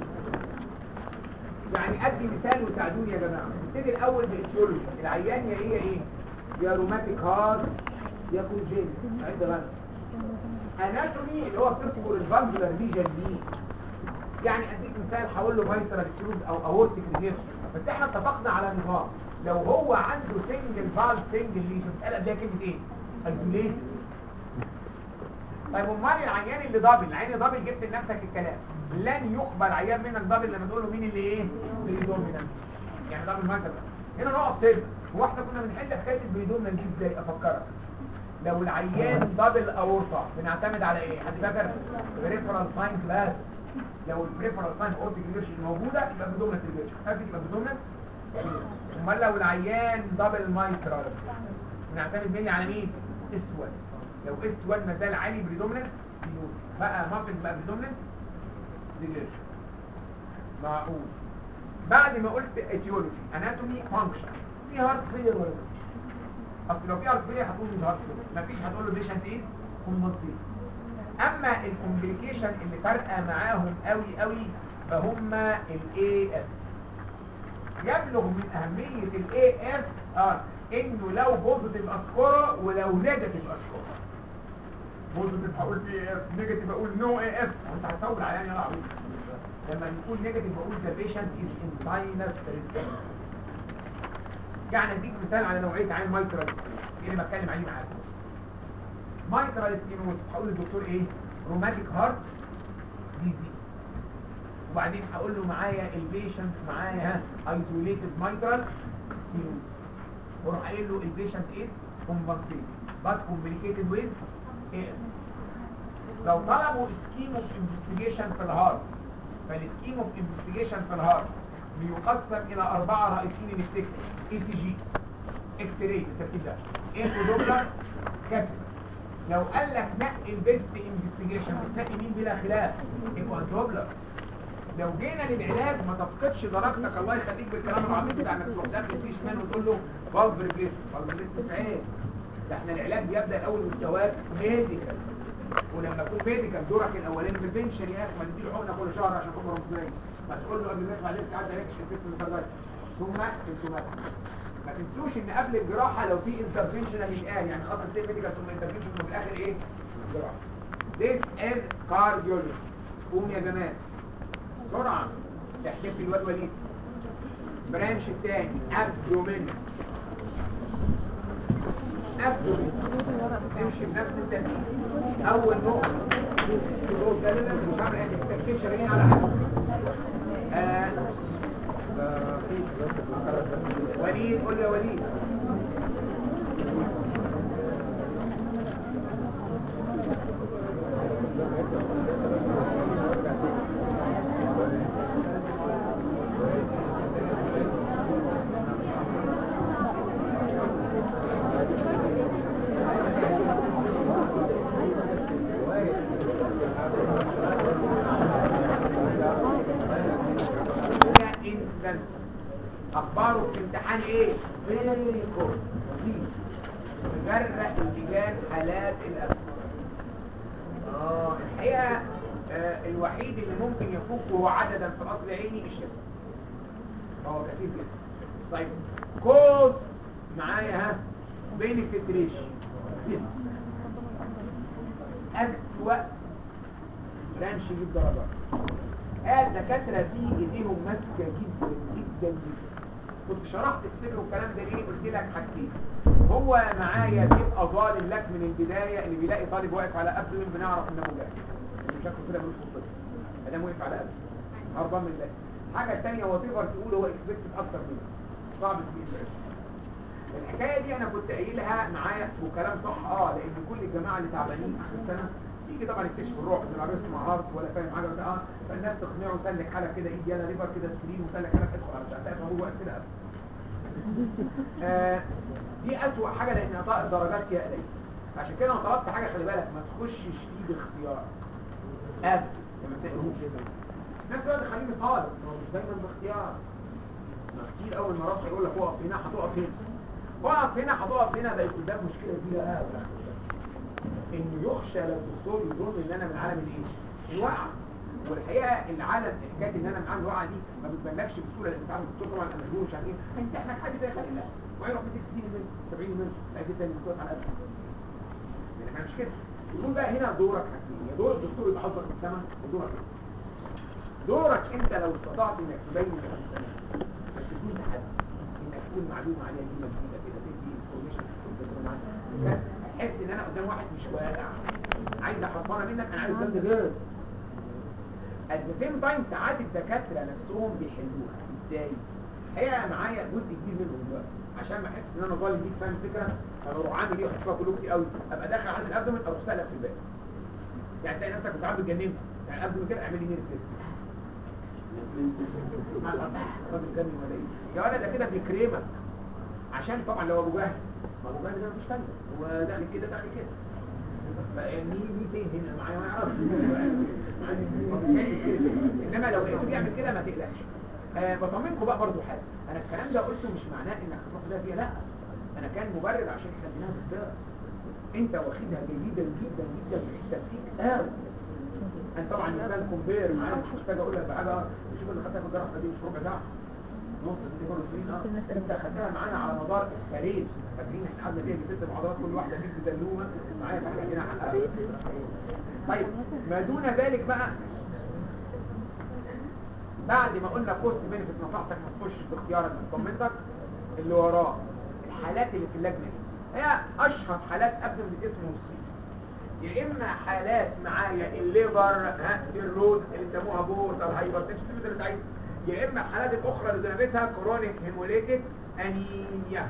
S1: يعني ادي مثال وساعدوني يا جماعه نبتدي الاول بالاتيولوجي العيان يا هي ايه يا روماتيك هارت يا كونجين عد بقى اناتومي اللي هو بتذكر الفالفولار ريجن دي يعني اديك مثال هقول له مايترال سيروز او اورتيك ريجيشن بس احنا اتفقنا على نظام لو هو عنده سنجل فالف سنجل ليجن اتقال قبلها كلمه ايه ايزوليتد طيب امال العيان اللي دبل العيان اللي دبل جبت لنفسك الكلام لن يقبل عيان منك دبل لما تقول له مين اللي ايه بريدومينانت يعني دبل مثلا هنا نقف سر هو احنا كنا بنحل حكايه البريدومينانت دي ازاي افكرك لو العيان دبل اورطه بنعتمد على ايه حد فاكر بريفرال ساين بس لو البريفرال ساين اورتيك ريجرش موجوده يبقى بدومنت ريجرش فاكر يبقى بدومنت امال لو العيان دبل مايترال بنعتمد مين على مين اسود لو اس 1 ما زال عالي بريدومنت ستينوز بقى مافن بقى بريدومنت ريجرش معقول بعد ما قلت اتيولوجي اناتومي فانكشن في هارت فيلير ولا مفيش اصل لو في هارت فيلير هتقول مش هارت فيلير مفيش هتقول له بيشنت ايه كومبنسيت اما الكومبليكيشن اللي فارقه معاهم قوي قوي فهم الاي اف يبلغ من اهميه الاي اف اه انه لو بوزيتيف اسكوره ولو نيجاتيف اسكوره بوزيتيف هقول اي اف نيجاتيف اقول نو اي اف وانت هتطول عليا يا عبيط لما نقول نيجاتيف بقول ذا بيشنت از ان ساينس يعني اديك مثال على نوعيه عين مايكرال ستينوز اللي بتكلم عليه معاك مايكرال ستينوز هقول للدكتور ايه روماتيك هارت ديزيز وبعدين هقول له معايا البيشنت معايا ايزوليتد مايكرال ستينوز واروح قايل له البيشنت از كومبنسيت بات كومبليكيتد ويز ايه لو طلبوا سكيم اوف انفستيجيشن في الهارت فالسكيم اوف انفستيجيشن في الهارت بيقسم الى اربعه رئيسيين نفتكر اي سي جي اكس راي بالترتيب ده ايكو دوبلر كاتب لو قال لك نقي البيست انفستيجيشن بتنقي مين بلا خلاف ايكو دوبلر لو جينا للعلاج ما تفقدش درجتك الله يخليك بالكلام العبيط بتاع انك تروح داخل فيه شمال وتقول له فالف ريبليس فالف ريبليس عين ده احنا العلاج بيبدا الاول مستويات ميديكال ولما تكون ميديكال دورك الاولاني بريفنشن يا اخي ما تديله حقنه كل شهر عشان خاطر رمضان ما تقول له قبل ما يطلع لسه عايز علاج الست المتغير ثم سيمتوماتيك ما تنسوش ان قبل الجراحه لو في انترفنشن هيتقال يعني خط التيب ميديكال ثم انترفنشن وفي الاخر ايه جراحه this is cardiology قوم يا جمال بسرعه تحتفي الواد وليد برانش الثاني ابدومين ابدومين تمشي بنفس الترتيب اول نقطه تقول ده لا مش عامل ايه تكتيك شغالين على حاجه آه. وليد قول يا وليد هي انسلنس اخباره في امتحان ايه فيري كورس مغرق اللجان حالات الاسد اه الحقيقه آه الوحيد اللي ممكن يفوقه عددا في اصل عيني الشمس هو كثير جدا طيب كوز معايا ها بينفيت ريشيو اسوأ برانش يجيب درجات قال دكاتره في ايديهم ماسكه جدا جدا جدا كنت شرحت الفكر والكلام ده ليه قلت لك حاجتين هو معايا بيبقى ظالم لك من البدايه اللي بيلاقي طالب واقف على قبله بنعرف انه مجاهد اللي شكله كده ملوش في الطب ادام وقف على قبله هربان من الله الحاجه الثانيه هو تقدر تقول هو اكسبكتد اكتر منه صعب تجيب الحكايه دي انا كنت قايلها معايا وكلام صح اه لان كل الجماعه اللي تعبانين اخر السنه يجي طبعا يكتشف الروح اللي ما بيسمع هارت ولا فاهم حاجه ولا اه فالناس تقنعه سلك حالك كده ايد يلا ليفر كده سكرين وسلك حالك ادخل على ساعتها فهو واقف كده آه دي اسوأ حاجه لان اعطاء الدرجات فيها قليل عشان كده انا طلبت حاجه خلي بالك ما تخشش فيه باختيار ابدا ما تقلقوش نفس الوقت خليني خالص ما هو مش دايما باختيار ما كتير اول ما رحت يقول لك اقف هنا هتقف هنا اقف هنا هتقف هنا بقت قدام مشكله كبيره قوي انه يخشى لو الدكتور يظن ان انا من عالم الايه الوقعه والحقيقه العالم حكايه ان انا من عالم الوقعه دي ما بتبلغش بسهوله لان ساعات الدكتور طبعا انا مش عارف ايه هيمتحنك حاجه زي خلق الله وهيروح مديك 60 من 70 من عايز تاني دكتور على قد يعني احنا مش كده يقول بقى هنا دورك حاجتين يا دور الدكتور يبقى حظك من السما ودورك انت دورك انت لو استطعت انك تبين للسنه بس تكون تحدي انك تكون معلومه عليها كلمه جديده كده تدي انفورميشن احس ان انا قدام واحد مش واقع عايز احضرها منك انا عايز جنب غير at the same time ساعات الدكاتره نفسهم بيحلوها ازاي هي معايا جزء كبير منهم دلوقتي عشان ما احس ان انا ظالم بيك فاهم الفكره انا اروح عامل ايه واحطها كله كتير قوي ابقى داخل عند الابدومن اروح سالك في الباقي يعني تلاقي نفسك بتعرف تجننه يعني الابدومن كده اعمل لي مير فليكس راجل جنن ولا ايه يا ولد ده كده بيكرمك عشان طبعا لو ابو جهل ما ابو جهل ده مش فن هو داخل كده داخل كده مين مين فين هنا معايا ما يعرفش انما لو لقيته بيعمل كده ما تقلقش أه بطمنكم بقى برضو حاجه انا الكلام ده قلته مش معناه انك هتروح ده فيها لا انا كان مبرر عشان احنا اديناها بالدرس انت واخدها جيدا جدا جدا في التفكيك قوي انا طبعا مثال كومبير معايا مش محتاج اقول لك بحاجه شوف اللي خدتها في الجراحه دي مش ربع ساعه نص الليفر والسرين اه انت خدتها معانا على مدار التاريخ فاكرين احنا قعدنا فيها بست محاضرات كل واحده فيك بزلومه معايا فاحنا عندنا حقها طيب ما دون ذلك بقى بعد ما قلنا كوست بنفيت نصحتك ما تخش باختيارك بس طمنتك اللي وراه الحالات اللي في اللجنه دي هي اشهر حالات قبل من الاسم والصيف يا اما حالات معايا الليفر ها الرود اللي بيسموها بورت او هايبرتنشن اللي انت عايزه يا اما الحالات الاخرى اللي جنبتها كرونيك هيموليتيك انيميا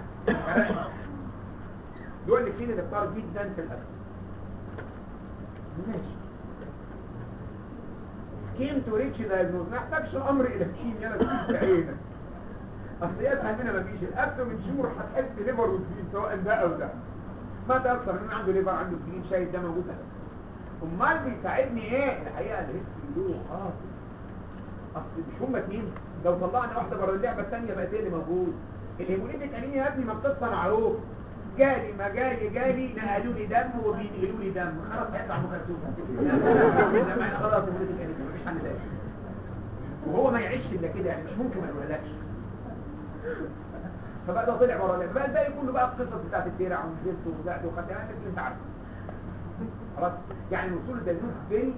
S1: دول الاثنين اللي اختار جدا في الاكل ماشي سكيم تو ريتش دايجنوز ما يحتاجش امر الى سكيم يلا في عينك اصل هي هنا مفيش الاكل من شهور هتحس ليفر وسكين سواء ده او ده ما تاثر من عنده ليفر عنده سكين شايف ده موجود امال بيساعدني ايه الحقيقه الهيستوري له اه اصل مش هما اتنين لو طلعنا واحده بره اللعبه الثانيه بقت ايه اللي موجود الهيموليتيك انيميا يا ابني ما بتطلع معروف جالي ما جالي جالي نقلوا لي دم وبينقلوا لي دم خلاص هيطلع ام كلثوم خلاص هيموليتيك انيميا مفيش حل تاني وهو ما يعيش الا كده يعني مش ممكن ما يقولهاش فبقى ده طلع بره اللعبه بقى الباقي كله بقى القصص بتاعت الدرع ونزلت وطلعت وخدت اللي انت عارفه خلاص يعني الوصول للدايجنوز فيري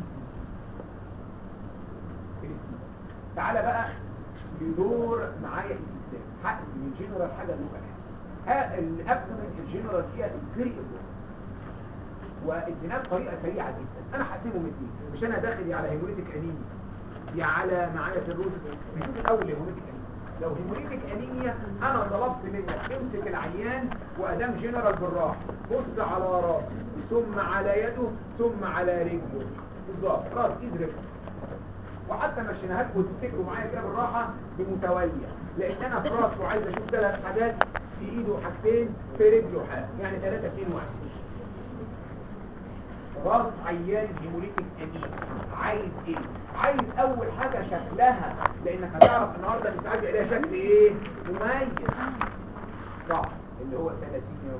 S1: ايزي تعالى بقى يدور معايا في الكتاب هقسم الجنرال حاجه لوكال الابدومين الجنرال فيها فيري واديناه بطريقه سريعه جدا انا هقسمهم اثنين مش انا داخل يا على هيموليتيك انيميا يا على معايا سيروزس نشوف الاول هيموليتيك انيميا لو هيموليتيك انيميا انا طلبت منك تمسك العيان وادام جنرال بالراحه بص على راسه ثم على يده ثم على رجله بالظبط راس ايد رجل وحتى مشيناها لكم وتفتكروا معايا كده بالراحه بمتواليه لان انا في راسه عايز اشوف ثلاث حاجات في ايده حاجتين في رجله حاجه يعني 3 2 1 راس عيان هيموليتيك انيميا عايز ايه عايز اول حاجة شكلها لانك هتعرف النهاردة ان ساعات لها شكل ايه مميز صح اللي هو 30 يوم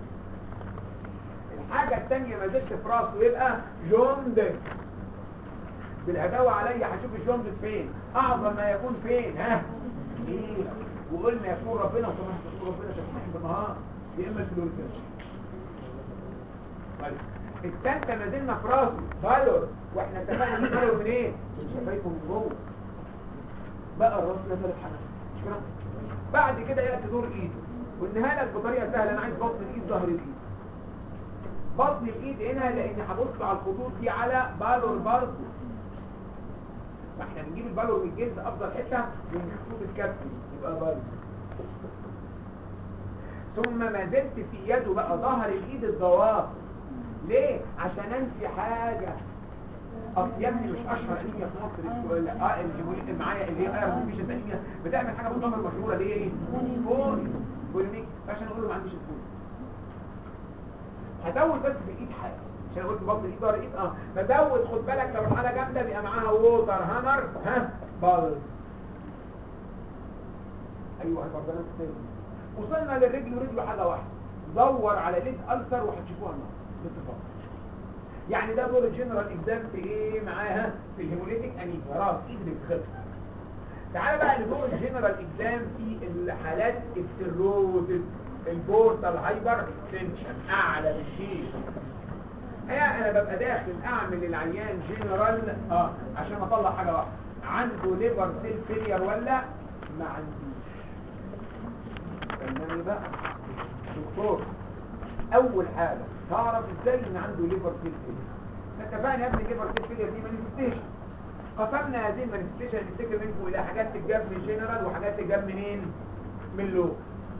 S1: الحاجة التانية ما زلت في راسه يبقى جوندس بالهداوة عليا هشوف الجوندس فين اعظم ما يكون فين ها ايه وقلنا يكون ربنا وكمان تقول ربنا تفتح بالنهار يا اما الفلوس طيب التالتة ما زلنا في راسه بالور واحنا اتفقنا ان بالور من ايه؟ من شفايفه من جوه بقى الراس نزلت حنان مش كده؟ بعد كده ياتي دور ايده وانها لك بطريقه سهله انا عايز بطن الايد ظهر الايد بطن الايد هنا لان هبص على الخطوط دي على بالور برضه ما احنا بنجيب البالور من الجلد افضل حته من خطوط الكف يبقى بالور ثم ما زلت في يده بقى ظهر الايد الضوافر ليه؟ عشان انفي حاجة اصل يا ابني مش اشهر انيميا في مصر ولا اه الهيموليت اللي معايا اللي هي ايرون مفيش انيميا بتعمل حاجه بالضمه المشهوره اللي هي ايه؟ سبوني بوليميك فعشان اقول له ما عنديش سبوني هزود بس في الايد حاجه عشان قلت بطن الايد ظهر الايد اه بزود خد بالك لو الحاله جامده بيبقى معاها ووتر هامر ها بالز ايوه هيبقى ده تاني وصلنا للرجل ورجله حاجه واحده دور على ليد ألسر وهتشوفوها النهارده باستفاضه يعني ده دور الجنرال اكزام في ايه معاها في الهيموليتيك انيميا راس ايد بتخلص تعال بقى لدور الجنرال اكزام في الحالات السيروزس البورتال هايبر تنشن اعلى بكتير هي انا ببقى داخل اعمل العيان جنرال اه عشان اطلع حاجه واحده عنده ليفر سيل فيلير ولا ما عندوش استناني بقى دكتور اول حاجه تعرف ازاي ان عنده ليفر سيل فيلير اتفقنا يا ابني الليفر سيل فيلير دي مانيفستيشن قسمنا هذه المانيفستيشن نفتكر منكم الى حاجات تتجاب من جنرال وحاجات تتجاب منين من لو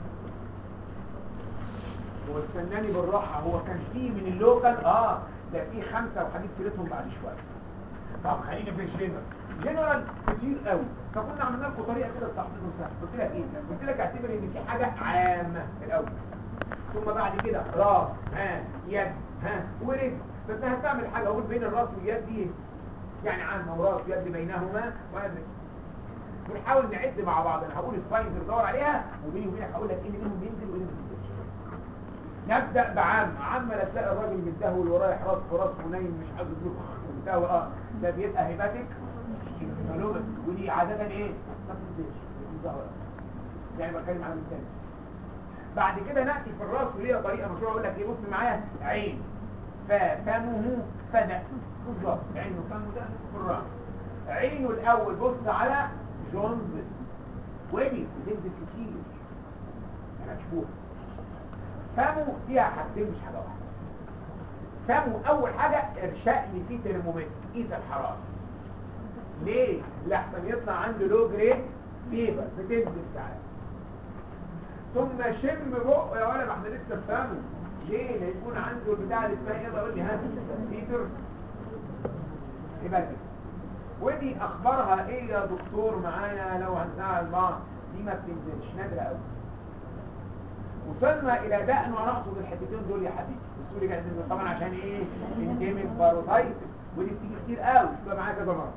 S1: واستناني بالراحه هو كان في من اللوكال اه ده في خمسه وهجيب سيرتهم بعد شويه طب خلينا في الجنرال جنرال كتير قوي فكنا عملنا لكم طريقه كده لتحضير سهل قلت لك ايه قلت لك اعتبر ان في حاجه عامه الاول ثم بعد كده راس ها يد ها ورجل بس هتعمل حاجه اقول بين الراس واليد دي يعني عامه وراس ويد بينهما وادرك ونحاول نعد مع بعض انا هقول الساينز اللي بدور عليها وبيني وبينك هقول لك ايه اللي منهم ينزل وايه اللي ما ينزلش نبدا بعام عامه لا تلاقي الراجل متدهول ورايح راس في راس ونايم مش عايز يدوخ وبتاع اه ده بيبقى هيباتيك انفلوبس ودي عاده ايه ما بتنزلش بتنزل يعني بتكلم على مثال بعد كده ناتي في الراس وليها طريقه مشهوره اقول لك ايه بص معايا عين ففمه فدأ بالظبط عينه فمه ده في الراس عينه الاول بص على جونز ودي بتنزل كتير يعني هتشوفها فمه فيها حاجتين مش حاجه واحده فمه اول حاجه ارشاء لي فيه ترمومتر قيس الحراره ليه لحسن يطلع عنده لو جريد فيبر بتنزل ساعات ثم شم بقه يا ولا ما احنا لسه فاهمه ليه لا يكون عنده البتاع اللي اسمها ايه يقول لي ها بيتر يبقى ودي اخبارها ايه يا دكتور معانا لو هنساعد بعض دي ما بتنزلش نادره قوي وصلنا الى دقن ونقصد الحتتين دول يا حبيبي السوري قاعد ينزل طبعا عشان ايه انديميك باروتايتس ودي بتيجي كتير قوي تبقى معاك كذا مره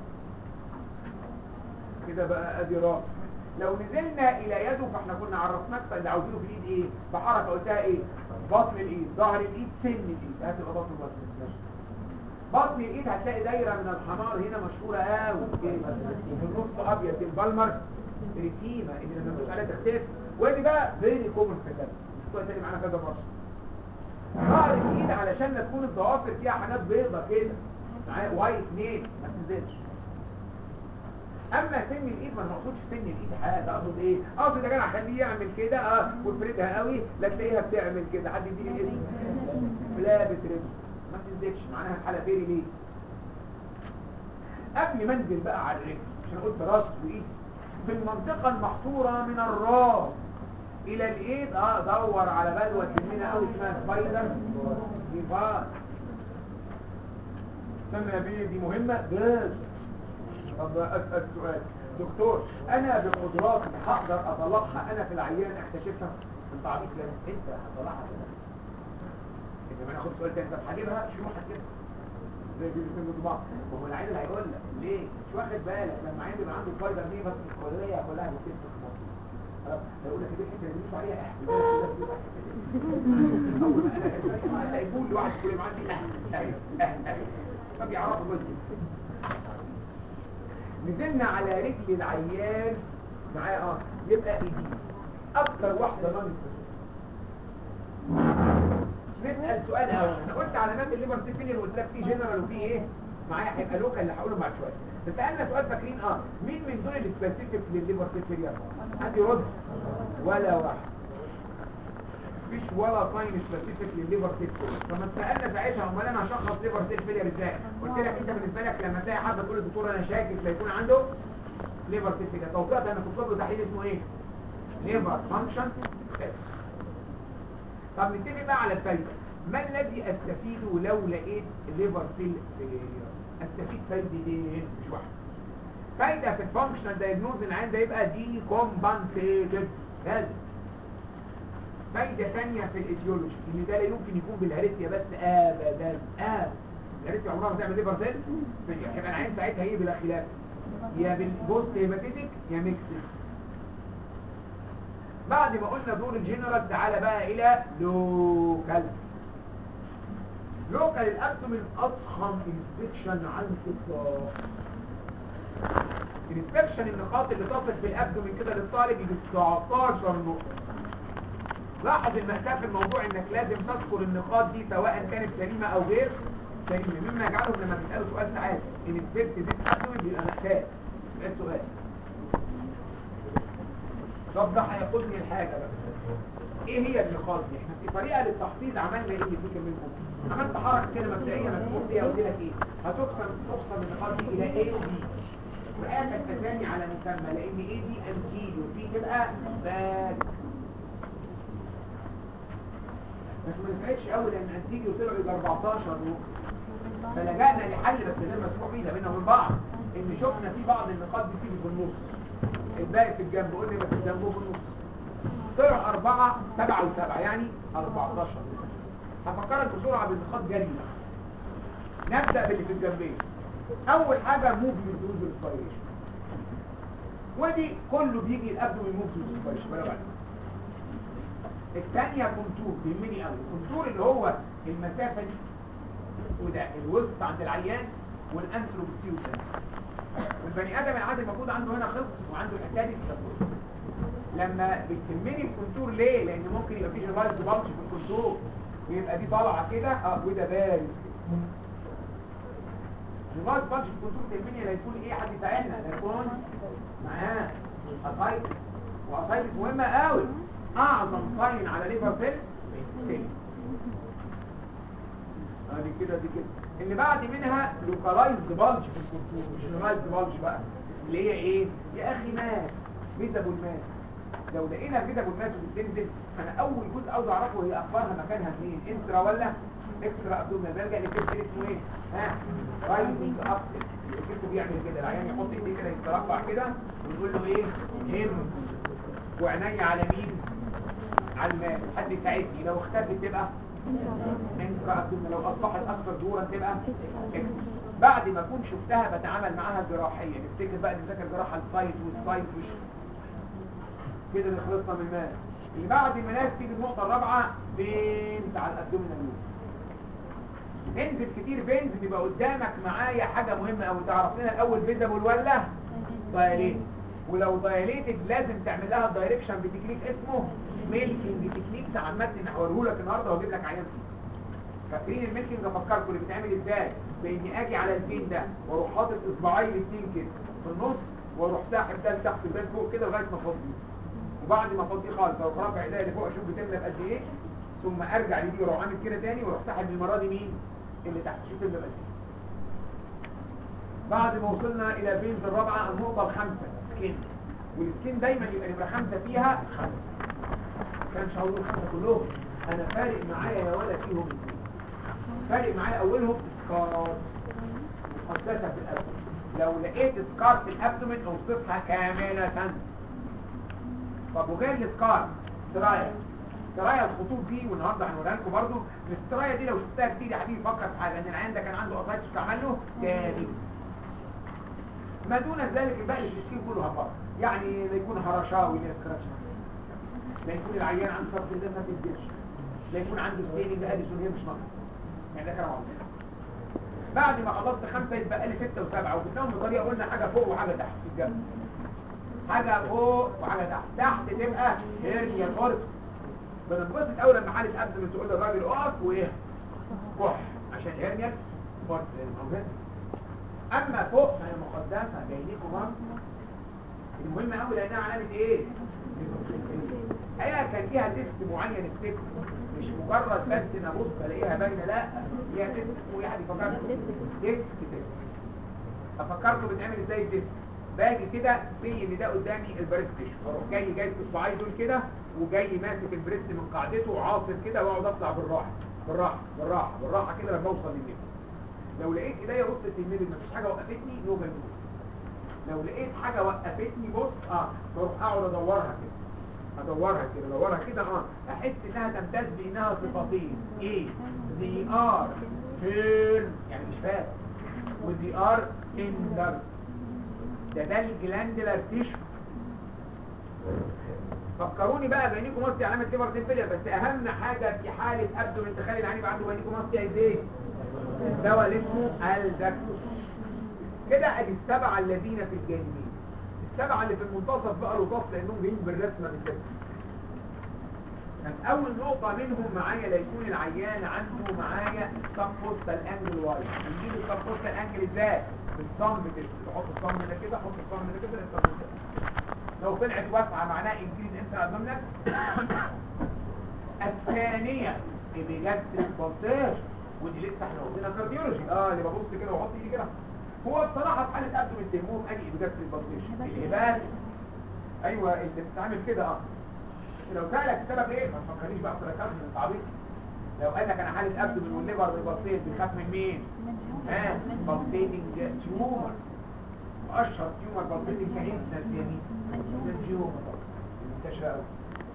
S1: كده بقى ادي راس لو نزلنا الى يده فاحنا كنا عرفناك اللي عاوزينه في الايد ايه بحركه قلتها ايه بطن الايد ظهر الايد سن الايد هتبقى بطن البطن ماشي بطن الايد هتلاقي دايره من الحمار هنا مشهوره قوي ايه في النص ابيض البلمر ريسيما اللي لما تدوس عليها تختفي ودي بقى فيري كومن في الكلام السؤال تاني معانا كذا مره ظهر الايد علشان تكون الضوافر فيها حاجات بيضة كده معايا وايت نيل ما تنزلش اما سن الايد ما نقصدش سن الايد حاجه اقصد ايه اقصد يا جدع خليه يعمل كده اه وافردها قوي لا تلاقيها بتعمل كده حد يديني الاسم لا بترد ما تنزلش معناها الحاله فيري ليه قبل ما انزل بقى على الرجل عشان قلت راس وايد في المنطقه المحصوره من الراس الى الايد اه دور على بلوه تهمنا قوي اسمها سبايدر ديفار استنى يا بيه دي مهمه بس طب اسال سؤال دكتور انا بقدراتي هقدر اطلعها انا في العيان اكتشفها انت عبيط لازم انت هتطلعها في نفسك انما انا اخد سؤال تاني طب هجيبها شو هتجيبها زي دي الاثنين ضد بعض ما هو العيان اللي هيقول لك ليه مش واخد بالك لما عيان يبقى عنده فايدر دي بس الكليه كلها بتكتب في مصر خلاص هيقول لك دي الحته اللي مش عليها اول ما انا يقول لواحد كل ما عندي اهل اهل اهل طب يعرفوا جزء نزلنا على رجل العيان معاه اه يبقى ايدي اكتر واحده نون نسال سؤال اول انا قلت علامات الليبر سيفيلير وقلت لك في جنرال وفي ايه معايا هيبقى لوكال اللي هقوله بعد شويه سالنا سؤال فاكرين اه مين من دول السبيسيفيك للليبر سيفيلير حد يرد ولا واحد مفيش ولا ساين سبيسيفيك للليبر سيل فيلير فما سالنا ساعتها امال انا هشخص ليبر سيل فيلير ازاي قلت لك انت بالنسبه لك لما تلاقي حد تقول للدكتور انا شاكك لا يكون عنده ليبر سيل فيلير توقعت ان تطلب له تحليل اسمه ايه ليبر فانكشن تيست طب نتفق بقى على الفايده ما الذي استفيده لو لقيت ليبر سيل فيلير استفيد فايدتين مش واحده فايده في الفانكشنال دايجنوز العين ده يبقى دي كومبنسيتد لازم فايدة ثانية في الايديولوجي ان ده لا يمكن يكون بالهرسيا بس ابدا ابدا الهرسيا عمرها ما تعمل ليفر سيل يبقى العين ساعتها ايه بلا خلاف يا بالبوست هيباتيتك يا ميكسد بعد ما قلنا دور الجنرال تعالى بقى الى لوكال لوكال الابدومين اضخم انسبكشن على الاطلاق انسبكشن النقاط اللي تصل في الابدومين كده للطالب يجي 19 نقطه لاحظ المأساة في الموضوع انك لازم تذكر النقاط دي سواء كانت سليمة او غير سليمة مما يجعلهم لما بيسألوا سؤال ساعات انسبكت دي تقدم بيبقى مأساة ده السؤال طب ده هياخدني الحاجة بقى ايه هي النقاط دي احنا في طريقة للتحفيظ عملنا ايه اللي فيك منكم عملت حركة كده مبدئية مسموح بيها قلت لك ايه هتقسم تقسم النقاط دي الى ايه وبي واخر تسامي على مسمى لان ايه دي انتيل وبي تبقى باك بس ما نفعتش قوي لان انتيجي وطلعوا يبقى 14 نقطه فلجأنا لحل بس غير مسموح بيه ده بينا وبين بعض ان شفنا في بعض النقاط دي تيجي في النص الباقي في الجنب قلنا يبقى في الجنب وفي النص طلعوا أربعة سبعة وسبعة يعني 14 هفكرك بسرعة بالنقاط جري نبدأ باللي في الجنبين أول حاجة موفمنت ويز ريسبيريشن ودي كله بيجي الابدومين موفمنت ويز ريسبيريشن ولا بعد الثانية كونتور بيهمني قوي الكونتور اللي هو المسافة دي وده الوسط عند العيان والانتروبستيوس والبني ادم العادي المفروض عنده هنا خص وعنده الحته دي ستافوس لما بتهمني الكونتور ليه لان ممكن يبقى فيه ريفايز بلش في الكونتور ويبقى دي طالعه كده اه وده بارز كده ريفايز بلش في الكونتور تهمني لا يكون ايه حد يساعدنا لا يكون معاه اسايتس واسايتس مهمه قوي اعظم ساين على ليفر سيل سيل ادي كده دي كده اللي بعد منها لوكالايزد بالج في الكونتور مش لوكالايزد بالج بقى اللي هي ايه يا اخي ماس فيزابل ماس لو لقينا فيزابل ماس وبتنزل انا اول جزء عاوز اعرفه هي اخبارها مكانها فين انترا ولا اكسترا ابدومينال بلجا للكبد اسمه ايه ها رايزنج اب الكبد بيعمل كده العيان يحط ايديه كده يترفع كده ونقول له ايه هم وعيني على مين على الماء حد يساعدني لو اختفت تبقى انترا ابدومينال لو اصبحت اكثر دورا تبقى اكسترا بعد ما اكون شفتها بتعامل معاها جراحيا نفتكر بقى نذاكر جراحه السايت والسايت وش كده اللي خلصنا من الماس اللي بعد المناس تيجي النقطه الرابعه بينز على الابدومينال لوب انزل كتير بينز بيبقى قدامك معايا حاجه مهمه قوي تعرف لنا الاول فيزابل ولا طيب ولو دايليتد لازم تعمل لها الدايركشن بتكنيك اسمه ميلكينج تكنيك تعمدني ان هوريه لك النهارده واجيب لك عيان فيه فاكرين الميلكينج افكركم اللي بيتعمل ازاي باني اجي على الفين ده واروح حاطط اصبعي الاثنين كده في النص واروح ساحب ده لتحت وده فوق كده لغايه ما افضيه وبعد ما افضيه خالص اروح رافع ايديا اللي فوق اشوف بتملى بقد ايه ثم ارجع لدي واروح عامل كده تاني واروح ساحب المره دي مين اللي تحت شوف تملى بقد ايه بعد ما وصلنا الى بينز الرابعه النقطه الخامسه سكين والسكين دايما يبقى نمره خمسه فيها خمسه بس انا مش هقول الخمسه كلهم انا فارق معايا يا ولد فيهم اثنين فارق معايا اولهم سكارز مقدسه في الابدومين لو لقيت سكار في الابدومين اوصفها كامله طب وغير السكار سترايا سترايا الخطوط دي والنهارده هنوريها لكم برضه السترايا دي لو شفتها كتير يا حبيبي فكر في حاجه ان العيان ده كان عنده قطعه عمل له تاني ما دون ذلك الباقي السكين كله هبط يعني لا يكون هرشاوي لا سكراتش لا يكون العيان عنده صرف الليل ما تديرش لا يكون عنده ستيننج اديسون هي مش ناقص يعني ده كلام عظيم بعد ما خلصت خمسه يتبقى لي سته وسبعه وجبناهم بطريقه قلنا حاجه فوق وحاجه تحت في الجنب حاجه فوق وحاجه تحت تحت تبقى هيرنيا فوركس بننبسط اول لما حاله قبل تقول للراجل اقف وايه كح عشان هيرنيا فوركس موجوده اما فوق فهي مقدسه جاي لكم مصر المهم قوي لانها علامه ايه هي كان ليها تيست معين افتكر مش مجرد بس ان ابص الاقيها باينه لا ليها تيست واحد يفكركم ديسك تيست افكركم بتعمل ازاي الديسك باجي كده سي ان ده قدامي البريست اروح جاي جاي بصباعي دول كده وجاي ماسك البريست من قاعدته وعاصر كده واقعد اطلع بالراحه بالراحه بالراحه بالراحه كده لما اوصل للنبي لو لقيت ايديا وصلت للنبي مفيش حاجه وقفتني نو جنبوس لو لقيت حاجه وقفتني بص اه بروح اقعد ادورها كده ادورها كده ادورها كده اه احس انها تمتاز بانها صفتين ايه دي ار فيرم يعني مش فاهم ودي ار اندر ده ده الجلاندلر تيشو فكروني بقى بينيكم ماستي علامه ليفر سيمبليا بس اهم حاجه في حاله ابدو من تخيل العين يبقى عنده بينيكم ماستي عايز ايه الدواء اللي اسمه الدكتوس كده ادي السبعه الذين في الجانبين السبعه اللي في المنتصف بقى لطاف لانهم جايين بالرسمه بالكده كان اول نقطه منهم معايا لا يكون العيان عنده معايا السبوستال انجل واي نجيب السبوستال انجل ازاي بالصمب تيست تحط الصمب ده كده حط الصمب ده كده السبوستال لو طلعت واسعه معناها انكريز انت ابدومينال الثانيه ايبيجاستريك بلسير ودي لسه احنا واخدينها كارديولوجي اه اللي ببص كده واحط ايدي كده هو بصراحه في حاله ابدومين تهمهم ادي ايبيجاستريك بلسير الهبات ايوه اللي بتتعمل كده اه لو سألك السبب ايه ما تفكرنيش بقى في ركاب من التعبيط لو قال لك انا حالة ابدو من والليفر بالبطيط بيخاف من مين ها بلسيتنج تيومر اشهر تيومر بلسيتنج كانسنس يعني التيومر منتشره قوي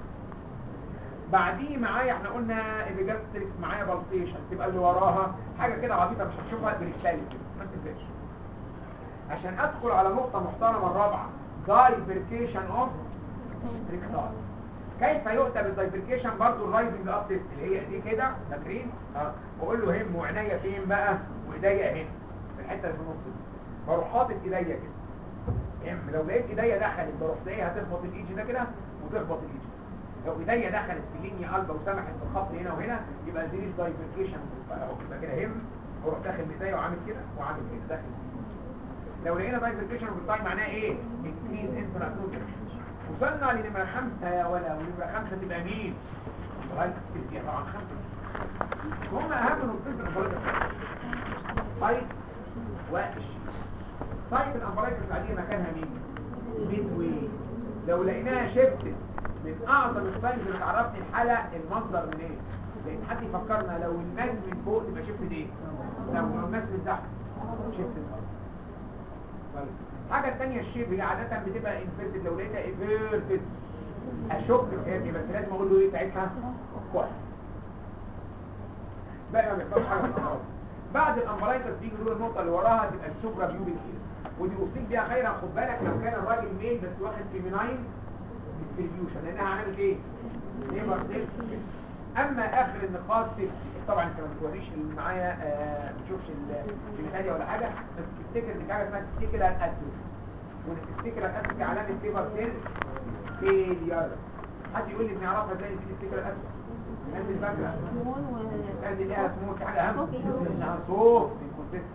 S1: بعديه معايا احنا قلنا ايبيجاستريك معايا بلسيشن تبقى اللي وراها حاجه كده عبيطه مش هتشوفها بالتالي ما تنساش عشان ادخل على نقطه محترمه الرابعه دايفركيشن اوف ريكتال كيف يؤتى بالدايفركيشن برضو الرايزنج اب تيست اللي هي دي كده فاكرين اه واقول له هم وعينيا فين بقى وايديا هنا في الحته اللي في النص دي بروح حاطط ايديا كده هم لو لقيت ايديا دخلت بروح زي هتخبط الايدج ده كده وتخبط الايدج لو ايديا دخلت في لينيا قلبه وسمحت بالخط هنا وهنا يبقى دي دايفركيشن اهو يبقى كده هم واروح داخل بايديا وعامل كده وعامل كده داخل لو لقينا دايفركيشن بالتايم معناه ايه؟ انكريز انترا وصلنا لنمرة خمسة يا ولا ونمرة خمسة تبقى مين؟ لغاية تسكيل طبعا خمسة هم أهم نقطتين في الأمبرايتس سايت والشيء سايت الأمبرايتس العادية مكانها مين؟ ميد واي لو لقيناها شفتت من أعظم الساينز اللي تعرفني الحالة المصدر من ايه؟ لأن حد يفكرنا لو الماس من فوق تبقى شفت ايه؟ لو الماس من تحت شفت الأرض كويس الحاجة الثانية الشيب هي عادة بتبقى انفيرتد لو لقيتها انفيرتد اشك في بس لازم اقول له ايه ساعتها كويس بقى ما بيحصلش حاجة في الامراض بعد الامبرايتس بيجي دول النقطة اللي وراها تبقى السوبرا بيوبيك ودي اصيب بيها خيرا خد بالك لو كان الراجل ميل بس واخد فيميناين ديستريبيوشن لانها عملت ايه؟ ليبر سيل اما اخر النقاط طبعا انت ما بتوريش اللي معايا آه ما بتشوفش الجينيتاليا ولا حاجه بس تفتكر ان في حاجه اسمها تفتكر الاتروفي والاستيكر الاسيد علامه ليفر سيل فيلير حد يقول لي بنعرفها ازاي في الاستيكر الاسيد الناس اللي فاكره
S2: سمول و
S1: ادي ليها سمول في حاجه اهم
S2: صوت الهواء.
S1: انها صوت الكونتست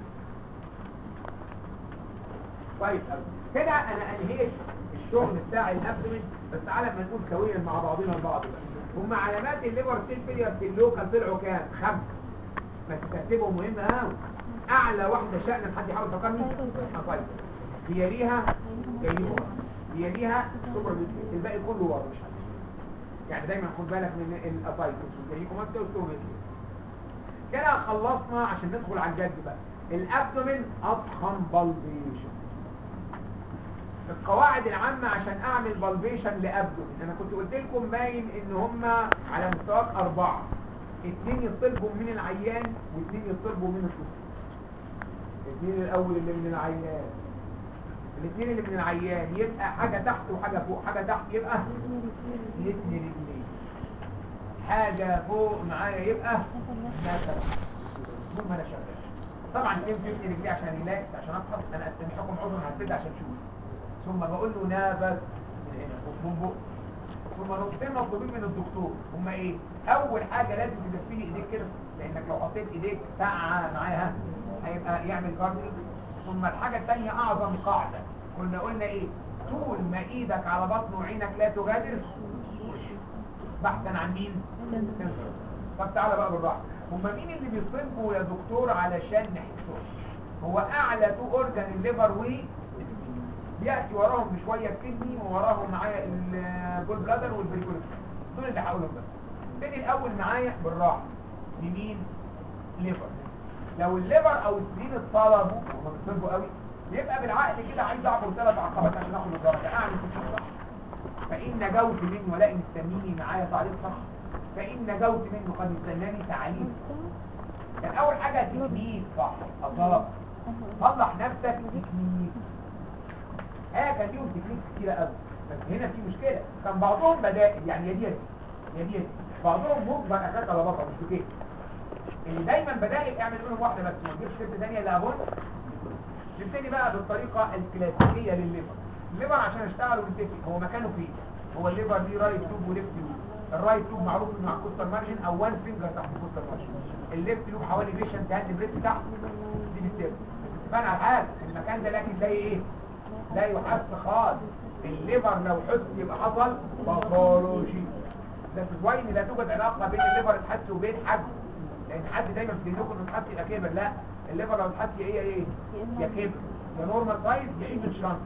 S1: كويس قوي كده انا انهيت الشغل بتاع الابدومين بس تعالى اما نقول سويا مع بعضنا البعض بقى هم علامات الليفر سيل فيلير في اللوكال طلعوا كام خمسه بس ترتيبهم مهم قوي اعلى واحده شأنا حد يحاول يفكرني أصيب هي ليها جايبه هي ليها سوبر بيوتي الباقي كله ورا مش حاجة. يعني دايما خد بالك من الاسايتس والجايكوماستيا والستوماتيا كده خلصنا عشان ندخل على الجد بقى الابدومين اضخم بالبيشن القواعد العامة عشان اعمل بالبيشن لابدومين انا كنت قلت لكم باين ان هما على مستواك اربعة اتنين يطلبوا من العيان واتنين يطلبوا من الدكتور الاثنين الاول اللي من العيان الاثنين اللي من العيان يبقى حاجة تحت وحاجة فوق حاجة تحت يبقى الاثنين رجلين حاجة فوق معايا يبقى مثلا طول ما انا شغال طبعا كيف في رجلي عشان ريلاكس عشان اضحك انا استمعكم عذر هبتدي عشان شوف ثم بقول له نفس من هنا من بق ثم نقطتين مطلوبين من الدكتور هما ايه اول حاجة لازم تدفي لي ايديك كده لانك لو حطيت ايديك ساعة معاها هيبقى يعمل جاردنج ثم الحاجة الثانية اعظم قاعدة كنا قلنا ايه طول ما ايدك على بطن وعينك لا تغادر بحثا عن مين طب تعالى بقى بالراحه هما مين اللي بيطلبوا يا دكتور علشان نحسهم هو اعلى تو اورجان الليفر و بياتي وراهم بشويه الكدني ووراهم معايا الجول بلادر والبريكولوس دول اللي هقولهم بس ابتدي الاول معايا بالراحه لمين ليفر لو الليفر او السبلين اتطلبوا هما بيطلبوا قوي يبقى بالعقل كده عايز اعمل ثلاث عقبات عشان اخد الدرجه اعمل كتير صح فإن نجوت منه ولا مستنيني معايا تعليق صح فإن نجوت منه قد استناني تعليم كان أول حاجة تكنيك صح الله صلح نفسك تكنيك اه كان ليهم تكنيك كتيرة قوي بس هنا في مشكلة كان بعضهم بدائل يعني يا دي يا دي يا دي يا دي بعضهم مجبر أساس على بطل مش بكيف اللي دايما بدائل اعمل منهم واحدة بس ما تجيبش ست ثانية لا أبون نبتدي بقى بالطريقة الكلاسيكية للليفر الليفر عشان اشتغل ونتفق هو مكانه فين هو الليفر ليه رايت توب وليفت لوب الرايت توب معروف انه على الكوستر مارجن او وان فينجر تحت الكوستر مارجن الليفت لوب حوالي بيشنت هاند بريد تحت دي بالستيب اتفقنا على حاجه المكان ده لكن زي ايه لا يحس خالص الليفر لو حس يبقى حصل باثولوجي ده واين لا توجد علاقه بين الليفر الحس وبين حجمه لان حد دايما في ذهنكم انه الحس يبقى كبر لا الليفر لو الحس يا ايه يا ايه يا كبر يا نورمال سايز يا ايفن شانت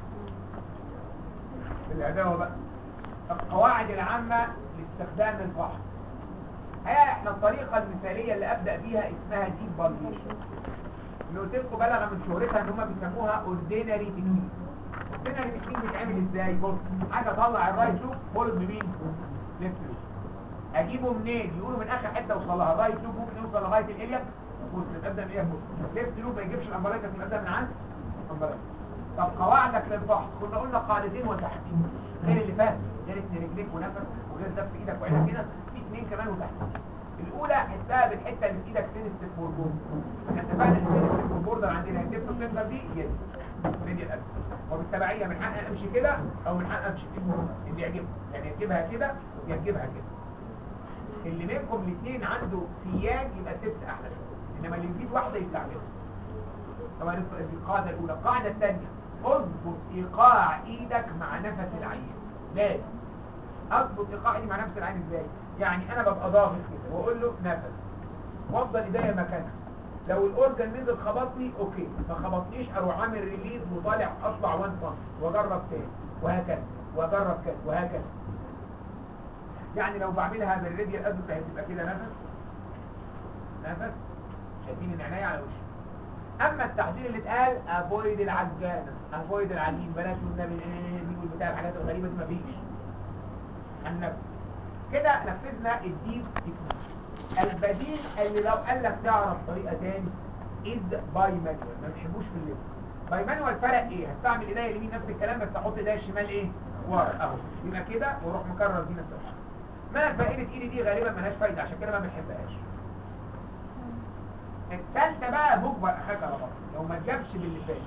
S1: العداوة بقى القواعد العامة لاستخدام الفحص هي احنا الطريقة المثالية اللي ابدأ بيها اسمها ديب بالبيشن اللي قلت لكم بلغ من شهرتها ان هم بيسموها اوردينري تكنيك اوردينري تكنيك بيتعمل ازاي بص حاجة طلع الرايت لوب فولد بمين ليفت لوب اجيبه منين يقولوا من اخر حتة اوصل لها الرايت لوب ممكن يوصل لغاية الالياك وصل ابدا من الالياك وصل ليفت لوب ما يجيبش الامبرايكس ابدا من عند الامبرايكس طب قواعدك للفحص كنا قلنا قاعدتين وتحسين غير اللي فات غير اتنين رجليك ونفس وغير ده في ايدك وعينك هنا في اتنين كمان وتحسين الاولى حسها بالحته اللي في ايدك سينستيف فوربورد احنا اتفقنا ان سينستيف فوربورد عندنا التيب سنتر دي يد ميديا القلب وبالتبعيه من حقي امشي كده او من حقي امشي كده اللي يعجبه يعني تجيبها كده يا تجيبها كده اللي منكم الاثنين عنده سياج يبقى التبس احلى شويه انما اللي يجيب واحده يستعملها طبعا دي القاعده الاولى القاعده الثانيه اضبط ايقاع ايدك مع نفس العين لازم اضبط ايقاع ايدي مع نفس العين ازاي يعني انا ببقى ضاغط كده واقول له نفس وافضل ايديا مكانها لو الاورجن نزل خبطني اوكي ما خبطنيش اروح عامل ريليز وطالع اطلع 1 سم واجرب تاني وهكذا واجرب كده وهكذا يعني لو بعملها بالراديال ادوك هتبقى كده نفس نفس شايفين ان عينيا على وشي اما التحذير اللي اتقال افويد العجانه افويد العجين بلاش النبي ايه دي والبتاع الحاجات الغريبه دي مفيش النبي كده نفذنا الديب تكنيك البديل اللي لو قال لك تعرف طريقه تاني از باي مانوال ما بنحبوش في الليل باي مانوال فرق ايه هستعمل ايديا اليمين نفس الكلام بس احط ايديا الشمال ايه ورا اهو يبقى كده واروح مكرر دي نفس الحاجه ما فائده ايدي دي غالبا ملهاش فايده عشان كده ما بنحبهاش الثالثه بقى مجبر اخاك على بطن لو ما تجابش باللي فات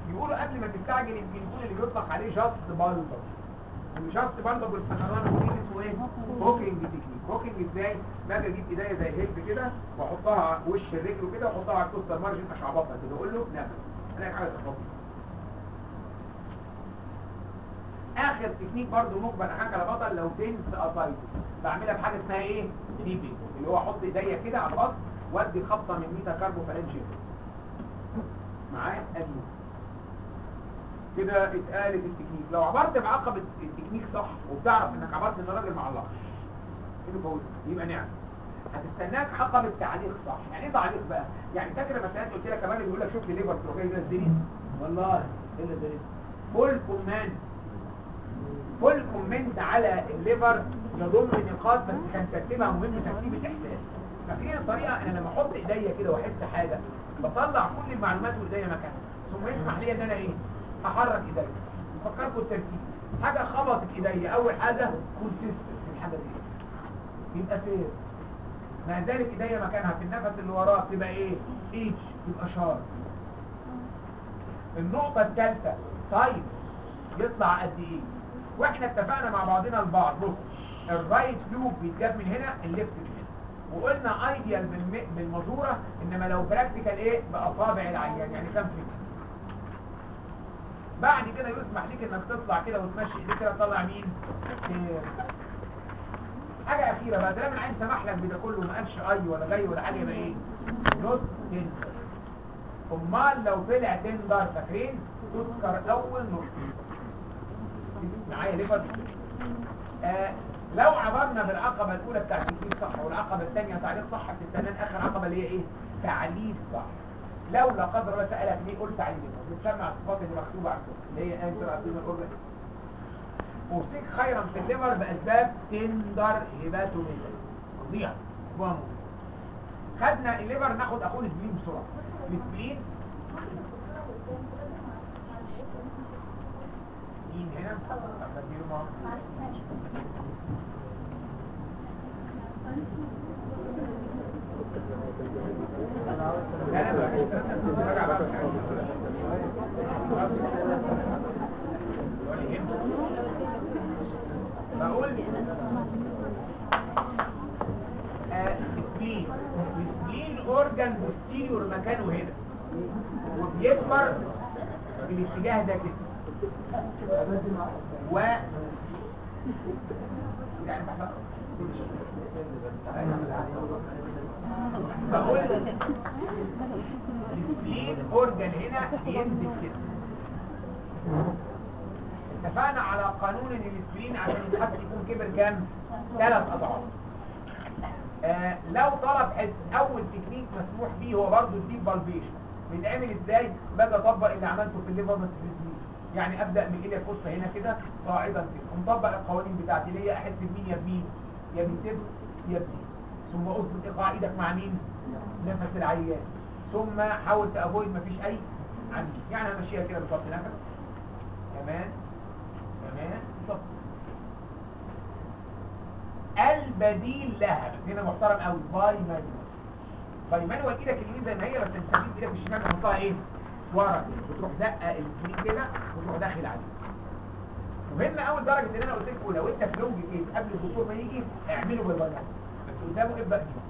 S1: يقولوا قبل ما تستعجل يمكن يكون اللي بيطلق عليه جاست بالبر الجاست بالبر بالفنران الجديد اسمه ايه؟ هوكينج تكنيك هوكينج ازاي؟ باجي اجيب ايديا زي الهيلب كده واحطها على وش الرجل كده واحطها على الكوستر مارجن اشعبطها كده اقول له نفس الاقي حاجه تخبط اخر تكنيك برضو مقبل حاجه على بطل لو تنس اسايتس بعملها بحاجه اسمها ايه ديبنج اللي هو احط ايديا كده على البطن وادي خبطه من ميتا كاربو فالنجي معايا ادي كده اتقالت التكنيك لو عبرت بعقبة التكنيك صح وبتعرف انك عبرت ان الراجل ما علقش كده فوز يبقى نعم هتستناك عقبة تعليق صح يعني ايه تعليق بقى يعني فاكر لما سالت قلت لك كمان بيقول لك شوف لي ليفر تروح جاي كده الزريس والله ايه اللي الزريس فول كوماند فول كومنت على الليفر يضم نقاط بس كان ترتيبها مهم ترتيب الاحساس فاكرين الطريقه انا لما احط ايديا كده واحس حاجه بطلع كل المعلومات وايديا مكانها ثم يسمح لي ان انا ايه احرك ايديا فكركم الترتيب حاجه خبطت ايديا اول حاجه كونسيستنس الحاجه دي يبقى فين ما زالت ايديا مكانها في النفس اللي وراه تبقى ايه ايتش يبقى شارب النقطه الثالثه سايز يطلع قد ايه واحنا اتفقنا مع بعضنا البعض بص الرايت لوب بيتجاب من هنا الليفت من هنا وقلنا ايديال بالمزوره انما لو براكتيكال ايه باصابع العيان يعني كام فيت بعد كده يسمح ليك انك تطلع كده وتمشي ايديك كده تطلع مين سير. حاجه اخيره بقى طالما العين سمح لك بده كله ما قالش اي ولا جاي ولا حاجه يبقى ايه نوت تندر امال لو طلع تندر فاكرين تذكر اول نقطه معايا ليفر آه لو عبرنا بالعقبة الأولى بتاعت التكليف صح والعقبة الثانية تعليق صح هتستنى آخر عقبة اللي هي إيه؟ تعليق صح لو لا قدر الله سألك ليه قلت تعليق بتسمع الصفات اللي مكتوبة عندكم اللي هي أنتر أبديما الأورجن أوصيك خيرا في الليفر بأسباب تندر هيباتوميزا فظيع بوامو خدنا الليفر ناخد أخوه السبلين بسرعة السبلين مين هنا؟ طب بديله معاه لا لا لا راجع بقى بقول سبلين سبلين اورجان بوستيريور مكانه هنا وبيكبر في الاتجاه ده كده و يعني بقول السبلين اورجان هنا بينزل كده اتفقنا على قانون ان السبلين عشان يتحس يكون كبر كام ثلاث اضعاف آه لو طلب حس اول تكنيك مسموح فيه هو برضه الديب بالبيشن بيتعمل ازاي باجي اطبق اللي عملته في الليفر سبلين يعني ابدا من ايديا الفصة هنا كده صاعدا كده ومطبق القوانين بتاعتي اللي هي احس بمين يا بمين يا بتبس يا بمين ثم اظبط ايقاع ايدك مع مين نفس العيان ثم حاول تافويد مفيش اي عميل يعني همشيها كده بالظبط نفس كمان كمان بالظبط البديل لها بس هنا محترم قوي باي مانوال باي مانوال ايدك اليمين زي ما هي بس انت تجيب ايدك الشمال تحطها ايه ورا كده بتروح زقه السبلين كده وتروح داخل عليه مهم قوي لدرجه ان انا قلت لكم لو انت في لونج كيس قبل الدكتور ما يجي اعمله بالبنات بس قدامه ابدا بيه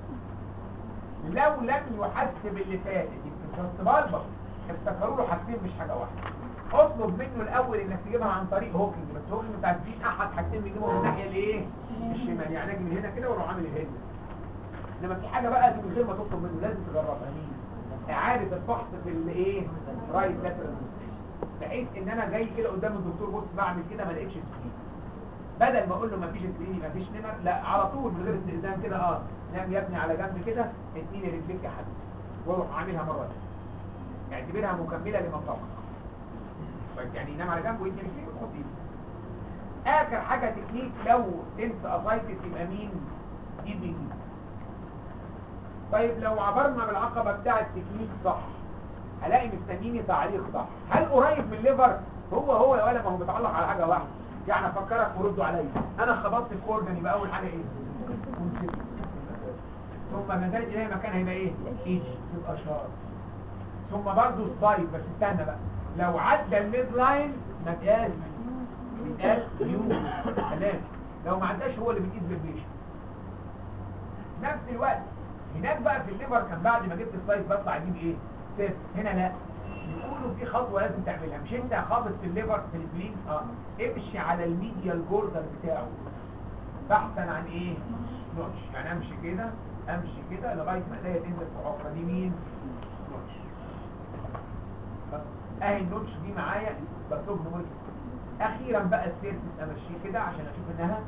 S1: لو لم يحسب اللي فاتت يمكن جاست بالبر افتكروا له حاجتين مش حاجه واحده اطلب منه الاول انك تجيبها عن طريق هوكينج بس هوكينج بتاع الدين احد حاجتين بيجيبهم من الناحيه الايه الشمال يعني اجي من هنا كده واروح عامل الهيد انما في حاجه بقى من غير ما تطلب منه لازم تجربها مين اعاده الفحص في الايه رايت لاترال بحيث ان انا جاي كده قدام الدكتور بص بعمل كده ما لقيتش سكرين بدل ما اقول له ما فيش سكرين ما فيش نمر لا على طول من غير استئذان كده اه نام يا ابني على جنب كده اديني رجليك يا حبيبي واروح عاملها مره ثانيه اعتبرها مكمله لما سبق طيب يعني ينام على جنب ويدي رجليك وتحط ايدك اخر حاجه تكنيك لو تنس اسايتس يبقى مين دي بي دي طيب لو عبرنا بالعقبة بتاع التكنيك صح هلاقي مستنيني تعليق صح هل قريب من الليفر هو هو يا ولا ما هو بيتعلق على حاجة واحدة يعني افكرك وردوا عليا انا خبطت الكوردن يبقى اول حاجة ايه ثم ما زالت الي مكان هيبقى ايه ايدي يبقى شارب ثم برضه الصايد بس استنى بقى لو عدى الميد لاين ما تقاس بيتقال يو تمام لو ما عداش هو اللي بيقيس بالبيشن نفس الوقت هناك بقى في الليفر كان بعد ما جبت سلايس بطلع اجيب ايه سيرفس هنا لا يقولوا في خطوه لازم تعملها مش انت خابط في الليفر في السبلين اه امشي على الميديال جوردر بتاعه بحثا عن ايه نوتش يعني امشي كده امشي كده لغايه ما ايديا تنزل في الحفره دي مين نوتش اهي النوتش دي معايا بصب وجه اخيرا بقى السيرفس امشيه كده عشان اشوف انها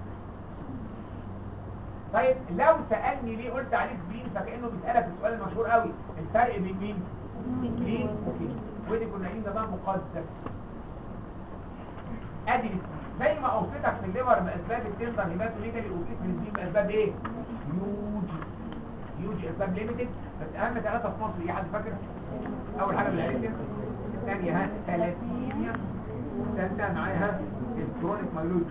S1: طيب لو سالني ليه قلت عليه سبلين فكانه بيسالك السؤال المشهور قوي الفرق بين مين سبلين وكده ودي كنا قايلين ده بقى مقدس ادي السبلين زي ما اوصيتك في الليفر باسباب التندر هيماتوميجالي اوصيت في السبلين باسباب ايه يوج يوج اسباب ليميتد بس اهم ثلاثه في مصر ايه حد فاكر اول حاجه بالهريسيا ثانيه ها ثلاثيميا ثالثه معاها الكرونيك مايلويد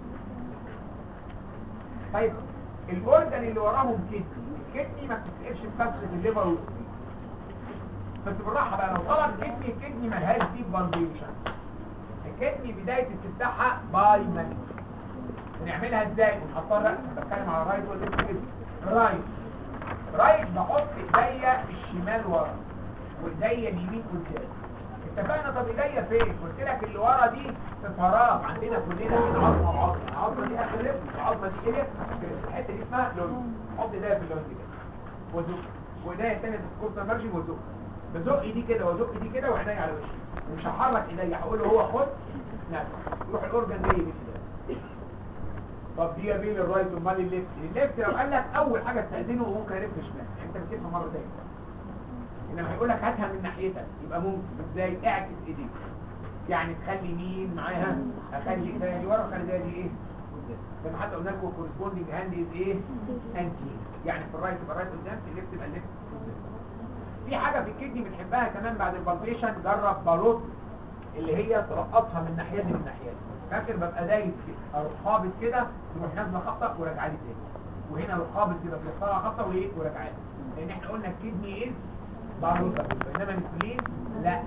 S1: طيب الاورجن اللي وراهم كدني الكدني ما بتتقفش بس في الليفر والسبلين بس بالراحه بقى لو طلب كدني الكدني ملهاش ديب فالفيشن الكدني بدايه استفتاحها باي مان بنعملها ازاي ونحطها رأس بتكلم على الرايت والليفت كده رايت رايت بحط ايديا الشمال ورا وايديا اليمين قدام اتفقنا طب ايديا فين قلت لك اللي ورا دي في فراغ عندنا كلنا بين عظمه وعظمه العظمه دي اخر لب العظمه دي كده الحته دي اسمها لون حط ايديا في اللون دي كده وزق وايديا الثانيه في الكوستال مارجن وزق بزق دي كده وزق دي كده وعينيا على وشي ومش هحرك ايديا هقول له هو خد نفس يروح الاورجن جاي من ايديا طب دي بين الرايت امال الليفت الليفت لو قال لك اول حاجه استاذنه وممكن يلف شمال يعني انت بتلف مره تاني انما هيقول لك هاتها من ناحيتك يبقى ممكن ازاي اعكس ايديك يعني تخلي مين معاها اخلي ايديا دي ورا واخلي ايديا دي ايه قدام زي ما حتى قلنا لكم كورسبوندنج هاند از ايه انتي يعني في الرايت يبقى الرايت قدام في الليفت يبقى الليفت قدام في حاجه في الكدني بنحبها كمان بعد البالبيشن جرب بالوت اللي هي ترقصها من ناحيه دي من ناحيه دي فاكر ببقى دايس كده اروح خابط كده تروح نازله خبطه وراجعه لي تاني وهنا اروح خابط كده تروح طالعه خبطه وايه وراجعه لي لان احنا قلنا الكدني از باروتة انما السبلين لا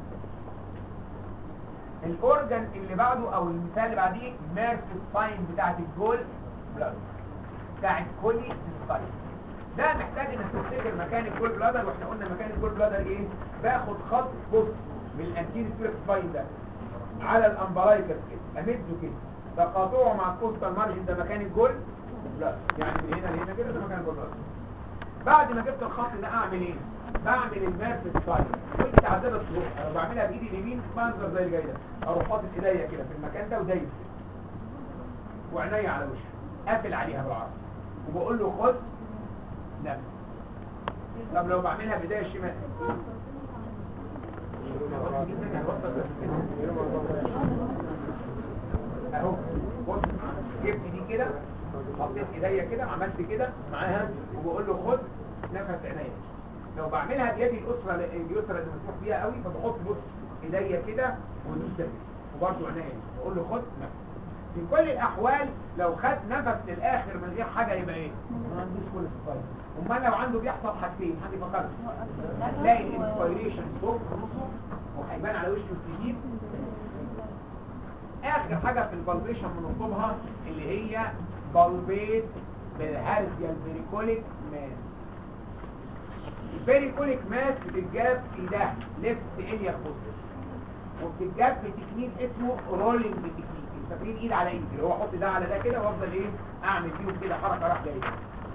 S1: الاورجن اللي بعده او المثال اللي بعديه ميرف الساين بتاعت الجول بلاد بتاعت كولي سيستايتس ده محتاج انك تفتكر مكان الجول بلادر واحنا قلنا مكان الجول بلادر ايه باخد خط بص من الانتيري سبيرت سباين ده على الامبرايكس كده امده كده تقاطعه مع الكوستال مارجن ده مكان الجول لا يعني من هنا لهنا كده ده مكان الجول بلادر بعد ما جبت الخط ده اعمل ايه بعمل الماب ستايل كنت تعذبت تروح انا بعملها بايدي اليمين منظر زي اللي جاي ده اروح حاطط ايديا كده في المكان ده ودايس كده وعينيا على وشي قافل عليها بالعرض وبقول له خد نفس طب لو بعملها بايديا الشمال اهو بص جبت دي كده حطيت ايديا كده عملت كده معاها وبقول له خد نفس عينيا لو بعملها بيدي الاسره اليسرى اللي مسموح بيها قوي فبحط بص ايديا كده وادوس ده وبرده عينيا بقول له خد نفس في كل الاحوال لو خد نفس للاخر من غير حاجه يبقى ايه ما عندوش كل سباير امال لو عنده بيحصل حاجتين حد يفكر هتلاقي الانسبيريشن فوق نصه وهيبان على وشه الجديد اخر حاجه في البلبيشن بنطلبها اللي هي بلبيت بالهارزيا البريكوليك ماس البريكوليك ماس بتتجاب في ده ليفت اليا بوست وبتتجاب بتكنيك اسمه رولينج تكنيك فاكرين ايد على ايد اللي هو احط ده على ده كده وافضل ايه اعمل فيهم كده حركه راح جايه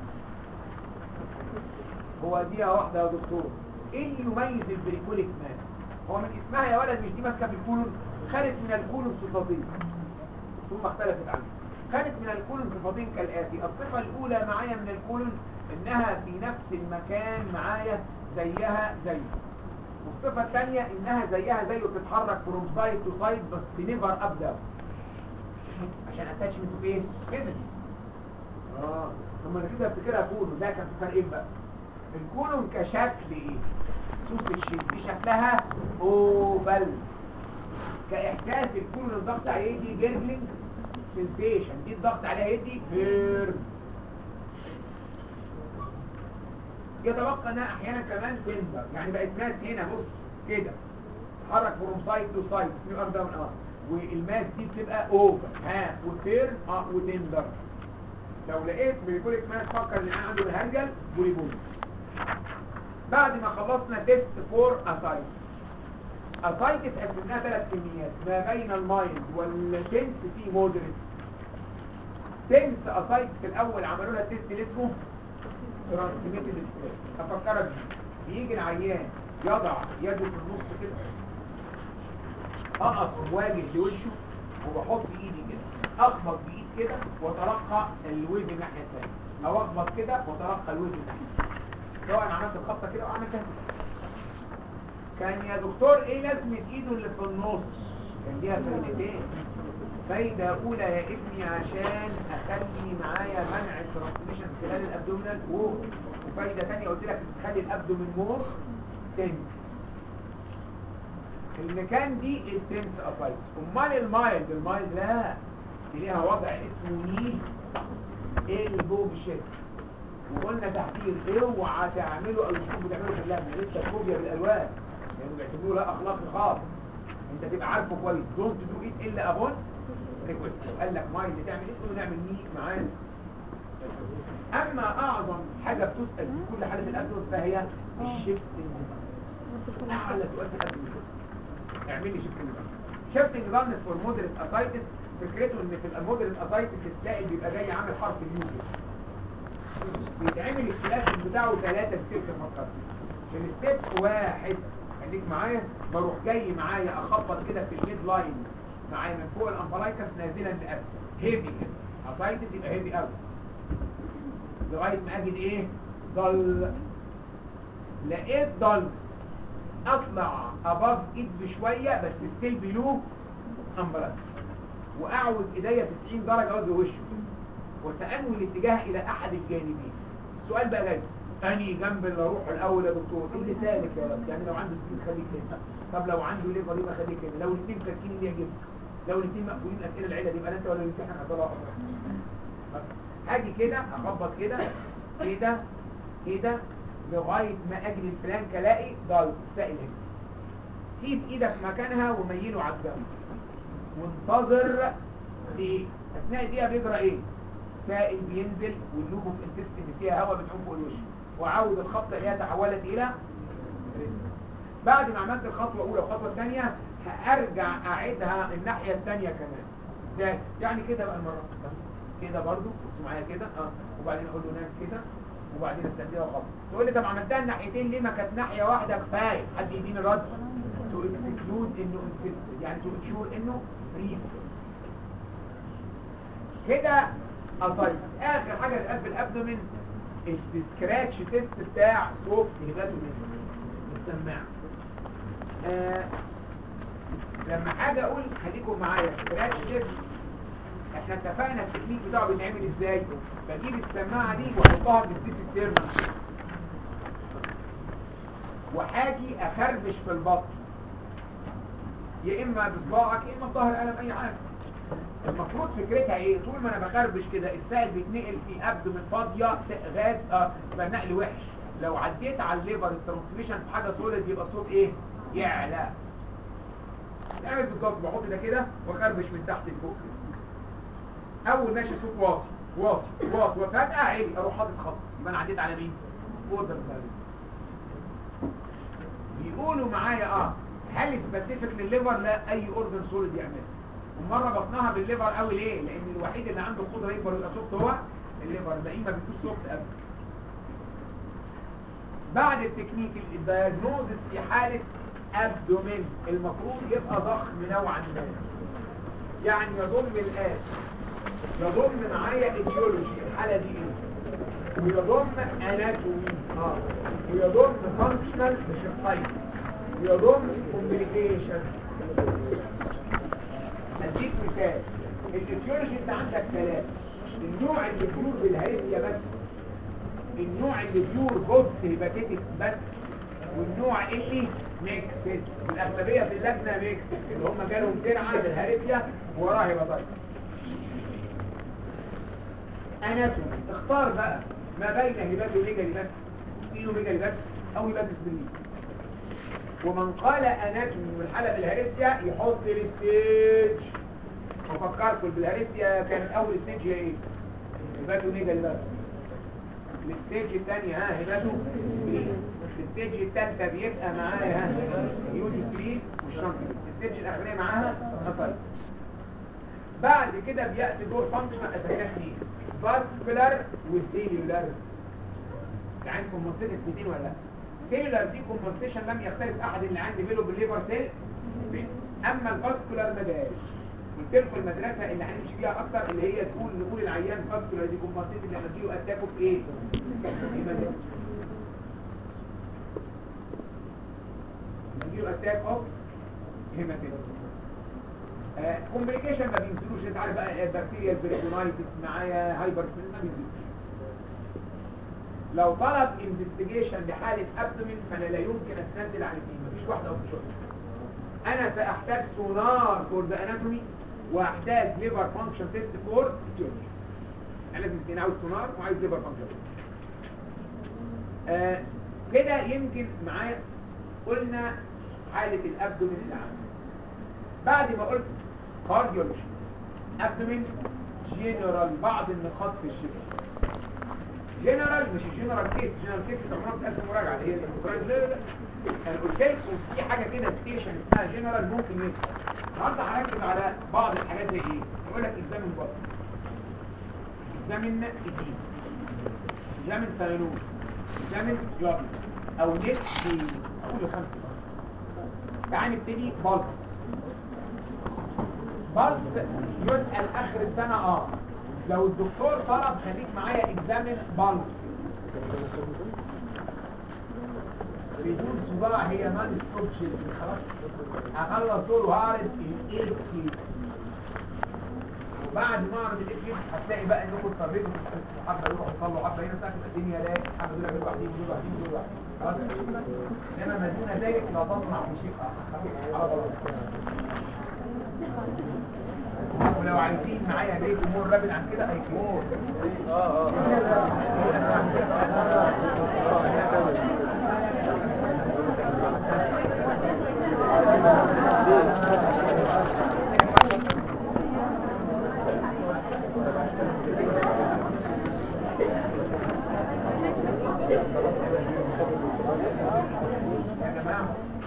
S1: هو دي واحده يا دكتور ايه اللي يميز البريكوليك ماس هو من اسمها يا ولد مش دي ماسكه في الكولون خدت من الكولون صفتين ثم اختلفت عنه خدت من الكولون صفتين كالاتي الصفه الاولى معايا من الكولون انها في نفس المكان معايا زيها زيه والصفه الثانيه انها زيها زيه بتتحرك فروم سايد تو سايد بس نيفر اب داون عشان اتاتشمنت فين كده اه ثم انا كده افتكرها كولون ده كان في فرق بقى الكولون كشكل ايه سوس الشيء دي شكلها اوفال كاحساس الكولون الضغط عليه يدي جيربلينج سنسيشن دي الضغط عليها يدي فيرم يتبقى انها احيانا كمان تندر يعني بقت ناس هنا بص كده تتحرك فروم سايد تو سايد اسمه ار داون اه والماس دي بتبقى اوفر ها وفير اه وتندر لو لقيت بيقولك ماس فكر ان انا عنده الهرجل بوليبول بعد ما خلصنا تيست فور اسايتس اسايتس قسمناها ثلاث كميات ما بين المايند والتنس في مودريت تنس اسايتس في الاول عملوا لها تيست اللي اسمه ترانسميتد ستريس افكرك بيه. بيجي العيان يضع يده في النص كده اقف مواجه لوشه وبحط ايدي كده اخبط بايد كده وترقى الويف الناحيه الثانيه او اخبط كده وترقى الويف الناحيه الثانيه سواء انا عملت الخبطه كده او عملتها كده كان يا دكتور ايه لازمه ايده اللي في النص كان ليها فايدتين فايده اولى يا ابني عشان اخلي معايا منع الترانسميشن خلال الابدومينال وول وفايده ثانيه قلت لك بتخلي الابدومين مور تنس المكان دي التنس اسايتس امال المايلد المايلد لا دي ليها وضع اسمه نيل البو بالشيست وقلنا تحذير اوعى تعملوا او تكونوا بتعملوا في اللجنه لسه فوبيا بالالوان لانه بيعتبروه لا اخلاقي خاص انت تبقى عارفه كويس دونت دو ات الا ابون ريكوست قال لك مايلد تعمل ايه تقول له نعمل نيل معانا اما اعظم حاجه بتسال في كل حاله الابدون فهي الشيفتنج اعلى سؤال في الابدون اعمل لي شيفتنج شيفتنج جارنس فور مودريت اسايتس فكرته ان في المودريت اسايتس السائل بيبقى جاي عامل حرف اليو كده بيتعمل الكلاس بتاعه ثلاثة ستيبس فقط في الستيب واحد خليك معايا بروح جاي معايا اخبط كده في الميد لاين معايا من فوق الامبلايكس نازلا لاسفل هيفي كده اسايتس يبقى هيفي قوي لغايه ما اجد ايه ضل لقيت ضلز اطلع اباف ايد بشويه بس ستيل بلو امبلايكس واعوج ايديا 90 درجه وجه وشه وسأنوي الاتجاه إلى أحد الجانبين السؤال بقى جاي أني جنب اللي أروح الأول يا دكتور اللي سالك يا رب يعني لو عنده سكين خليك هنا طب لو عنده ليفر يبقى خليك هنا لو الاثنين ساكين اللي يعجبك لو الاثنين مقفولين أسئلة العيلة دي يبقى أنت ولا الامتحان هطلع هاجي كده أخبط كده كده كده لغاية ما أجري الفلانك ألاقي ضل سائل هنا سيب إيدك مكانها وميله على الجنب وانتظر دقيقة أثناء الدقيقة بيجرى إيه؟ سائل بينزل واللوبو في الانتستين فيها هواء بتعوم فوق الوش وعاود الخطة اللي هي تحولت إلى بعد ما عملت الخطوة الأولى والخطوة الثانية هأرجع أعيدها الناحية الثانية كمان إزاي؟ يعني كده بقى المرة كده برضو بصوا معايا كده اه وبعدين أقول له نام كده وبعدين استديها وخلاص تقول لي طب عملتها الناحيتين ليه ما كانت ناحية واحدة كفاية حد يديني رد تو اكسكلود انه انسيست يعني تو انشور انه بريف كده أطيب آخر حاجة في قلب الأبدومين السكراتش تيست بتاع صوت الهباتومين السماعة آه لما حاجة أقول خليكم معايا سكراتش تيست احنا اتفقنا التكنيك بتاعه بيتعمل ازاي بجيب السماعة دي واحطها في السيف ستيرنم وحاجي اخربش في البطن يا اما بصباعك يا اما بظهر قلم اي حاجه المفروض فكرتها ايه طول ما انا بخربش كده السائل بيتنقل في ابدومين فاضيه غاز اه يبقى النقل وحش لو عديت على الليفر الترانسميشن في حاجه سوليد يبقى الصوت ايه يعلى اعمل بالظبط بحط ده كده واخربش من تحت لفوق كده اول ماشي صوت واطي واطي واطي وفجاه عالي اروح حاطط خط يبقى انا عديت على مين اوردر بيقولوا معايا اه هل سبيسيفيك للليفر لا اي اورجن سوليد يعملها ومره بطنها بالليفر قوي ليه لان الوحيد اللي عنده قدره يكبر ويبقى سوفت هو الليفر الباقيين ما بيكونش سوفت ابدا بعد التكنيك الدايجنوزس في حاله ابدومين المفروض يبقى ضخم نوعا ما يعني يضم الان يضم معايا ايديولوجي الحاله دي ايه ويضم اناتومي اه ويضم فانكشنال بشقين ويضم كومبليكيشن اديك مثال الايديولوجي انت عندك ثلاثه النوع اللي بيور بالهيريا بس النوع اللي بيور بوست هيباتيتك بس والنوع اللي ميكسد الاغلبيه في اللجنه ميكسد اللي هم جالهم ترعه بالهيريا وراها هيباتايتس اناتومي اختار بقى ما بين هيباتو ميجالي بس اينو ميجالي بس او هيباتو سبلين ومن قال اناتومي من حلب الهرسيا يحط الستيج وفكركم بالهرسيا كانت اول ستيج هي ايه هباتو ميجا بس الستيج الثانيه ها هباتو الستيج الثالثه بيبقى معايا ها يوج سكرين والشنط الستيج الاخرانيه معاها اسايتس بعد كده بياتي دور فانكشنال اساسيات اثنين فاسكولار وسيلولار يعني كومبنسيشن الاثنين ولا لا سيلولار دي كومبنسيشن لم يختلف احد اللي عندي بينه بالليفر سيل اما الفاسكولار ما جاش قلت لكم المدرسه اللي هنمشي فيها اكتر اللي هي تقول نقول العيان فاسكولار دي كومبنسيشن اللي هتجيله اتاكو بايه؟ هتجيله اتاك اوف هيماتيتس كومبليكيشن ما بينزلوش انت عارف بقى البكتيريا البريتونايتس معايا هايبر ما بينزلوش لو طلب انفستيجيشن لحالة ابدومين فانا لا يمكن اتنزل عن اثنين مفيش واحدة او شوية انا ساحتاج سونار فور ذا اناتومي واحتاج ليفر فانكشن تيست فور فيسيولوجي انا لازم يكون عاوز سونار وعايز ليفر فانكشن تيست آه كده يمكن معايا قلنا حالة الابدومين اللي عندي بعد ما قلت كارديولوجي ابدومين جنرال بعض النقاط في الشفاء جنرال مش جنرال كيس جنرال كيس عمرها بتألف مراجعة اللي هي الانترايز لا لا لا انا قلت لكم في حاجة كده ستيشن اسمها جنرال ممكن يسمع النهارده هركز على بعض الحاجات زي ايه يقول لك اكزامن باص اكزامن ايدين اكزامن ساينوز اكزامن جابي او نت بيز اقول خمسة تعال نبتدي بالس بالس يسأل اخر السنة اه لو الدكتور طلب خليك معايا اكزامن بالس بدون صداع هي مان ستوب شيل خلاص هخلص دول وهعرض الايه كيس وبعد ما اعرض الايه كيس هتلاقي بقى انكم اضطريتوا تستنسوا حبه يروحوا يصلوا حبه هنا ساعه الدنيا لا حبه دول يعملوا لوحدهم ودول لوحدهم ودول لوحدهم خلاص انما ما دون ذلك لا تصنع بشيء اخر على غلط ولو عايزين معايا بيت امور رابد عن كده هيكون اه يا جماعه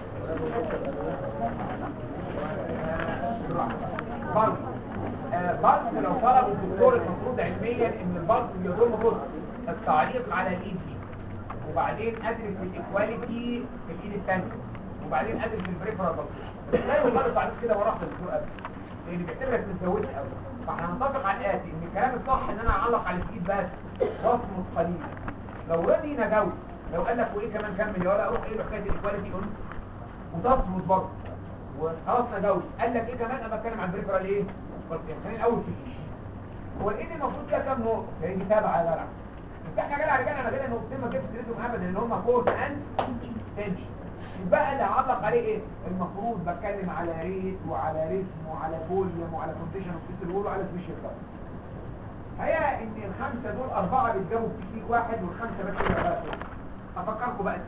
S1: بلس آه، بلس لو طلب الدكتور المفروض علميا ان البلس بيضم بص التعليق على الايد دي وبعدين ادرس الايكواليتي في الايد الثانيه وبعدين ادرس البريفرال بلس لا يقال التعليق كده وراح للدكتور قبل لان بيعتبرك متزودت قوي فاحنا هنتفق على الاتي ان الكلام الصح ان انا اعلق على الايد بس واصمت قليلا لو رضي نجاوب لو قال لك وايه كمان كمل يا ولا اروح ايه له حكايه الايكواليتي قلت وتصمت برضه وخلاص نجاوب قال لك ايه كمان انا بتكلم عن بريفرال ايه قلت يعني خلينا الاول في هو الايه المفروض فيها كام نقطه هي دي سبعه يا جدع بس احنا جدع رجعنا انا غير نقطتين ما جبتش سيرتهم ابدا اللي هم فورس اند تنشن يبقى اللي هعلق عليه ايه المفروض بتكلم على ريت وعلى ريتم وعلى فوليوم وعلى كونديشن اوف فيس الوول وعلى سبيشال كارد هي ان الخمسه دول اربعه بيتجابوا في تكنيك واحد والخمسه بس اللي بقى افكركم بقى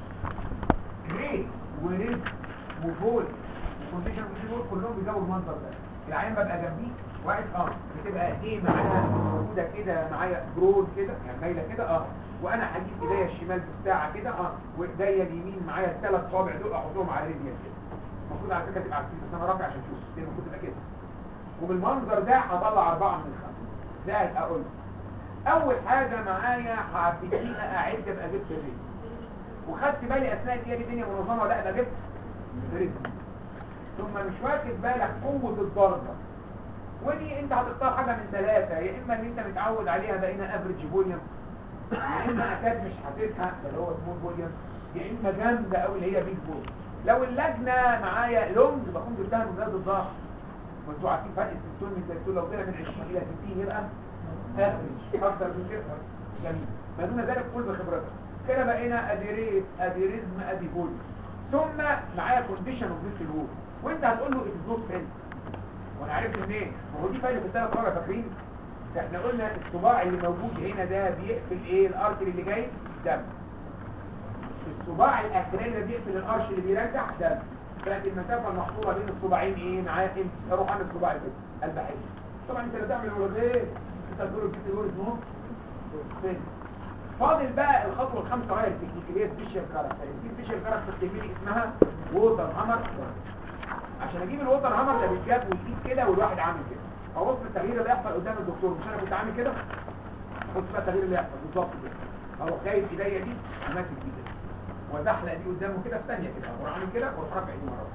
S1: ريت وريتم وفول وكونديشن اوف فيس الوول كلهم بيجابوا المنظر ده العين ببقى جنبيه واحد اه بتبقى ايديه معاها موجوده كده معايا برود كده يعني مايله كده اه وانا هجيب ايديا الشمال بالساعه كده اه وايديا اليمين معايا الثلاث صوابع دول احطهم على رجلي كده المفروض على فكره تبقى عارفين بس انا رافع عشان اشوف دي المفروض تبقى كده وبالمنظر ده هطلع اربعه من الخمسه ده اقول اول حاجه معايا هبتدي اعد ابقى جبت الرجل وخدت بالي اثناء الدقيقه دي الدنيا منظمه ولا لا جبت رجل ثم مش واخد بالك قوه الضربه ودي انت هتختار حاجة من ثلاثة يا اما ان انت متعود عليها بقينا افريج فوليوم يا اما اكاد مش حاسسها اللي هو سمول فوليوم يا اما جامدة قوي اللي هي بيج فوليوم لو اللجنة معايا لونج بكون جبتها من جهاز الضغط وانتوا عارفين فرق التستون من التستون لو طلع من 20 الى 60 يبقى افريج اكتر من كده جميل ما دون ذلك قول بخبرتك كده بقينا ادي ريت ادي ريزم ادي فوليوم ثم معايا كونديشن اوف ذيس الوول وانت هتقول له اتس نوت فيلم وانا عرفت منين ما هو دي فايده في الثلاث مره فاكرين ده احنا قلنا الصباع اللي موجود هنا ده بيقفل ايه الارتري اللي جاي دم الصباع الاخراني اللي بيقفل القرش اللي بيرجع ده كانت المسافه المحصوره بين الصباعين ايه معايا امتى اروح اعمل صباعي كده قلب احس طبعا انت لا تعمل ولا غير انت تقول الكيس يورز نص فين فاضل بقى الخطوه الخامسه وهي التكنيك اللي هي سبيشال كاركتر السبيشال كاركتر تهمني اسمها ووتر هامر عشان اجيب الووتر هامر ده بيتجاب والايد كده والواحد عامل كده ابص التغيير اللي يحصل قدام الدكتور مش انا كنت عامل كده بص بقى التغيير اللي يحصل بالظبط كده اروح جايب ايديا دي وماسك دي كده وزحلق دي قدامه كده في ثانيه كده اروح عامل كده واروح رافع ايدي مره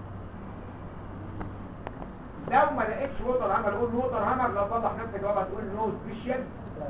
S1: واحدة. لو ما لقيتش ووتر هامر قول ووتر هامر لو طلع نفسك جواب هتقول نو سبيشال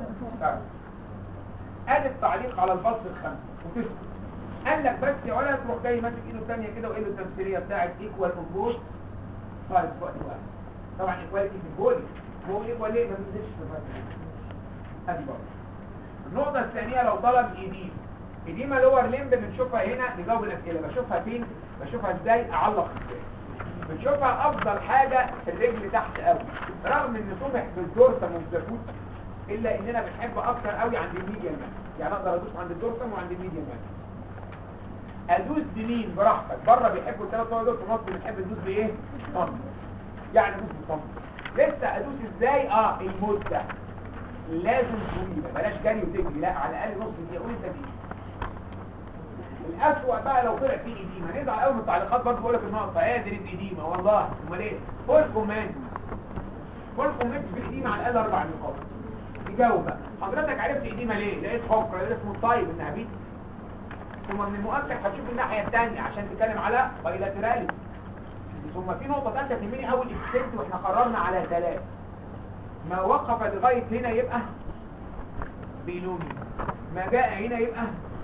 S1: ادي التعليق على البص الخمسه وتسكت قال لك بس يا ولد تروح جاي ماسك ايده الثانيه كده وايده التمثيليه بتاعت ايكوال اوبوس سايد في وقت واحد طبعا ايكواليتي في البولي هو ايكوال ليه ما بينزلش في الفرق ادي بص النقطه الثانيه لو طلب ايديم ايديما لور ليمب بنشوفها هنا نجاوب الاسئله بشوفها فين بشوفها ازاي اعلق ازاي بنشوفها افضل حاجه الرجل تحت قوي رغم ان طمح في الدورسم والزفوت الا اننا بنحب اكتر قوي عند الميديا مان يعني اقدر ادوس عند الدورسم وعند الميديا مان ادوس بمين براحتك بره بيحبوا الثلاث صور دول في مصر بنحب ندوس بايه صمت يعني ادوس بصمت لسه ادوس ازاي اه المده لازم طويله بلاش جري وتجري لا على الاقل نص دقيقه قول انت دقيقه الاسوأ بقى لو طلع فيه ايديما هنزعل قوي من التعليقات برضه بقول لك النقطه قادر ايديما والله امال ايه فول كومنت فول كومنت في الايديما على الاقل اربع نقاط تجاوب بقى حضرتك عرفت ايديما ليه لقيت حفره لقيت اسمه الطيب انها بيت ثم من المؤكد هتشوف الناحيه الثانيه عشان تتكلم على بايلاتراليتي ثم في نقطه ثالثه تهمني اول اكسنت واحنا قررنا على ثلاث ما وقف لغايه هنا يبقى بيلومي ما جاء هنا يبقى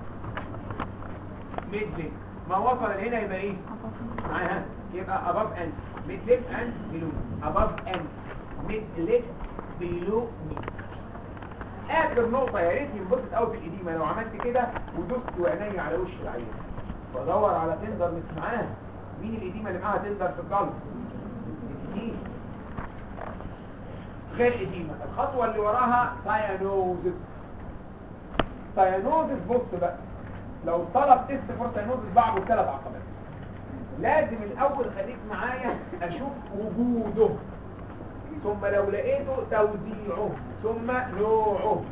S1: ميدلين ما وصل هنا يبقى ايه معاها يبقى above and mid lip and below above and mid lip below knee اخر نقطة يا ريت ينبسط قوي في القديمة لو عملت كده ودوست وعيني على وش العين بدور على تندر مش معاها مين القديمة اللي معاها تندر في القلب دي غير قديمة الخطوة اللي وراها سايانوزس سايانوزس بص بقى لو طلب تيست فور ساينوزس بعده ثلاث عقبات لازم الاول خليك معايا اشوف وجوده ثم لو لقيته توزيعه ثم نوعه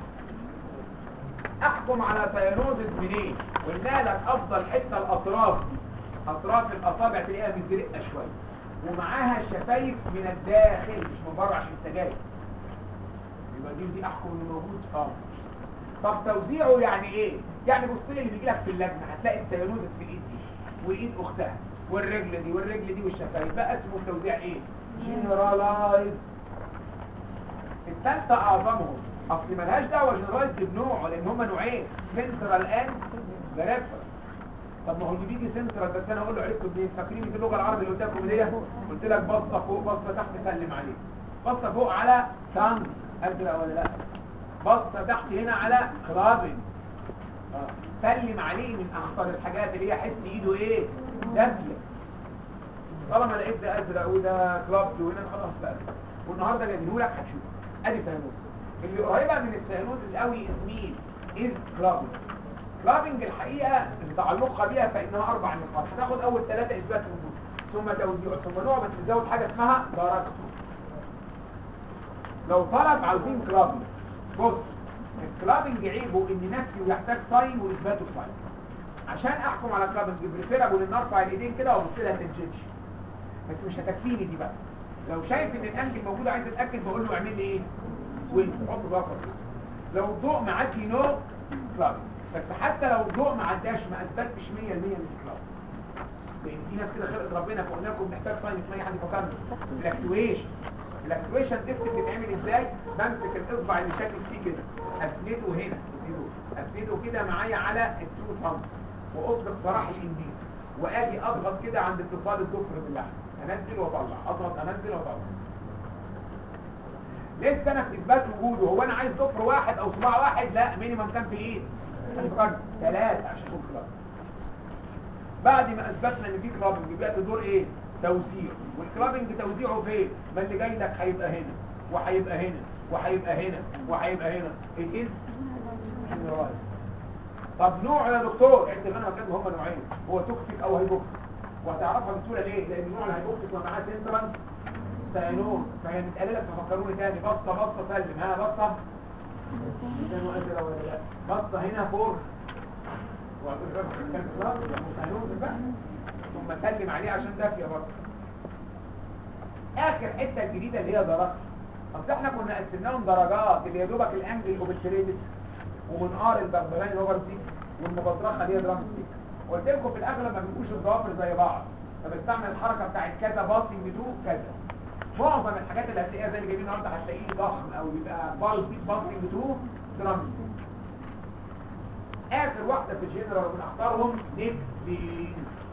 S1: احكم على ساينوزس منين قلنا لك افضل حته الاطراف اطراف الاصابع تلاقيها مزرقه شويه ومعاها شفايف من الداخل مش من بره عشان السجاير يبقى دي دي احكم انه موجود اه طب توزيعه يعني ايه يعني بص لي اللي بيجي لك في اللجنه هتلاقي السيانوزس في الايد دي وايد اختها والرجل دي والرجل دي والشفايف بقى اسمه التوزيع ايه جنرالايز الثالثه اعظمهم اصل ملهاش دعوه جنرالايز بنوعه لان هم نوعين سنترال اند بريفرال طب ما هو اللي بيجي سنترال بس انا اقول له عرفته منين فاكرين في اللغه العربيه اللي قلت لكم دي قلت لك بصه فوق بصه تحت سلم عليه بصه فوق على تانج ازرق ولا لا بصه تحت هنا على كلابن آه. سلم عليه من اخطر الحاجات اللي هي حس ايده ايه دافيه طالما لقيت ده ازرق وده كلابد وهنا خلاص بقى والنهارده جايبينه لك هتشوف ادي سيانوز اللي قريبه من السيانوز القوي اسمين از كلابنج كلابنج الحقيقه تعلقها بيها فانها اربع نقاط هتاخد اول ثلاثه اثبات وجود ثم توزيع ثم نوع بس تزود حاجه اسمها درجته لو طلب عاوزين كلابنج بص الكلابنج عيبه ان نفسه يحتاج ساين واثباته ساين عشان احكم على كلابنج بريفيرابل ان ارفع الايدين كده وابص لها تنجنش بس مش هتكفيني دي بقى لو شايف ان الانجل موجود عايز اتاكد بقول له اعمل لي ايه وانت حط بقى لو الضوء معاكي نو كلابنج بس حتى لو الضوء ما عداش ما اثبتش 100% مش كلابنج لان في ناس كده خلقت ربنا فقلنا لكم محتاج ساين اسمها حد يفكرني فلاكتويشن الاكتويشن تيست بتتعمل ازاي بمسك الاصبع اللي شاكك فيه كده اسنده هنا اسنده كده معايا على التو ثامبس واطلق سراح الانديس واجي اضغط كده عند اتصال الضفر باللحم انزل واطلع اضغط انزل واطلع لسه انا في اثبات وجوده هو انا عايز ضفر واحد او صباع واحد لا مينيمم كام في الايد ثلاثة عشان يكون كلاب بعد ما اثبتنا ان في كلابنج بيبقى دور ايه توزيع والكلابنج توزيعه فين ما اللي جاي لك هيبقى هنا وهيبقى هنا وهيبقى هنا وهيبقى هنا it is generalized طب نوعه يا دكتور انت انا كاتب هم نوعين هو توكسيك او هايبوكسيك وهتعرفها بسهوله ليه لان نوع الهايبوكسيك ومعاه سنترال سيانون فهي متقال لك تفكروني تاني بسطه بسطه سلم ها بسطه ميزان وقت ولا لا بسطه هنا فوق ثم سلم عليه عشان دافيه برضه اخر حته الجديده اللي هي درجه اصل احنا كنا قسمناهم درجات اللي يا دوبك الانجل اوبتريتد ومنقار البغبغان الاوفر دي والمبطرخه اللي هي درام ستيك قلت لكم في الاغلب ما بيبقوش الضوافر زي بعض فبستعمل الحركه بتاعت كذا باسنج تو كذا معظم الحاجات اللي هتلاقيها زي اللي جايبين النهارده هتلاقيه ضخم او يبقى باسنج تو درام ستيك اخر واحده في الجنرال بنختارهم نيك بينز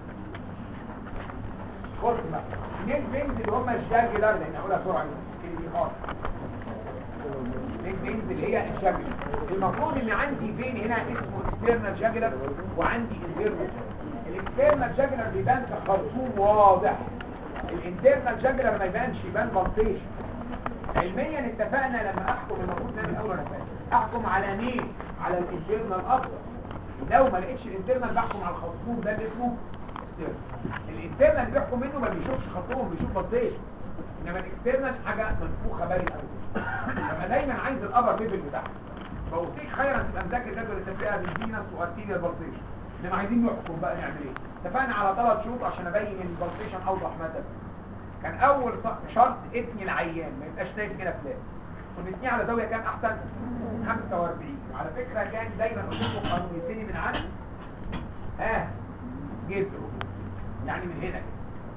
S1: بص بقى نيك بينز اللي هم الجاجلر لان هقولها بسرعه اللي دي خالص نيك بينز اللي هي الجاجلر المفروض ان عندي فين هنا اسمه اكسترنال جاجلر وعندي انترنال الاكسترنال جاجلر بيبان كخرطوم واضح الانترنال جاجلر ما يبانش يبان بلطيش علميا اتفقنا لما احكم المفروض نعمل اول رفاق احكم على مين على الانترنال افضل لو ما لقيتش الانترنال بحكم على الخرطوم ده اللي اسمه اكسترنال الانترنال اللي بيحكم منه ما بيشوفش خرطوم بيشوف بلطيش انما الاكسترنال حاجه منفوخه باين قوي فبقى دايما عايز الابر ليفل بتاعها بوصيك خيرا تبقى مذاكر جدول التفرقه بين فينس وارتيريال بالسيشن انما عايزين نحكم بقى نعمل ايه اتفقنا على ثلاث شروط عشان ابين ان البالسيشن اوضح مدى كان اول شرط اتني العيان ما يبقاش نايم كده فلات ونتنيه على زاويه كام احسن 45 وعلى فكره كان دايما قلت لكم قانون يبتدي من عند ها جسره يعني من هنا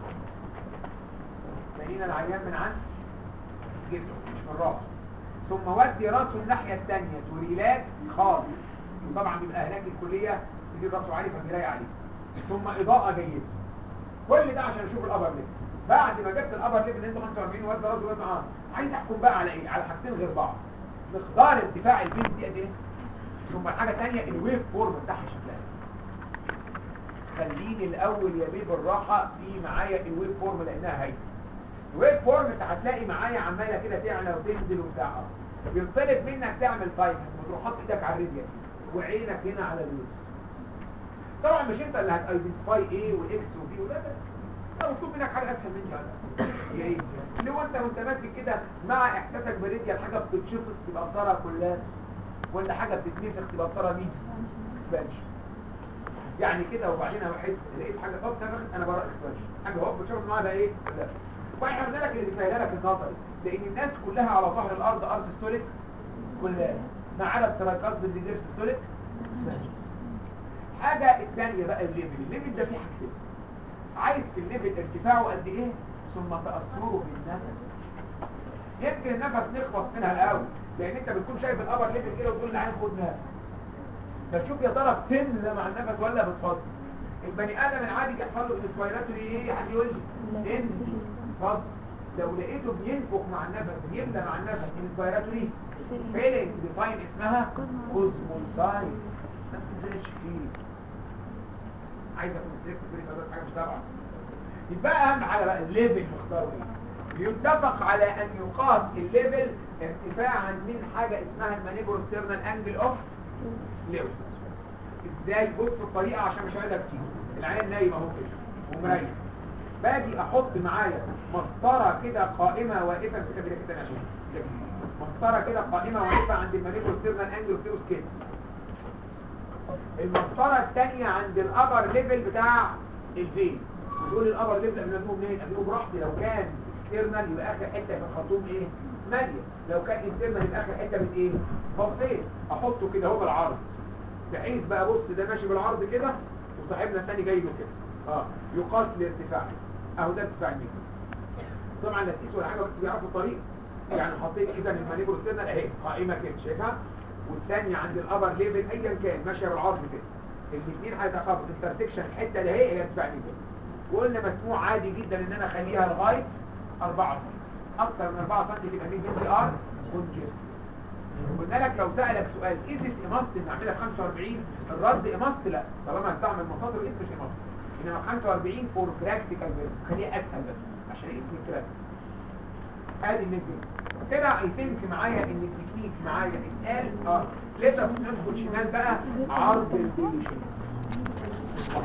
S1: بنينا العيان من عند جسره مش من راسه ثم ودي راسه الناحيه الثانيه توريلاكس خالص وطبعا بيبقى هناك الكليه تجيب راسه عالي فبيراي عليه ثم اضاءه جيده كل ده عشان اشوف الابر ليفل بعد ما جبت الابر ليفل اللي انتوا 45 وزن راسه وزن اه عايز احكم بقى على ايه على حاجتين غير بعض مقدار ارتفاع البيز دي قد ايه ثم حاجه ثانيه الويف فورم بتاعها شكلها خليني الاول يا بيه بالراحه في معايا الويف فورم لانها هايله الويف فورم انت هتلاقي معايا عماله كده تعلى وتنزل وبتاع بيطلب منك تعمل تايمنج وتروح حاطط ايدك على الرجل وعينك هنا على الويف طبعا مش انت اللي هتايدنتيفاي ايه واكس وبي ولا لا لا مطلوب منك حاجه اسهل من كده هي ايه اللي هو انت وانت ماسك كده مع احساسك برجل حاجه بتتشفط تبقى بطاره كلها ولا حاجه بتتنفخ تبقى بطاره مين اكسبانشن يعني كده وبعدين انا بحس لقيت حاجه طب نفخت انا بره اكسبانشن حاجه هوب بتشوف معاها ايه لا واحنا قلنا لك اللي بيسهلها لك النظري لان الناس كلها على ظهر الارض ارض ستوليك كلها ما عدا التراكات اللي ديرس ستوليك حاجه الثانيه بقى الليفل الليفل ده فيه حاجتين عايز في الليفل ارتفاعه قد ايه ثم تاثره بالنفس يمكن النفس نخلص منها الاول لان انت بتكون شايف الابر ليفل كده وتقول لي عايز خد نفس بشوف يا ترى بتملى مع النفس ولا بتفضل البني ادم العادي بيحصل له انسبيراتوري ايه حد يقول لي انت اتفضل لو لقيته بينفخ مع النفس بيملى مع النفس انسبيراتوري فيلينج ديزاين اسمها كوزمول ساين ما تنزلش كتير عايز اكون تريك في كده حاجه مش تبعه يبقى اهم حاجه بقى الليفل مختاره ايه يتفق على ان يقاس الليفل ارتفاعا من حاجه اسمها المانيبول ستيرنال انجل اوف ليوس ازاي بص الطريقه عشان مش هقدر كتير العين نايم اهو كده ومريح باجي احط معايا مسطره كده قائمه واقفه امسكها كده كده عشان مسطره كده قائمه واقفه عند المانيبول ستيرنال انجل اوف ليوس كده المسطره الثانيه عند الابر ليفل بتاع الفين بتقول الابر ليفل اجيبه منين اجيبه براحتي لو كان اكسترنال يبقى اخر حته في الخرطوم ايه ماليه لو كان انترنال يبقى اخر حته من ايه بطيء احطه كده اهو بالعرض بحيث بقى بص ده ماشي بالعرض كده وصاحبنا الثاني جاي له كده اه يقاس الارتفاع اهو ده ارتفاع مين طبعا لا تقيس ولا حاجه بس بيعرفوا الطريق يعني حطيت اذا المانيبل اكسترنال اهي قائمه كده شايفها والثانيه عند الابر ليفل ايا كان ماشيه بالعرض كده الاثنين هيتقابلوا انترسكشن الحته اللي هي هي ارتفاع مين وقلنا مسموع عادي جدا ان انا اخليها لغايه 4 سم اكتر من 4 سم تبقى مين بي ار كونجست قلنا لك لو سالك سؤال اذا اماست نعملها 45 الرد اماست لا طالما هستعمل مصادر ايه مش اماست انما 45 فور براكتيكال خليها اسهل بس عشان اسم الكلام ادي النجم كده اي ثينك معايا ان التكنيك معايا اتقال اه ليتس ندخل شمال بقى عرض البيشنت